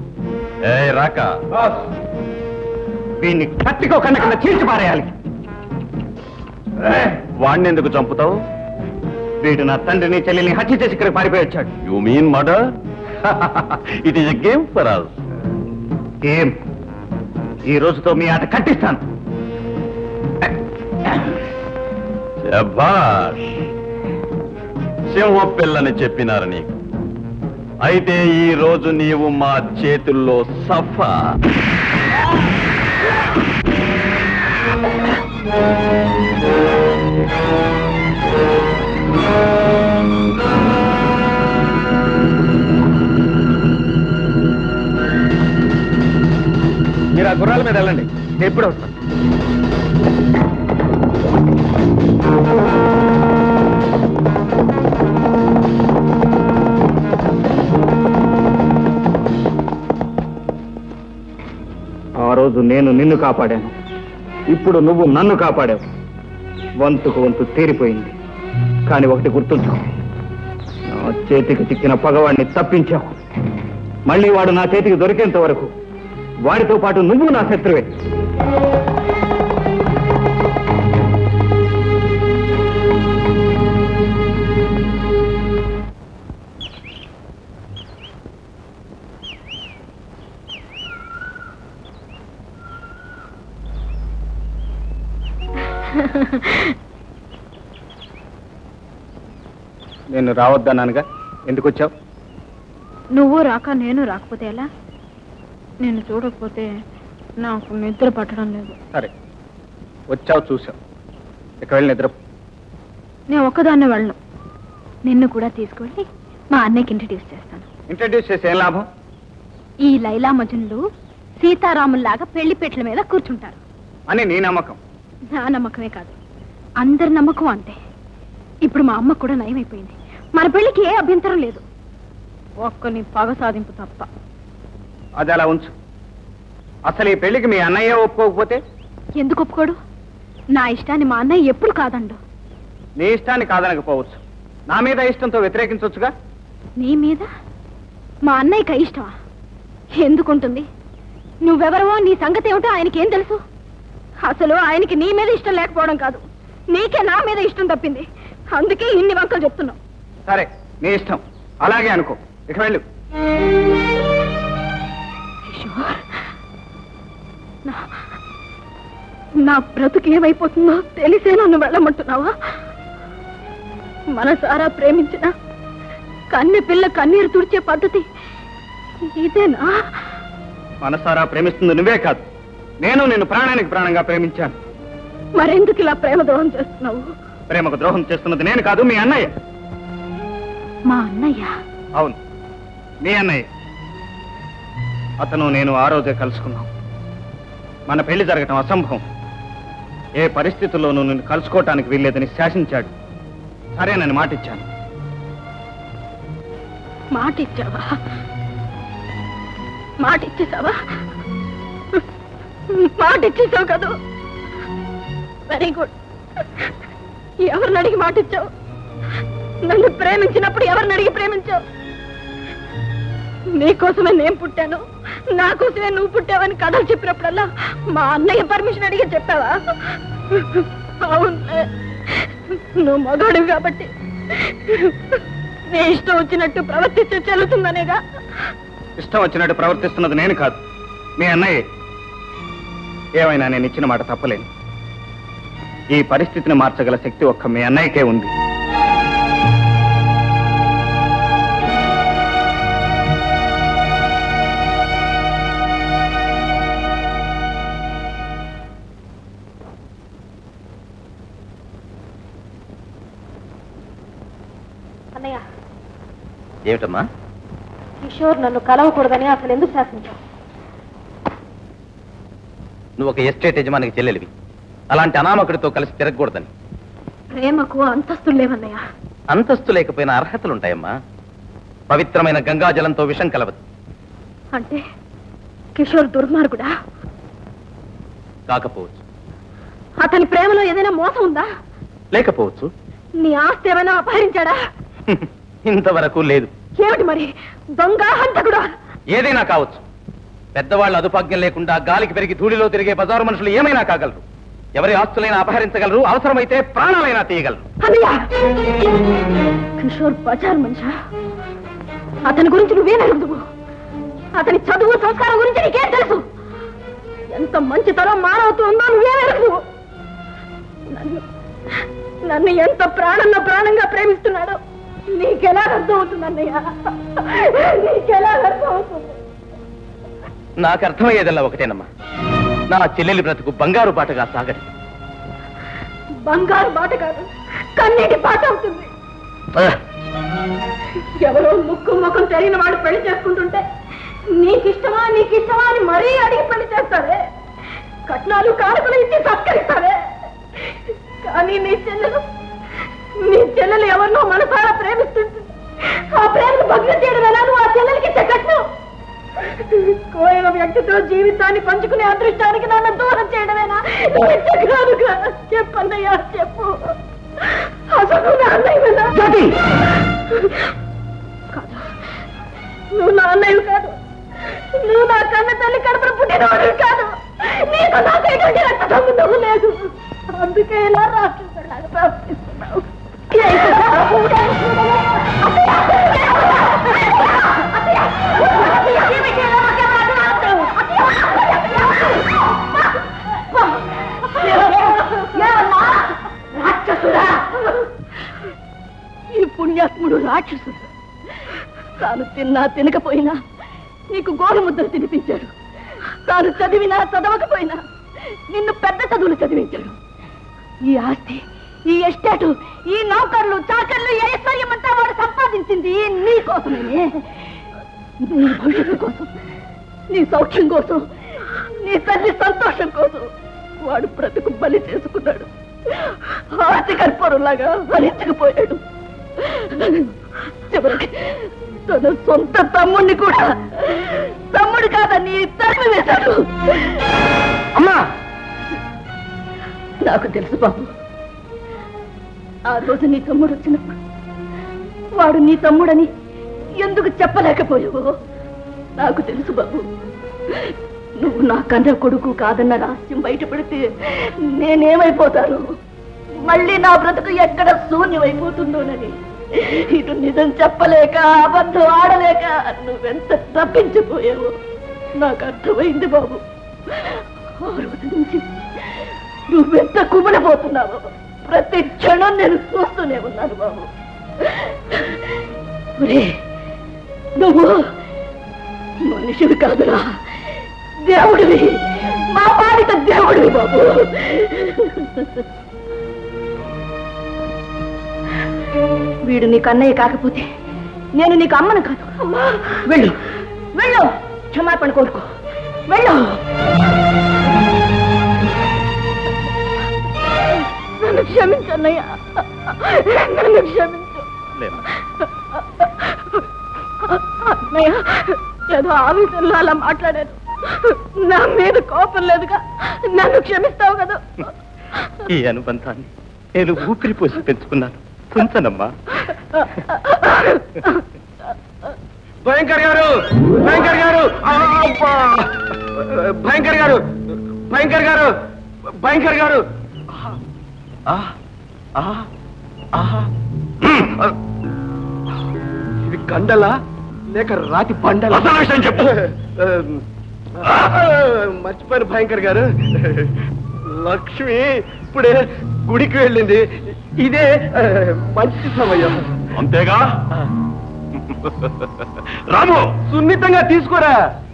ఏ రాకా బాస్ వీడిని కత్తికో కన్న కింద చీల్చి పారేయాలి వాణ్ణి ఎందుకు చంపుతావు వీడు నా తండ్రిని చెల్లిని హత్య చేసి ఇక్కడ పారిపోయి వచ్చాడు you mean murder it is a game for us ఏం ఈ రోజుతో మీ ఆట కట్టిస్తాను శభాష్ సింహ పిల్లని చెప్పినారు నీకు అయితే ఈ రోజు నీవు మా చేతుల్లో సఫా మీరు ఆ గుర్రాల మీద వెళ్ళండి నేను ఎప్పుడు వస్తాను ఆ రోజు నేను నిన్ను కాపాడాను ఇప్పుడు నువ్వు నన్ను కాపాడావు వంతుకు వంతు తీరిపోయింది కానీ ఒకటి గుర్తుంచుకో నా చేతికి చిక్కిన పగవాడిని తప్పించావు మళ్ళీ వాడు నా చేతికి దొరికేంత వరకు వాడితో పాటు నువ్వు నా శత్రువే నేను రావద్దన్నానుగా ఎందుకు వచ్చావు నువ్వు రాక నేను రాకపోతే ఎలా నేను చూడకపోతే నాకు నిద్ర పట్టడం లేదు సరే వచ్చావు చూసావు ఇక వెళ్ళి నిద్ర నేను ఒక్కదాన్నే వెళ్ళను నిన్ను కూడా తీసుకువెళ్ళి మా అన్నయ్యకి ఇంట్రడ్యూస్ చేస్తాను ఇంట్రడ్యూస్ చేసి ఏం లాభం ఈ లైలా మజనులు సీతారాముల్లాగా పెళ్లి పెట్ల మీద కూర్చుంటారు అని నీ నమ్మకం నా నమ్మకమే కాదు అందరి నమ్మకం అంతే ఇప్పుడు మా అమ్మ కూడా నయమైపోయింది మన పెళ్లికి ఏ అభ్యంతరం లేదు ఒక్కని పగ సాధింపు తప్ప అది అలా ఉంచు అసలు ఈ పెళ్లికి మీ అన్నయ్య ఒప్పుకోకపోతే ఎందుకు ఒప్పుకోడు నా ఇష్టాన్ని మా అన్నయ్య ఎప్పుడు కాదండు నీ ఇష్టాన్ని కాదనకపోవచ్చు నా మీద ఇష్టంతో వ్యతిరేకించవచ్చుగా నీ మీద మా అన్నయ్యకి ఇష్టమా ఎందుకుంటుంది నువ్వెవరవో నీ సంగతి ఏమిటో ఆయనకేం తెలుసు అసలు ఆయనకి నీ మీద ఇష్టం లేకపోవడం కాదు నీకే నా మీద ఇష్టం తప్పింది అందుకే ఇన్ని వంకలు చెప్తున్నావు సరే నీ ఇష్టం అలాగే అనుకో ఇక వెళ్ళు కిషోర్ నా- నా బ్రతుకు ఏమైపోతుందో తెలిసే నన్ను వెళ్ళమంటున్నావా మనసారా ప్రేమించిన కన్నె పిల్ల కన్నీరు తుడిచే పద్ధతి ఇదేనా మనసారా ప్రేమిస్తుంది నువ్వే కాదు నేను నిన్ను ప్రాణానికి ప్రాణంగా ప్రేమించాను మరెందుకు ఇలా ప్రేమ ద్రోహం చేస్తున్నావు ప్రేమకు ద్రోహం చేస్తున్నది నేను కాదు మీ అన్నయ్య మా అన్నయ్య అవును మీ అన్నయ్య అతను నేను ఆ రోజే కలుసుకున్నాం మన పెళ్లి జరగటం అసంభవం ఏ పరిస్థితుల్లోనూ నిన్ను కలుసుకోవటానికి వీల్లేదని శాసించాడు సరేనని మాటిచ్చాను మాట ఇచ్చావా మాట ఇచ్చేసావా మాట ఇచ్చేసావు కదూ వెరీ గుడ్ ఎవరిని అడిగి మాట ఇచ్చావు నన్ను ప్రేమించినప్పుడు ఎవరిని అడిగి ప్రేమించావు నీకోసమే నేను పుట్టాను నా కోసమే నువ్వు పుట్టావని కథలు చెప్పినప్పుడల్లా మా అన్నయ్య పర్మిషన్ అడిగి చెప్పావా అవును నువ్వు మగాడివి కాబట్టి నీ ఇష్టం వచ్చినట్టు ప్రవర్తిస్తే చెల్లుతుందనేగా ఇష్టం వచ్చినట్టు ప్రవర్తిస్తున్నది నేను కాదు మీ అన్నయ్య ఏమైనా నేను ఇచ్చిన మాట తప్పలేను ఈ పరిస్థితిని మార్చగల శక్తి ఒక్క మీ అన్నయ్యకే ఉంది అన్నయ్య ఏమిటమ్మా కిషోర్ నన్ను కలవకూడదని అసలు ఎందుకు శాసించావు నువ్వు ఒక ఎస్టేట్ యజమానికి చెల్లెలివి అలాంటి అనామకుడితో కలిసి తిరగకూడదని ప్రేమకు అంతస్తులు లేవన్నయ్య అంతస్తు లేకపోయినా అర్హతలుంటాయమ్మా పవిత్రమైన గంగాజలంతో విషం కలవదు అంటే కిషోర్ దుర్మార్గుడా కాకపోవచ్చు అతని ప్రేమలో ఏదైనా మోసం ఉందా లేకపోవచ్చు నీ ఆస్తి ఏమైనా అపహరించాడా ఇంతవరకు లేదు ఏమిటి మరి దొంగ హంతకుడా ఏదైనా కావచ్చు పెద్దవాళ్ళ అదుపాజ్ఞం లేకుండా గాలికి పెరిగి ధూళిలో తిరిగే బజారు మనుషులు ఏమైనా కాగలరు ఎవరి ఆస్తులైనా అపహరించగలరు అవసరమైతే ప్రాణాలైనా తీయగలరు అన్నయ్య కిషోర్ బజార్ మనిషా అతని గురించి నువ్వేం అడుగుదువు అతని చదువు సంస్కారం గురించి నీకేం తెలుసు ఎంత మంచితనం మానవత్వం ఉందో నువ్వేం అడుగుదువు నన్ను నన్ను ఎంత ప్రాణంలో ప్రాణంగా ప్రేమిస్తున్నాడో నీకెలా అర్థం అవుతుంది అన్నయ్య నీకెలా అర్థం అవుతుంది నాకు అర్థమయ్యేదల్లా ఒకటేనమ్మా నా చెల్లెలి బ్రతుకు బంగారు బాటగా సాగదు బంగారు బాట కాదు కన్నీటి బాట అవుతుంది ఎవరో ముక్కు ముఖం తెలియని వాడు పెళ్లి చేసుకుంటుంటే నీకిష్టమా నీకిష్టమా అని మరీ అడిగి పెళ్లి చేస్తారే కట్నాలు కానుకలు ఇచ్చి సత్కరిస్తారే కానీ నీ చెల్లెలు నీ చెల్లెలు ఎవరినో మనసారా ప్రేమిస్తుంటుంది ఆ ప్రేమను భగ్నం చేయడం ఎలా నువ్వు ఆ చెల్లెలకి ఇచ్చే కట్నం కోరిన వ్యక్తితో జీవితాన్ని పంచుకునే అదృష్టానికి నన్ను దూరం చేయడమేనా నువ్వు ఇచ్చే కానుక చెప్పన్నయ్యా చెప్పు అసలు నా అన్నయ్య కాదు నువ్వు నా అన్నయ్య కాదు నువ్వు నా కన్న తల్లి కడుపున పుట్టినవాడు కాదు నీకు నాకు ఎటువంటి రక్త సంబంధం లేదు అందుకే ఇలా రాష్ట్రంలాగా ప్రవర్తిస్తున్నావు రాక్షసుడా ఈ పుణ్యాత్ముడు రాక్షసుడు తాను తిన్నా తినకపోయినా నీకు గోరుముద్దలు తినిపించాడు తాను చదివినా చదవకపోయినా నిన్ను పెద్ద చదువులు చదివించాడు ఈ ఆస్తి ఈ ఎస్టేటు ఈ నౌకర్లు చాకర్లు ఈ ఐశ్వర్యం అంతా వాడు సంపాదించింది నీ కోసమే నీ భవిష్యత్తు కోసం నీ సౌఖ్యం కోసం నీ తల్లి సంతోషం కోసం వాడు బ్రతుకు బలి చేసుకున్నాడు ఆస్తి కర్పూరంలాగా హరించకపోయాడు చివరికి తన సొంత తమ్ముడిని కూడా తమ్ముడు కాదని తరిమి వేశాడు అమ్మా నాకు తెలుసు బాబు ఆ రోజు నీ తమ్ముడు వచ్చినప్పుడు వాడు నీ తమ్ముడని ఎందుకు చెప్పలేకపోయావో నాకు తెలుసు బాబు నువ్వు నా కన్న కొడుకు కాదన్న రహస్యం బయటపడితే నేనేమైపోతాను మళ్ళీ నా బ్రతుకు ఎక్కడ శూన్యమైపోతుందోనని ఇటు నిజం చెప్పలేక అబద్ధం ఆడలేక నువ్వెంత తప్పించిపోయావో నాకు అర్థమైంది బాబు ఆ రోజు నుంచి నువ్వెంత కుమిలిపోతున్నావో ప్రతి క్షణం నేను చూస్తూనే ఉన్నాను బాబు ఒరే, నువ్వు మనిషివి కాదురా దేవుడివి మా పాలిట దేవుడివి బాబు వీడు నీకు అన్నయ్య కాకపోతే నేను నీకు అమ్మను కాదు అమ్మా వెళ్ళు వెళ్ళు క్షమాపణ కోరుకో వెళ్ళు నన్ను క్షమించన్నయ్య నన్ను క్షమించు అన్నయ్య ఏదో ఆవేశంలో అలా మాట్లాడాను నా మీద కోపం లేదుగా నన్ను క్షమిస్తావు కదా ఈ అనుబంధాన్ని నేను ఊపిరి పోసి పెంచుకున్నాను తుంచనమ్మా భయంకర్ గారు భయంకర్ గారు ఆ, అబ్బా! భయంకర్ గారు భయంకర్ గారు భయంకర్ గారు ఆ, ఆ, ఆహా. ఇది కండలా లేక రాతి పండల అసలు విషయం చెప్పు. మర్చిపోయాను భయంకర్ గారు లక్ష్మి ఇప్పుడే గుడికి వెళ్ళింది ఇదే ఆ, మంచి సమయం అంతేగా రాము సున్నితంగా తీసుకోరా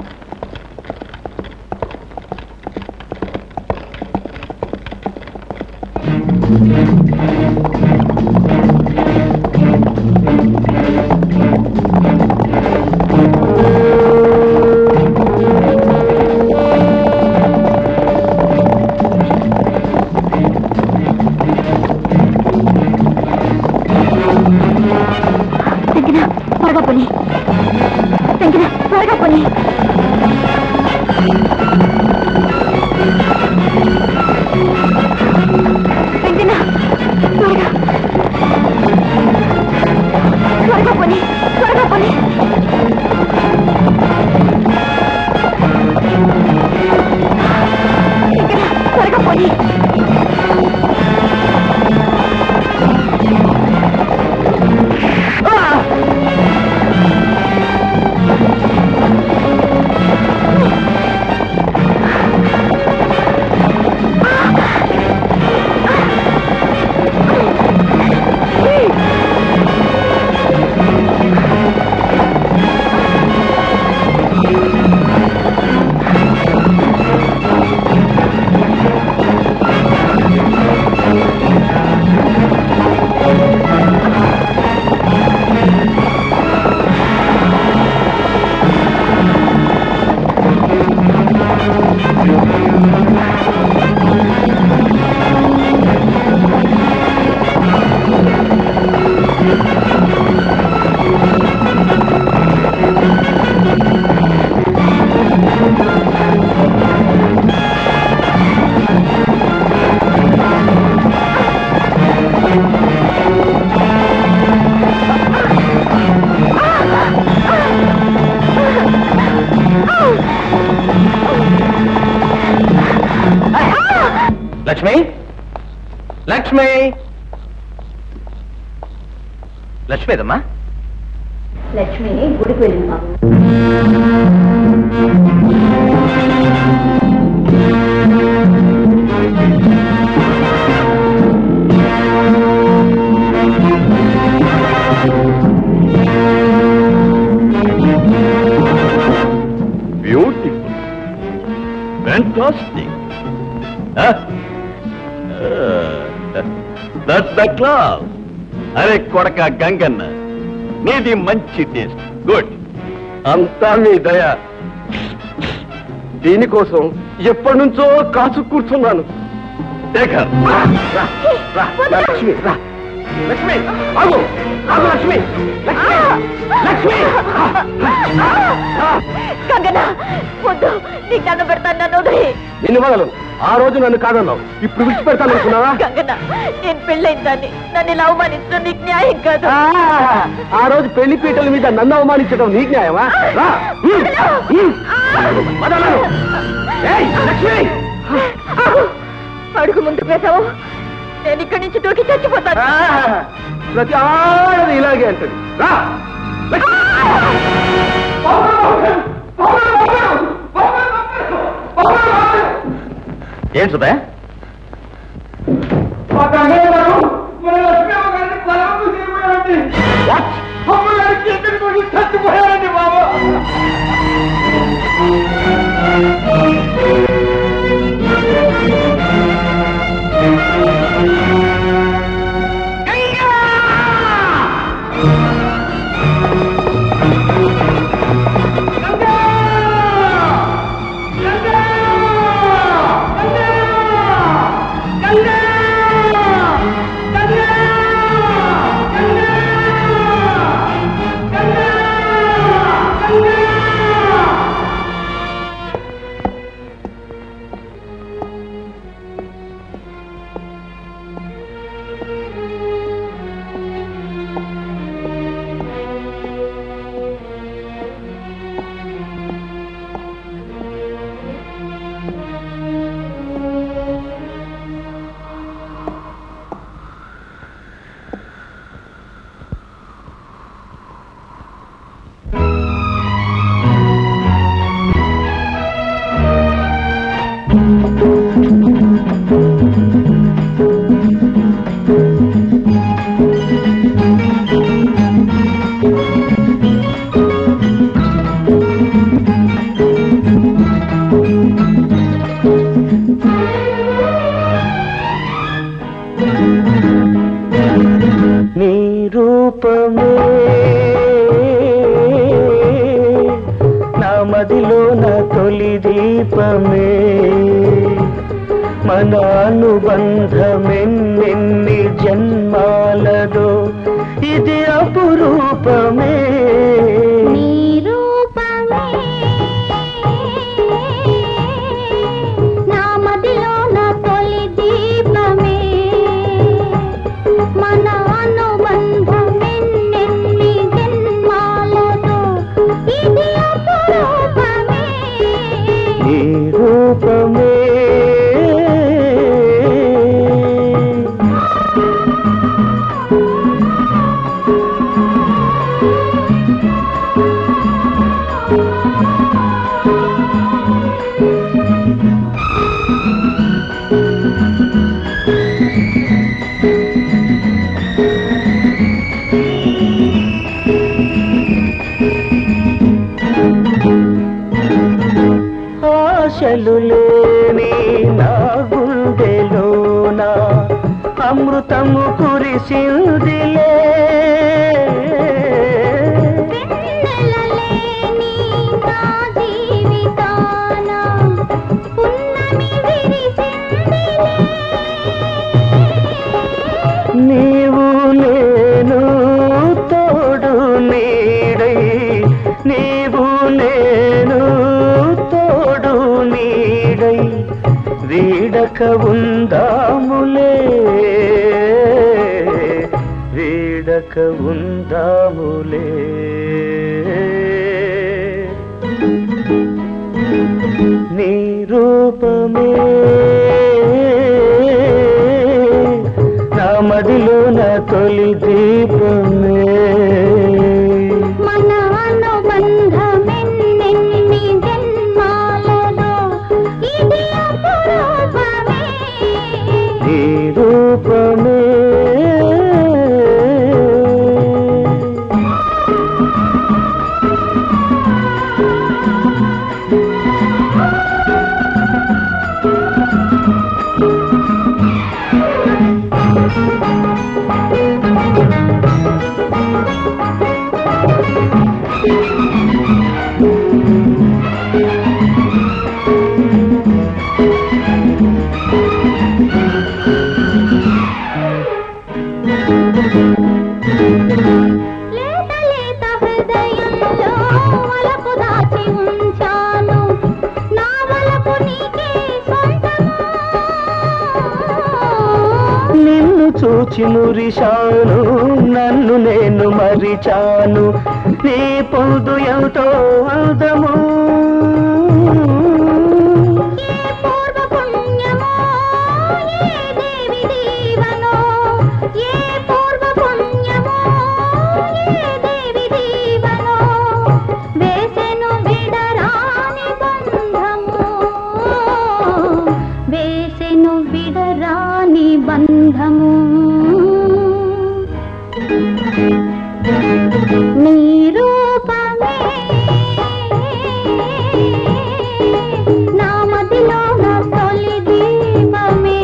తెంగిన త్వరగా పని తెంగిన త్వరగా పని తెంగిన త్వరగా త్వరగా పని త్వరగా పని తెంగిన త్వరగా పని లక్ష్మి లక్ష్మి లక్ష్మి ఏదమ్మా లక్ష్మి గుడికి వెళ్ళింది బాబు beautiful fantastic that's the class అరే కొడక గంగన్న నీది మంచి టేస్ట్ గుడ్ అంతా మీ దయ దీనికోసం ఎప్పటి నుంచో కాచు కూర్చున్నాను శేఖర్ రా, రా, రా, రా, లక్ష్మి రా లక్ష్మి ఆగు ఆగు లక్ష్మి లక్ష్మి లక్ష్మి గంగన వద్దు నీకు దండం పెడతాను నన్ను వదిలేయ్. నిన్ను వదలను ఆ రోజు నన్ను కాదన్నావు ఇప్పుడు విడిచిపెడతాను అనుకున్నావా గంగన నేను పెళ్ళైన దాన్ని నన్ను ఇలా అవమానించడం నీకు న్యాయం కాదు ఆ, ఆ రోజు పెళ్లి పీటల మీద నన్ను అవమానించడం నీకు న్యాయమా రా. ఉమ్, ఉమ్. వదలను. ఏయ్, లక్ష్మి ఆగు. అడుగు ముందుకు వేసావు నేను ఇక్కడి నుంచి దూకి చచ్చిపోతాను ఆ, ప్రతి ఆడది ఇలాగే అంటది రా లక్ష్మి. ఏం సుధా నీ రూపమే నా మదిలో నా తొలి దీపమే మన అనుబంధమెన్నెన్ని జన్మాలదో ఇది అపురూపమే నీ రూపమే నా మదిలో నా తొలి దీపమే మన అనుబంధమెన్నెన్ని జన్మాలతో ఇది అపురూపమే నీ రూపమే ఆశలు లేని నా గుండెలోన అమృతము కురిసిందిలే వెన్నెలలేని నా జీవితాన పున్నమి విరిసిందిలే నీవు నేను తోడు నీడై నీవు నేను తోడు నీడై వీడక ఉందాములే వీడక ఉందాములే నీ రూపమే చూచి మురిశాను నన్ను నేను మరిచాను నీ పొందు ఎంతో అందము పూర్వ పుణ్యమో ఏ దేవి దీవనో ఏ పూర్వ పుణ్యమో ఏ దేవి దీవనో వేసెను విడరాని బంధము వేసెను విడరాని బంధము నీ రూపమే నా మదిలో నా తొలి దీపమే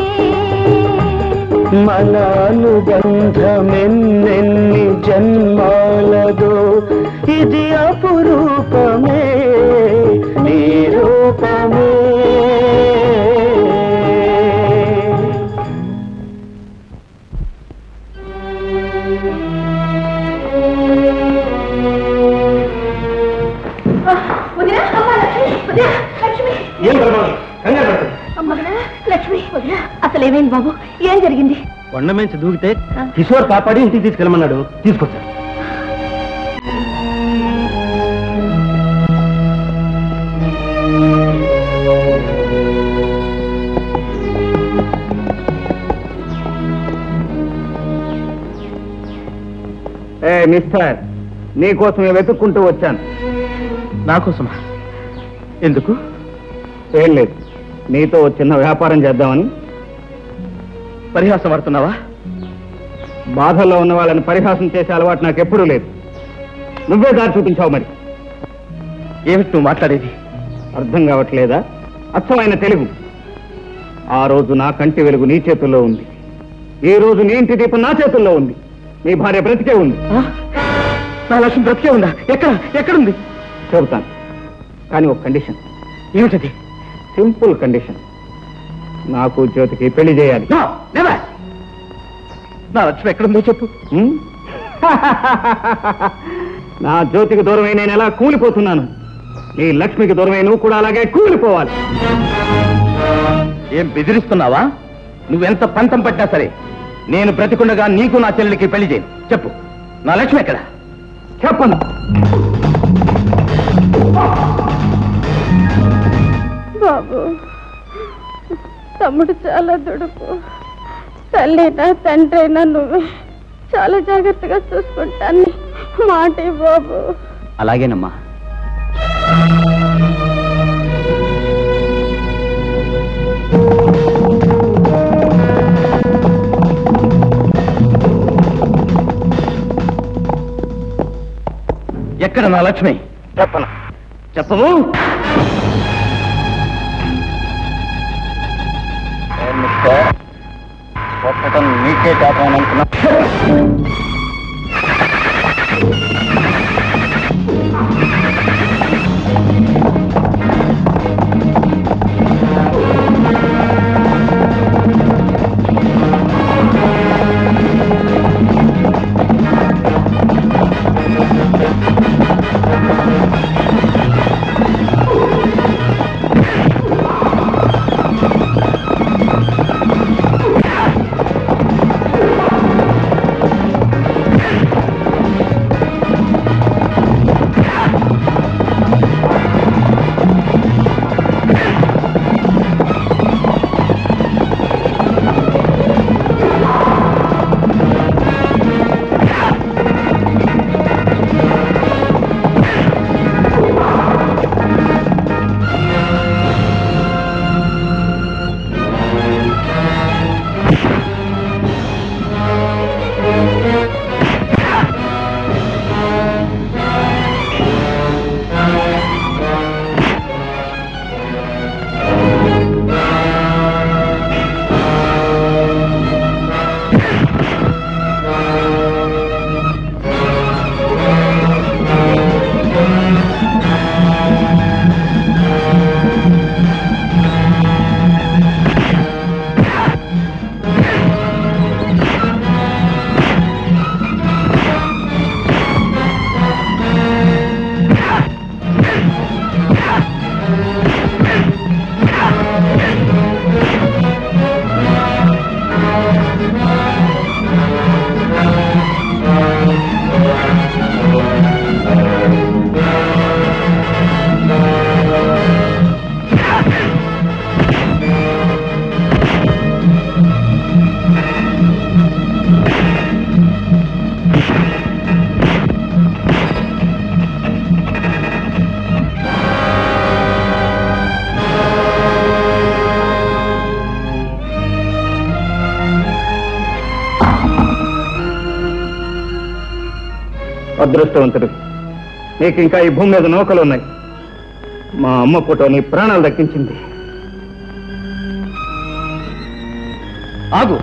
మన అనుబంధమెన్నెన్ని జన్మాలదో ఇది అపురూపమే నీ రూపమే వదినా అమ్మ లక్ష్మి వదినా లక్ష్మి ఏం పర్వాలేదు కంగారు పడుతుంది అమ్మ వదినా లక్ష్మి వదినా అసలు ఏమైంది బాబు ఏం జరిగింది కొండ మీద దూకితే కిషోర్ కాపాడి ఇంటికి తీసుకెళ్ళమన్నాడు తీసుకొచ్చాను ఏ మిస్టర్ నీకోసమే వెతుక్కుంటూ వచ్చాను నా కోసమా ఎందుకు ఏం లేదు నీతో ఓ చిన్న వ్యాపారం చేద్దామని పరిహాసం పడుతున్నావా బాధల్లో ఉన్న వాళ్ళని పరిహాసం చేసే అలవాటు నాకు ఎప్పుడూ లేదు నువ్వే దారి చూపించావు మరి ఏమిటి నువ్వు మాట్లాడేది అర్థం కావట్లేదా అచ్చమైన తెలుగు ఆ రోజు నా కంటి వెలుగు నీ చేతుల్లో ఉంది ఈ రోజు నీ ఇంటి దీపం నా చేతుల్లో ఉంది నీ భార్య బ్రతికే ఉంది నా లక్ష్యం బ్రతికే ఉందా ఎక్కడ ఎక్కడుంది చెబుతాను కానీ ఒక కండిషన్ ఏమిటది సింపుల్ కండిషన్ నాకు జ్యోతికి పెళ్లి చేయాలి No, never. నా లక్ష్యం ఎక్కడుందో చెప్పు హ్మ్? నా జ్యోతికి దూరమై నేను ఎలా కూలిపోతున్నాను నీ లక్ష్మికి దూరమై నువ్వు కూడా అలాగే కూలిపోవాలి ఏం బెదిరిస్తున్నావా నువ్వెంత పంతం పట్టినా సరే నేను బ్రతికుండగా నీకు నా చెల్లెలికి పెళ్లి చేయను చెప్పు నా లక్ష్యం ఎక్కడ చెప్పను బాబు తమ్ముడు చాలా దుడుకు తల్లినా తండ్రైనా నువ్వే చాలా జాగ్రత్తగా చూసుకుంటాను మాట ఇవ్వు బాబు అలాగేనమ్మా ఎక్కడ నా లక్ష్మి చెప్పను చెప్పవు ఒక్కటం నీకే కాపాలనుకున్నా ఆ అదృష్టవంతుడు నీకు ఇంకా ఈ భూమి మీద నౌకలు ఉన్నాయి మా అమ్మ ఫోటో నీ ప్రాణాలు దక్కించింది ఆగు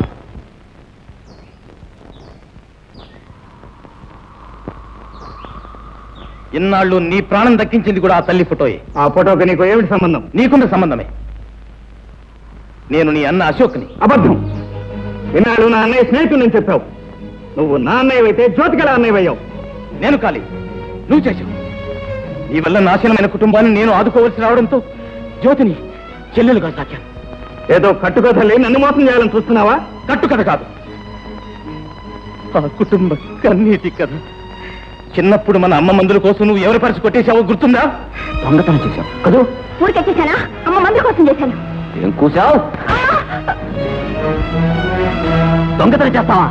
ఇన్నాళ్ళు నీ ప్రాణం దక్కించింది కూడా ఆ తల్లి ఫోటోయే ఆ ఫోటోకి నీకు ఏమిటి సంబంధం నీకున్న సంబంధమే నేను నీ అన్న అశోక్ని అబద్ధం వినాడు నా అన్నయ్య స్నేహితుడు చెప్పావు నువ్వు నా అన్నయ్య అయితే జ్యోతికల అన్నయ్య అయ్యావు నేను కాలి నువ్వు చేశావు నీ వల్ల నాశనమైన కుటుంబాన్ని నేను ఆదుకోవలసి రావడంతో జ్యోతిని చెల్లెలుగా సాకాను ఏదో కట్టుకథలే నన్ను మోసం చేయాలని చూస్తున్నావా కట్టుకథ కాదు ఆ కుటుంబ కన్నీటి కథ చిన్నప్పుడు మన అమ్మ మందుల కోసం నువ్వు ఎవరి పరిచి కొట్టేశావో గుర్తుందా దొంగతనం చేశావు కదూ ఊరికొచ్చేసానా అమ్మ మందు కోసం చేశాను ఏం కూసావు దొంగతనం చేస్తావా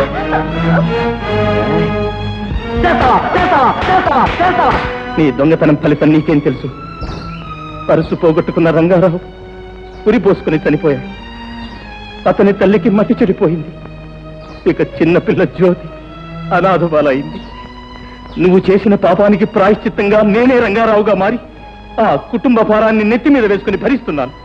చేస్తావా చేస్తావా చేస్తావా చేస్తావా నీ దొంగతనం ఫలితం నీకేం తెలుసు పరుసు పోగొట్టుకున్న రంగారావు ఉరి పోసుకుని చనిపోయాడు అతని తల్లికి మతి చెడిపోయింది ఇక చిన్నపిల్ల జ్యోతి అనాథబాలైంది నువ్వు చేసిన పాపానికి ప్రాయశ్చిత్తంగా నేనే రంగారావుగా మారి ఆ కుటుంబ భారాన్ని నెత్తి మీద వేసుకుని భరిస్తున్నాను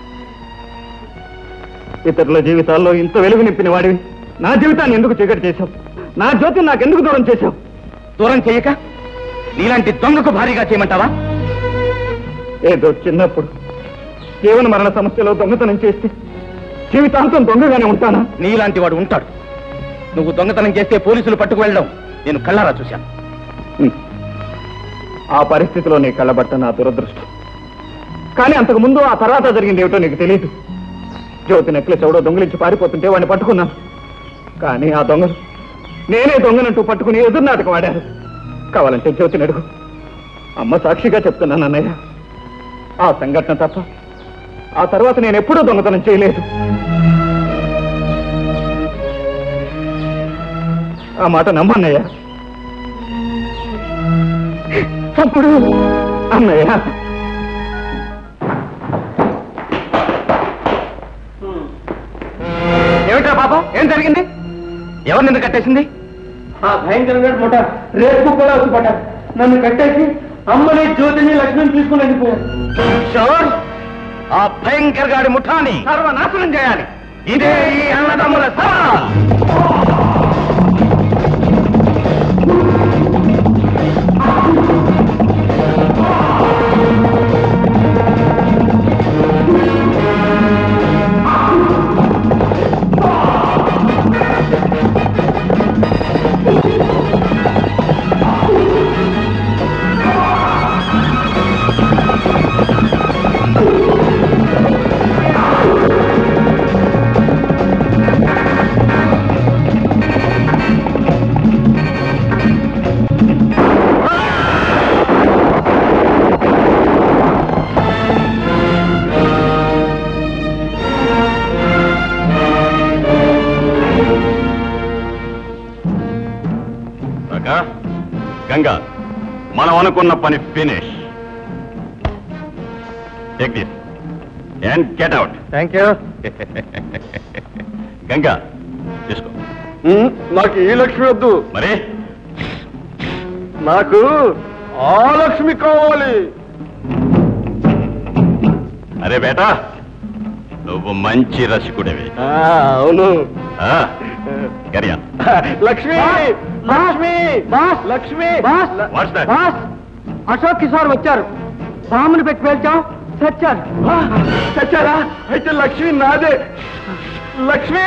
ఇతరుల జీవితాల్లో ఇంత వెలుగు నింపిన వాడివి నా జీవితాన్ని ఎందుకు చీకటి చేశావు నా జ్యోతిని నాకెందుకు దూరం చేశావు దూరం చేయక నీలాంటి దొంగకు భారీగా చేయమంటావా ఏదో చిన్నప్పుడు జీవన మరణ సమస్యలో దొంగతనం చేస్తే జీవితాంతం దొంగగానే ఉంటానా నీలాంటి వాడు ఉంటాడు నువ్వు దొంగతనం చేస్తే పోలీసులు పట్టుకు వెళ్ళడం నేను కళ్ళారా చూశాను ఉం. ఆ పరిస్థితిలో నీ కళ్ళబట్ట నా దురదృష్టం కానీ అంతకు ముందు ఆ తర్వాత జరిగింది ఏమిటో నీకు తెలియదు జ్యోతి నెక్లెస్ ఎవడో దొంగలించి పారిపోతుంటే వాడిని పట్టుకున్నాను కానీ ఆ దొంగలు నేనే దొంగనంటూ పట్టుకుని ఎదురు నాటకం ఆడారు కావాలంటే జ్యోతిని అడుగు అమ్మ సాక్షిగా చెప్తున్నాను అన్నయ్య ఆ సంఘటన తప్ప ఆ తర్వాత నేను ఎప్పుడూ దొంగతనం చేయలేదు ఆ మాట నమ్మన్నయ్య అప్పుడు అన్నయ్య ఏమిటా పాపం ఏం జరిగింది ఎవరు నిన్ను కట్టేసింది ఆ భయంకరమైన ముఠ రేపు కూడా వచ్చి పడ్డారు నన్ను కట్టేసి అమ్మని జ్యోతిని లక్ష్మిని తీసుకుని వెళ్ళిపోయారు కిషోర్ ఆ భయంకర గాడి ముఠాని సర్వనాశనం చేయాలి ఇదే ఈ అన్నదమ్ముల సవాల్ గంగా మనం అనుకున్న పని finish take this and get out thank you Ganga తీసుకో నాకు ఈ లక్ష్మి వద్దు మరి నాకు ఆ లక్ష్మి కావాలి అరే బేటా నువ్వు మంచి రసికుడివి అవును ఆ, carry on. Lakshmi Lakshmi boss Lakshmi boss What's that? Boss Ashok Kishore వచ్చారు బాంబుని పెట్టి పేల్చాం చచ్చారు చచ్చారా అయితే లక్ష్మి నాదే Lakshmi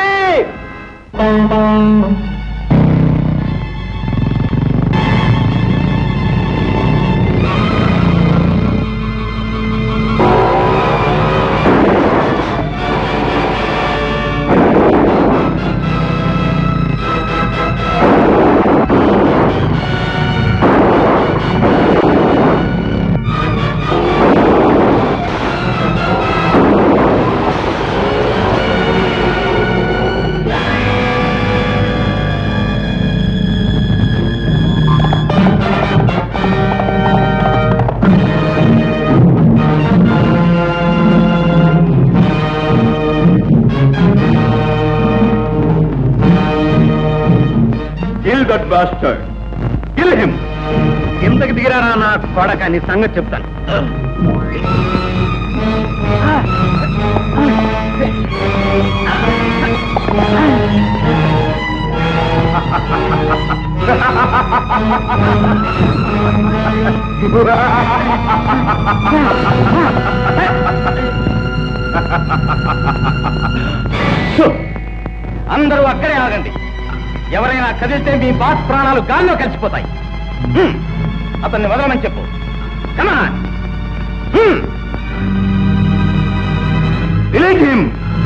Kill that bastard. Kill him. కిందకి దిగిరారా నా కొడక నీ సంగతి చెప్తాను అందరూ అక్కడే ఆగండి ఎవరైనా కదిలితే మీ బాస్ ప్రాణాలు గాల్లో కలిసిపోతాయి హ్మ్. అతన్ని వదలమని చెప్పు కమాన్ రిలీజ్ హిమ్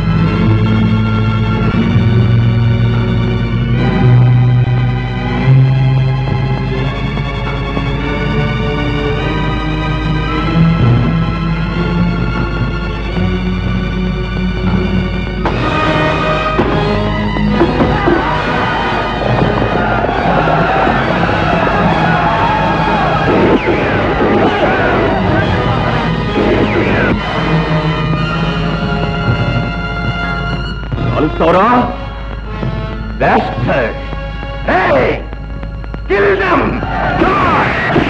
కలుస్తారా Bastard! Hey! Kill them! Come on!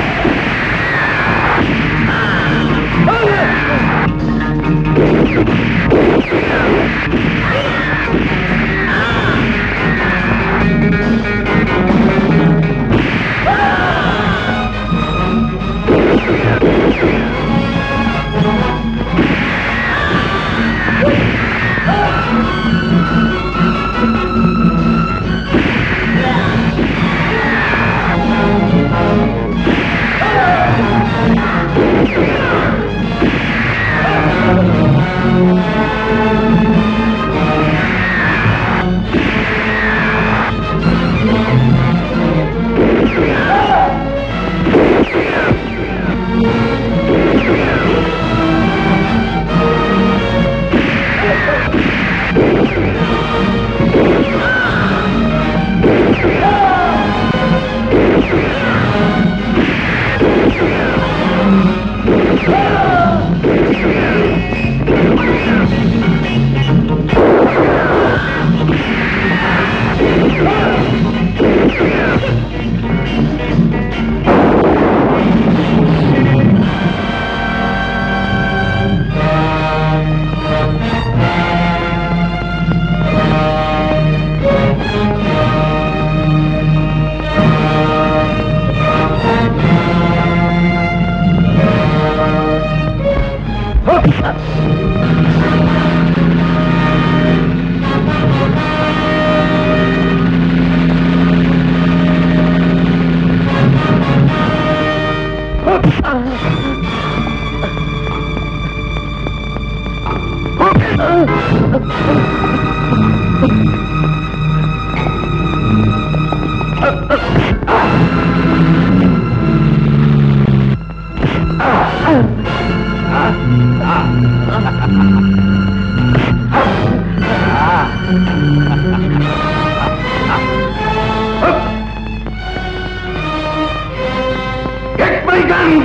Get my gun!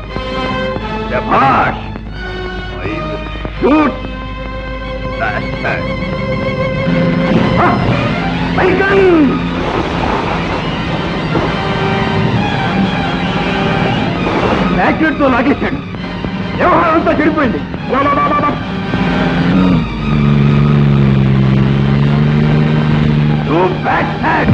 Shabash! I will shoot! Bastard! Ah! My gun! తో లాగేశాడు వ్యవహారం అంతా చెడిపోయింది లా, లా, లా, లా, లా. You bastard!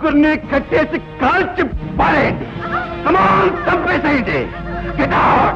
ముగ్గురిని కట్టేసి కాల్చి పారేయండి సమాన్ చంపేసేయండి Get out!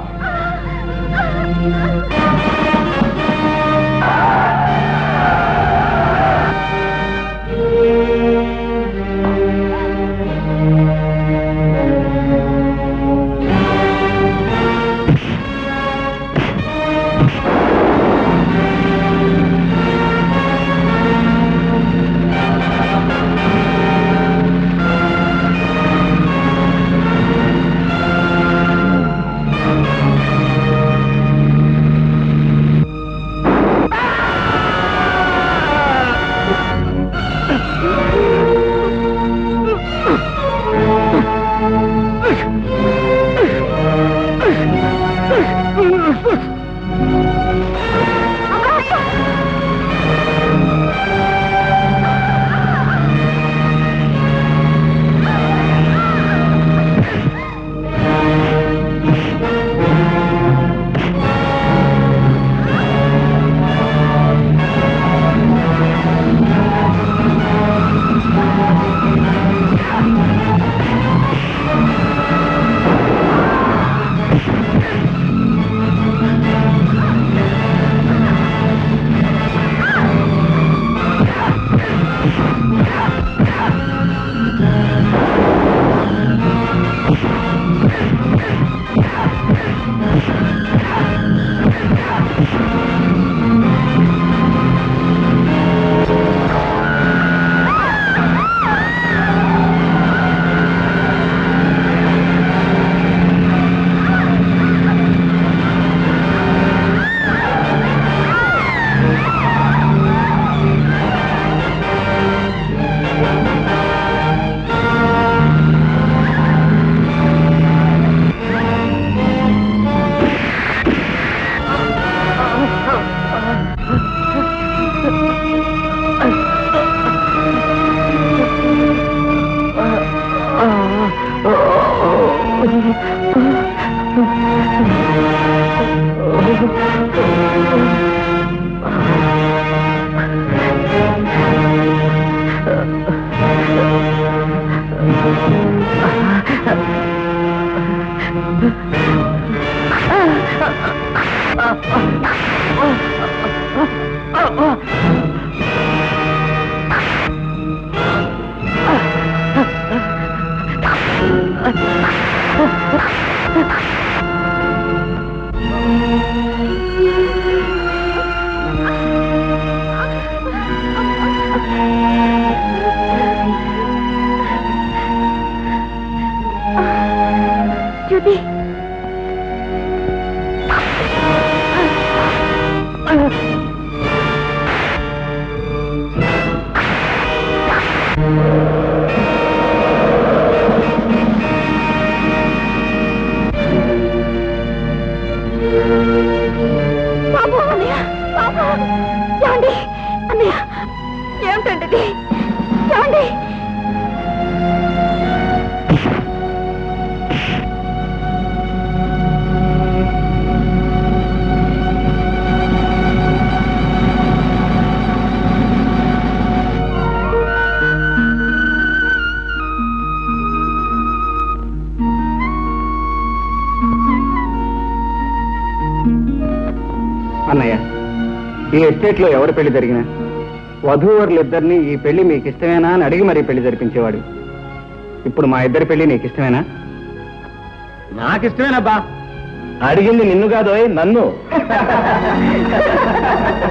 జ్యోతి బాబు అన్నయ్య బాబు ఏమండి అన్నయ్య ఏమిటండి ఇది ఏమండి అన్నయ్య ఈ ఎస్టేట్ లో ఎవరి పెళ్లి జరిగినా వధూవరులిద్దరిని ఈ పెళ్లి మీకు ఇష్టమేనా అని అడిగి మరీ పెళ్లి జరిపించేవాడు ఇప్పుడు మా ఇద్దరి పెళ్లి నీకు ఇష్టమేనా నాకు ఇష్టమేనబ్బా అడిగింది నిన్ను కాదోయ్ నన్ను